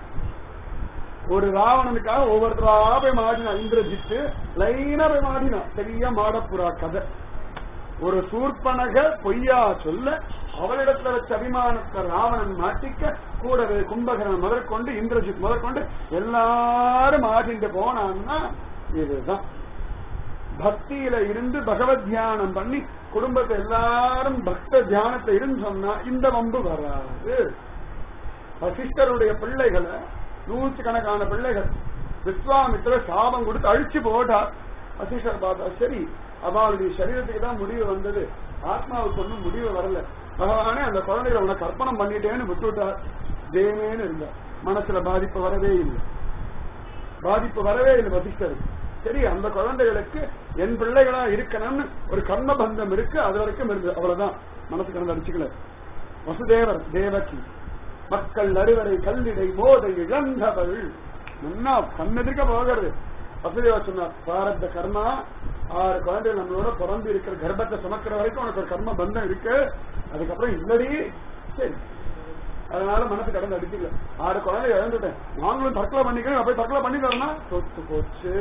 ஒரு ராவணனுக்காக ஒவ்வொருத்தரா போய் மாடினான் இந்திரஜித்து லைனா போய் மாடினான் சரியா மாடப்புறா கதை ஒரு சூர்பனக பொய்யா சொல்ல அவளிடத்துல வச்ச அபிமானத்தை ராவணன் மாட்டிக்க கூடவே கும்பகரன் முதற்கொண்டு இந்திரஜித் முதற்கொண்டு எல்லாரும் மாட்டிட்டு போனான்னா இதுதான் பக்தியில இருந்து பகவத் தியானம் பண்ணி குடும்பத்தை எல்லாரும் பக்த தியானத்தை இருந்து சொன்னா இந்த வம்பு வராது வசிஷ்டருடைய பிள்ளைகளை நூற்றுக்கணக்கான பிள்ளைகள் விஸ்வாமித்திர சாபம் கொடுத்து அழிச்சு போட்டார் வசிஷ்டர் பார்த்தா சரி அவளுடைய சரீரத்துக்கு தான் முடிவு வந்தது ஆத்மாவுக்கு ஒன்றும் முடிவு வரல பகவானே அந்த குழந்தைகளை உனக்கு அர்ப்பணம் பண்ணிட்டேன்னு விட்டுவிட்டார் தேமேன்னு இருந்தார் மனசுல பாதிப்பு வரவே இல்லை பாதிப்பு வரவே இல்லை வசிஷ்டருக்கு சரி அந்த குழந்தைகளுக்கு என் பிள்ளைகளா இருக்கணும்னு ஒரு கர்ம பந்தம் இருக்கு அது வரைக்கும் இருந்தது அவ்வளவுதான் மனசுக்கு வந்து அடிச்சுக்கல வசுதேவர் தேவகி மக்கள் அறுவரை கல்விடை மோதை இழந்தவள் முன்னா கண்ணெதிர்க்க போகிறது வசுதேவா சொன்னார் பிராரத்த கர்மா ஆறு குழந்தைகள் நம்மளோட பிறந்து இருக்கிற கர்ப்பத்தை சுமக்கிற வரைக்கும் உனக்கு ஒரு கர்ம பந்தம் இருக்கு அதுக்கப்புறம் இல்லடி சரி அதனால மனசு கடந்து அடிச்சுக்கல ஆறு குழந்தை இழந்துட்டேன் நாங்களும் தற்கொலை பண்ணிக்கிறேன் நான் போய் தற்கொலை பண்ணி தரனா சொத்து போச்சு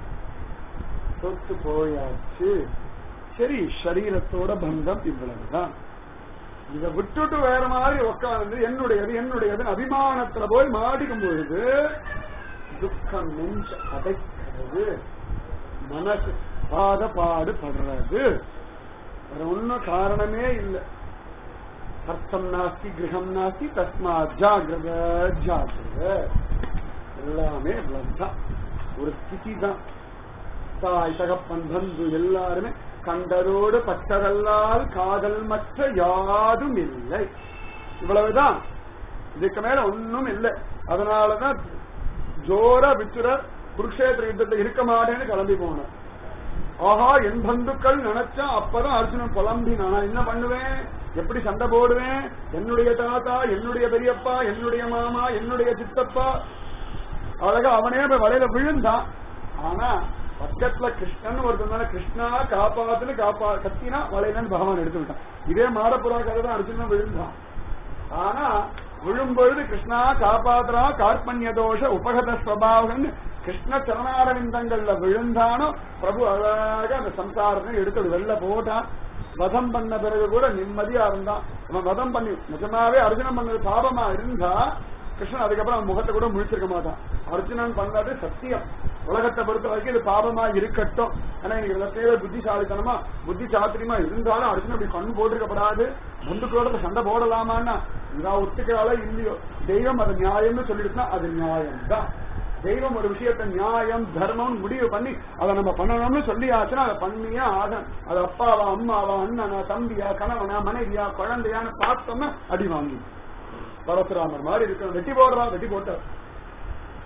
சொத்து போயாச்சு சரி சரீரத்தோட பந்தம் இவ்வளவுதான் இத விட்டுட்டு வேற மாதிரி உட்கார்ந்து என்னுடையது என்னுடையது அபிமானத்துல போய் மாட்டிக்கும் பொழுது துக்கம் நெஞ்ச அடைக்கிறது மனசு பாத பாடுபடுறது வேற ஒன்னும் காரணமே இல்லை அர்த்தம் நாஸ்தி கிரகம் நாஸ்தி தஸ்மா ஜாகிரத ஜாகிரத எல்லாமே இவ்வளவுதான் ஒரு ஸ்திதி தான் தாய் தகப்பன் பந்து எல்லாருமே கண்டதோடு பட்டதல்லால் காதல் மற்ற யாரும் இல்லை இவ்வளவுதான் இதுக்கு மேல ஒண்ணும் இல்லை அதனாலதான் ஜோர விச்சுரர் குருஷேத்திர யுத்தத்தில் இருக்க மாட்டேன்னு கிளம்பி போனார் ஆஹா என் பந்துக்கள் நினைச்சா அப்பதான் அர்ஜுனன் புலம்பினா நான் என்ன பண்ணுவேன் எப்படி சண்டை போடுவேன் என்னுடைய தாத்தா என்னுடைய பெரியப்பா என்னுடைய மாமா என்னுடைய சித்தப்பா அழகா அவனே போய் வலையில விழுந்தான் ஆனா பக்கத்துல கிருஷ்ணன் ஒருத்தனால கிருஷ்ணா காப்பாத்துன்னு காப்பா கத்தினா வலையிலன்னு பகவான் எடுத்து விட்டான் இதே மாடப்புறா கதை தான் அர்ஜுனன் விழுந்தான் ஆனா விழும்பொழுது கிருஷ்ணா காப்பாத்துறா கார்பண்ய தோஷ உபகத ஸ்வபாவன் கிருஷ்ண சரணாரவிந்தங்கள்ல விழுந்தானோ பிரபு அழகாக அந்த சம்சாரத்தை எடுத்து வெளில போட்டான் வதம் பண்ண பிறகு கூட நிம்மதியா இருந்தான் அவன் வதம் பண்ணி நிஜமாவே அர்ஜுனன் பண்ணது பாபமா இருந்தா கிருஷ்ணன் அதுக்கப்புறம் அவன் முகத்தை கூட முழிச்சிருக்க மாட்டான் அர்ஜுனன் பண்ணது சத்தியம் உலகத்தை பொறுத்த வரைக்கும் இது பாபமா இருக்கட்டும் ஆனா இன்னைக்கு எல்லாத்தையும் புத்திசாலித்தனமா புத்தி சாத்திரியமா இருந்தாலும் அர்ஜுனன் அப்படி கண் போட்டிருக்கப்படாது பந்துக்களோட சண்டை போடலாமான்னா இதான் ஒத்துக்கிறாளோ இல்லையோ தெய்வம் அது நியாயம்னு சொல்லிடுச்சுன்னா அது நியாயம்தான் தெய்வம் ஒரு விஷயத்த நியாயம் தர்மம் முடிவு பண்ணி அதை நம்ம பண்ணணும்னு சொல்லியாச்சுன்னா அதை பண்ணியே ஆகணும் அது அப்பாவா அம்மாவா அண்ணனா தம்பியா கணவனா மனைவியா குழந்தையான்னு பார்த்தோம்னா அடி வாங்கி பரசுராமர் மாதிரி இருக்கிற வெட்டி போடுறா வெட்டி போட்டார்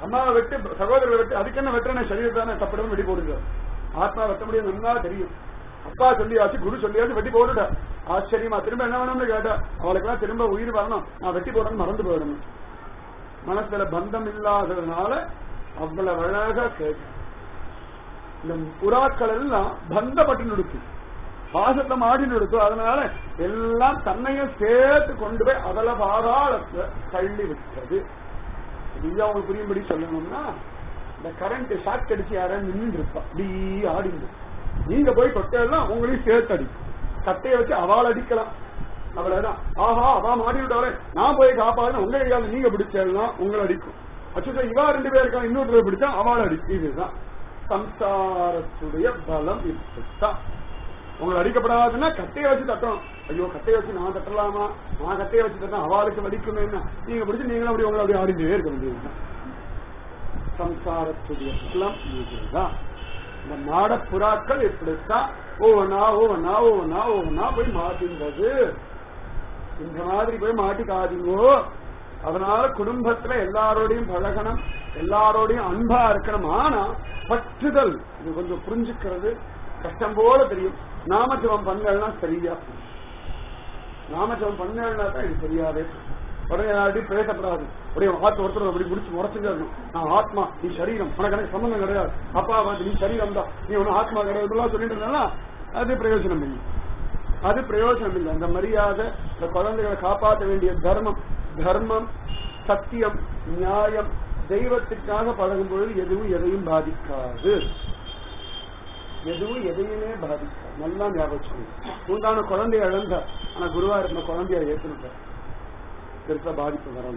அம்மாவை வெட்டு சகோதரரை வெட்டு அதுக்கு என்ன வெட்டுறேன் சரீரத்தானே தப்பிடம் வெட்டி போடுங்க ஆத்மா வெட்ட முடியும் நல்லா தெரியும் அப்பா சொல்லியாச்சு குரு சொல்லியாச்சு வெட்டி போட்டுட்டா ஆச்சரியமா திரும்ப என்ன வேணும்னு கேட்டா அவளுக்கெல்லாம் திரும்ப உயிர் வரணும் நான் வெட்டி போடணும் மறந்து போயிடணும் மனசுல பந்தம் இல்லாததுனால அவ்வளவு அழகா கேட்கும் இந்த புறாக்கள் எல்லாம் பந்தப்பட்டு நுடுக்கு பாசத்தை மாடி நுடுக்கு அதனால எல்லாம் தன்னையும் சேர்த்து கொண்டு போய் அதல பாதாளத்துல தள்ளி விட்டது இதுதான் உங்களுக்கு புரியும்படி சொல்லணும்னா இந்த கரண்ட் ஷாக் அடிச்சு யாரும் நின்று இருப்பா அப்படி ஆடிந்து நீங்க போய் தொட்டெல்லாம் உங்களையும் சேர்த்து அடிக்கும் கட்டையை வச்சு அவள் அடிக்கலாம் அவ்வளவுதான் ஆஹா அவா மாடி விட்டாலே நான் போய் காப்பாடு உங்க கையால நீங்க பிடிச்செல்லாம் உங்களை அடிக்கும் அச்சுதா இவா ரெண்டு பேர் இருக்கா இன்னொரு பிடிச்சா அவள் அடிக்கும் இதுதான் சம்சாரத்துடைய பலம் இப்படித்தான் உங்களை அடிக்கப்படாதுன்னா கட்டையை வச்சு தட்டணும் ஐயோ கட்டையை வச்சு நான் தட்டலாமா நான் கட்டையை வச்சு தட்டணும் அவளுக்கு வலிக்குமே நீங்க பிடிச்சு நீங்களும் அப்படி உங்களை அப்படி ஆடிட்டே இருக்க வேண்டியதுதான் சம்சாரத்துடைய பலம் இதுதான் இந்த மாட புறாக்கள் இப்படித்தான் ஒவ்வொன்னா ஒவ்வொன்னா ஒவ்வொன்னா ஒவ்வொன்னா போய் மாட்டின்றது இந்த மாதிரி போய் மாட்டிக்காதீங்கோ அதனால குடும்பத்துல எல்லாரோடையும் பழகணும் எல்லாரோடையும் அன்பா இருக்கணும் ஆனா பற்றுதல் இது கொஞ்சம் புரிஞ்சுக்கிறது கஷ்டம் போல தெரியும் நாமஜபம் பண்ணலன்னா சரியா புரியும். நாமஜபம் பண்ணலன்னா தான் இது சரியாவே புரியும். உடனே யார்ட்டையும் பேசப்படாது உடைய ஆத்து ஒருத்தர் அப்படி முடிச்சு முறைச்சுங்க இருக்கணும் நான் ஆத்மா நீ சரீரம் உனக்கு எனக்கு சம்பந்தம் கிடையாது அப்பா வந்து நீ சரீரம் தான் நீ ஒன்னும் ஆத்மா கிடையாது இப்படிலாம் சொல்லிட்டு இருந்தா அது பிரயோஜனம் இல்லை அது பிரயோஜனம் இல்லை அந்த மரியாதை இந்த குழந்தைகளை காப்பாற்ற வேண்டிய தர்மம் தர்மம் சத்தியம் நியாயம் தெய்வத்துக்காக பழகும் பொழுது எதுவும் எதையும் பாதிக்காது எதுவும் எதையுமே பாதிக்காது நல்லா ஞாபகம் உண்டான குழந்தைய இழந்த ஆனா குருவா இருந்த குழந்தைய ஏற்றுட்டார் பெருசா பாதிப்பு வரல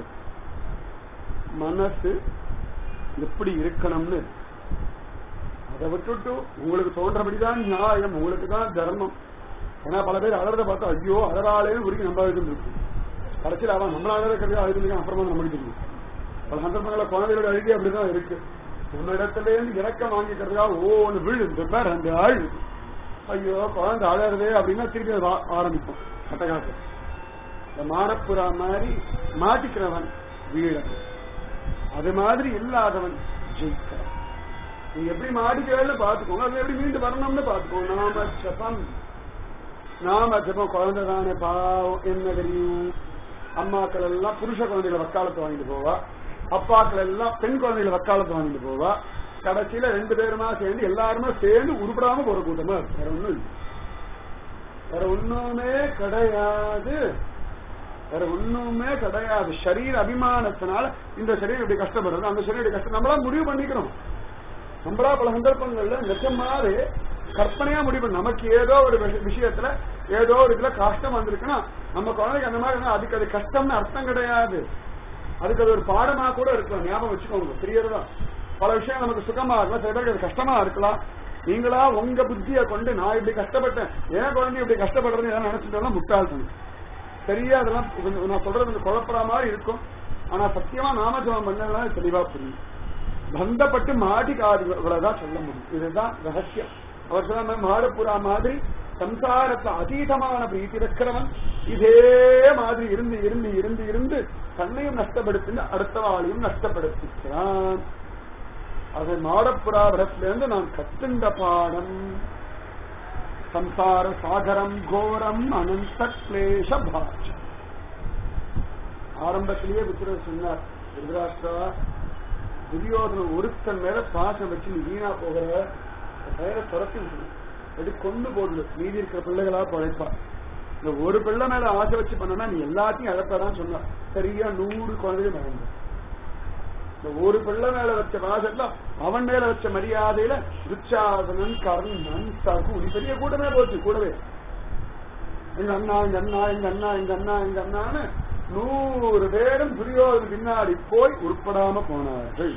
மனசு எப்படி இருக்கணும்னு அதை விட்டுட்டு உங்களுக்கு தோன்றபடிதான் நியாயம் உங்களுக்கு தான் தர்மம் ஏன்னா பல பேர் அலறத பார்த்தா ஐயோ அலறாலேன்னு குறிக்க நம்ம அழுது இருக்கு கடைசியில் அவன் நம்மள அழகிறதுக்கு அழுதுங்க அப்புறமா நம்ம அழுதுங்க பல சந்தர்ப்பங்கள குழந்தையோட அழுகி அப்படிதான் இருக்கு நம்ம இடத்துல இருந்து இறக்கம் வாங்கிக்கிறதுக்காக ஓன்னு விழுது பேர் அந்த ஆள் ஐயோ குழந்தை அழறதே அப்படின்னா திருப்பி அதை வா- ஆரம்பிப்போம் கட்டகாசம் இந்த மாரப்புறா மாதிரி மாட்டிக்கிறவன் வீழன் அது மாதிரி இல்லாதவன் ஜெயிக்கிறான் நீ எப்படி மாடிக்கிறன்னு பாத்துக்கோங்க அது எப்படி மீண்டு வரணும்னு பாத்துக்கோங்க நாம ஜபம் நாம ஜபம் குழந்தை தானே பாவம் என்ன தெரியும் அம்மாக்கள் எல்லாம் புருஷ குழந்தைகளை வக்காலத்து வாங்கிட்டு போவா அப்பாக்கள் எல்லாம் பெண் குழந்தைகளை வக்காலத்து வாங்கிட்டு போவா கடைசியில ரெண்டு பேருமா சேர்ந்து எல்லாருமே சேர்ந்து உருப்படாம போற கூட்டமா இருக்கு வேற ஒண்ணும் இல்லை வேற ஒண்ணுமே கிடையாது வேற ஒண்ணுமே கிடையாது சரீர அபிமானத்தினால இந்த சரீரம் இப்படி கஷ்டப்படுறது அந்த சரீரம் இப்படி கஷ்டம் நம்மளா முடிவு பண்ணிக்கிறோம் நம்மளா பல சந்தர்ப்பங்கள்ல நிஜமாவே கற்பனையா முடிவு பண்ணி- நமக்கு ஏதோ ஒரு விஷ- விஷயத்துல ஏதோ ஒரு இதுல கஷ்டம் வந்திருக்குன்னா நம்ம குழந்தைக்கு அந்த மாதிரி இருந்தா அதுக்கு அது கஷ்டம்னு அர்த்தம் கிடையாது அதுக்கு அது ஒரு பாடமா கூட இருக்கலாம் ஞாபகம் வச்சுக்கோங்க தெரியறதா பல விஷயம் நமக்கு சுகமா இருக்கலாம் சில பேருக்கு அது கஷ்டமா இருக்கலாம் நீங்களா உங்க புத்தியை கொண்டு நான் இப்படி கஷ்டப்பட்டேன் ஏன் குழந்தை இப்படி கஷ்டப்படுறது ஏதாவது நினைச்சிட்டோம்னா முட்டாள்தனம் சரியா அதெல்லாம் கொஞ்சம் நான் சொல்றது கொஞ்சம் குழப்பற மாதிரி இருக்கும் ஆனா சத்தியமா நாமஜபம் பண்ணலாம் தெளிவா புரியும் பந்தப்பட்டு மாட்டிக்காது இவ்வளவுதான் சொல்ல முடியும் இதுதான் ரகசியம் அவர் சொன்ன மாதிரி மாடப்புறா மாதிரி சம்சாரத்தை அதீதமான பிரீத்தி இருக்கிறவன் இதே மாதிரி இருந்து இருந்து இருந்து இருந்து தன்னையும் நஷ்டப்படுத்தி அடுத்தவாளையும் நஷ்டப்படுத்திக்கிறான் அது மாடப்புறா விடத்திலிருந்து நான் கத்துண்ட பாடம் சம்சார சாகரம் கோரம் அனந்த கிளேஷ பாஜம் ஆரம்பத்திலேயே புத்திரர் சொன்னார் திருதராஷ்டிரா துரியோதன ஒருத்தன் மேல பாசம் வச்சு நீ வீணா போகிற பெயரை துரத்தி விட்டுரு அப்படி கொண்டு போடுது மீதி இருக்கிற பிள்ளைகளா பழைப்பா இந்த ஒரு பிள்ளை மேல ஆசை வச்சு பண்ணனா நீ எல்லாத்தையும் அழப்பதான் சொன்ன சரியா நூறு குழந்தைகள் நடந்து இந்த ஒரு பிள்ளை மேல வச்ச வாசல்ல அவன் மேல வச்ச மரியாதையில துச்சாதனன் கர்ணன் சகுனி பெரிய கூட்டமே போச்சு கூடவே எங்க அண்ணா எங்க அண்ணா எங்க அண்ணா எங்க அண்ணா எங்க அண்ணான்னு நூறு பேரும் துரியோதன பின்னாடி போய் உருப்படாம போனார்கள்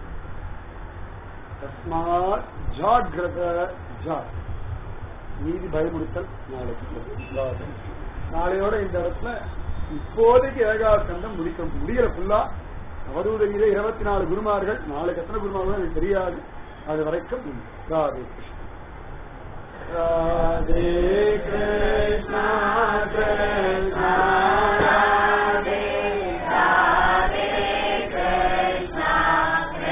தஸ்மாத் ஜாகிரத ஜாக் நீதி பயமுறுத்தல் நாளைக்கு நாளையோட இந்த இடத்துல இப்போதைக்கு ஏகாஸ்கந்தம் முடிக்க முடியல ஃபுல்லா அவதூதையிலே இருபத்தி நாலு குருமார்கள் நாளைக்கு எத்தனை குருமார்கள் எனக்கு தெரியாது அது வரைக்கும் ராதே கிருஷ்ண ராதே கிருஷ்ணா கிருஷ்ணா ராதே ராதே கிருஷ்ணா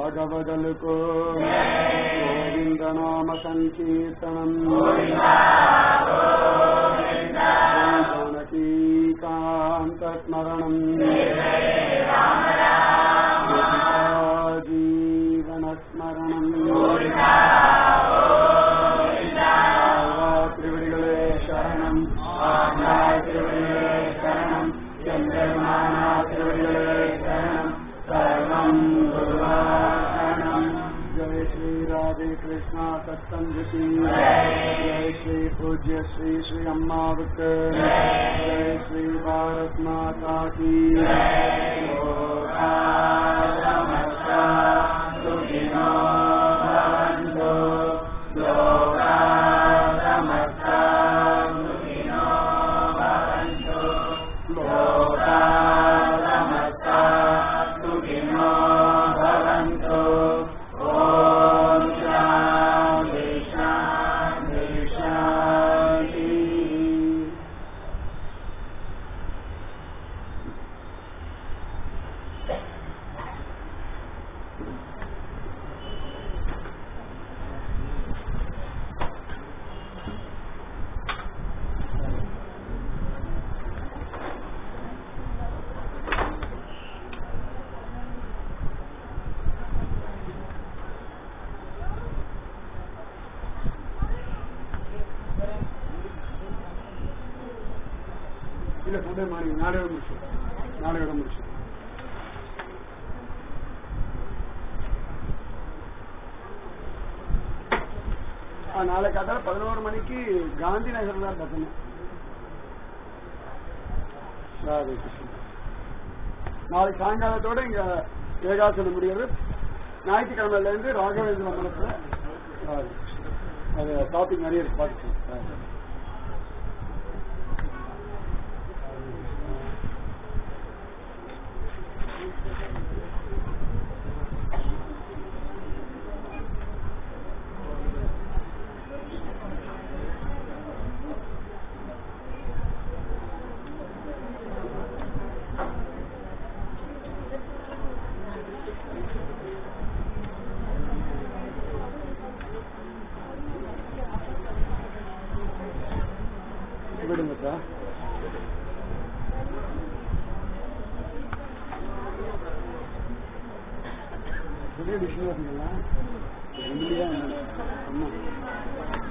భాగవదలుకో గోవింద నామ సంకీర్తనం జానకీకాంత స్మరణం జీవన స్మరణం திருவடிகளே சரணம் ஆண்டா திருவடிகளே சரணம் எம்பெருமானா திருவடிகளே சரணம் சர்வம் குருவாசனம் ஜெய் ஸ்ரீ ராதே கிருஷ்ணா சத்தஞ்சுதி ஜெய் ஸ்ரீ பூஜ்ய ஸ்ரீ ஸ்ரீ அம்மாவுக்கு ஜெய் ஸ்ரீ பாரத் மாதா கி லோகா சமஸ்தா சுகினோ பவந்து லோகா சமஸ்தா சுகினோ பவந்து லோகா சமஸ்தா சுகினோ பவந்து ஓம் சாந்தி சாந்தி சாந்தி இல்ல சண்டே மார்னிங் நாளையோட முடிச்சு நாளையோட முடிச்சு ஆ, நாளை காத்தால பதினோரு மணிக்கு காந்தி நகர்ல தான் பசங்க ராதே கிருஷ்ணன் நாளைக்கு சாயங்காலத்தோட இங்க ஏகாசனம் முடியாது ஞாயிற்றுக்கிழமையில இருந்து ராகவேந்திர மண்டலத்துல ராதே கிருஷ்ணன். அது டாபிக் நிறைய இருக்கு பார்த்து விடுங்கப்பா பெரிய டிஷ்ஷன் பார்த்தீங்களா ரெண்டு தான் ஆமா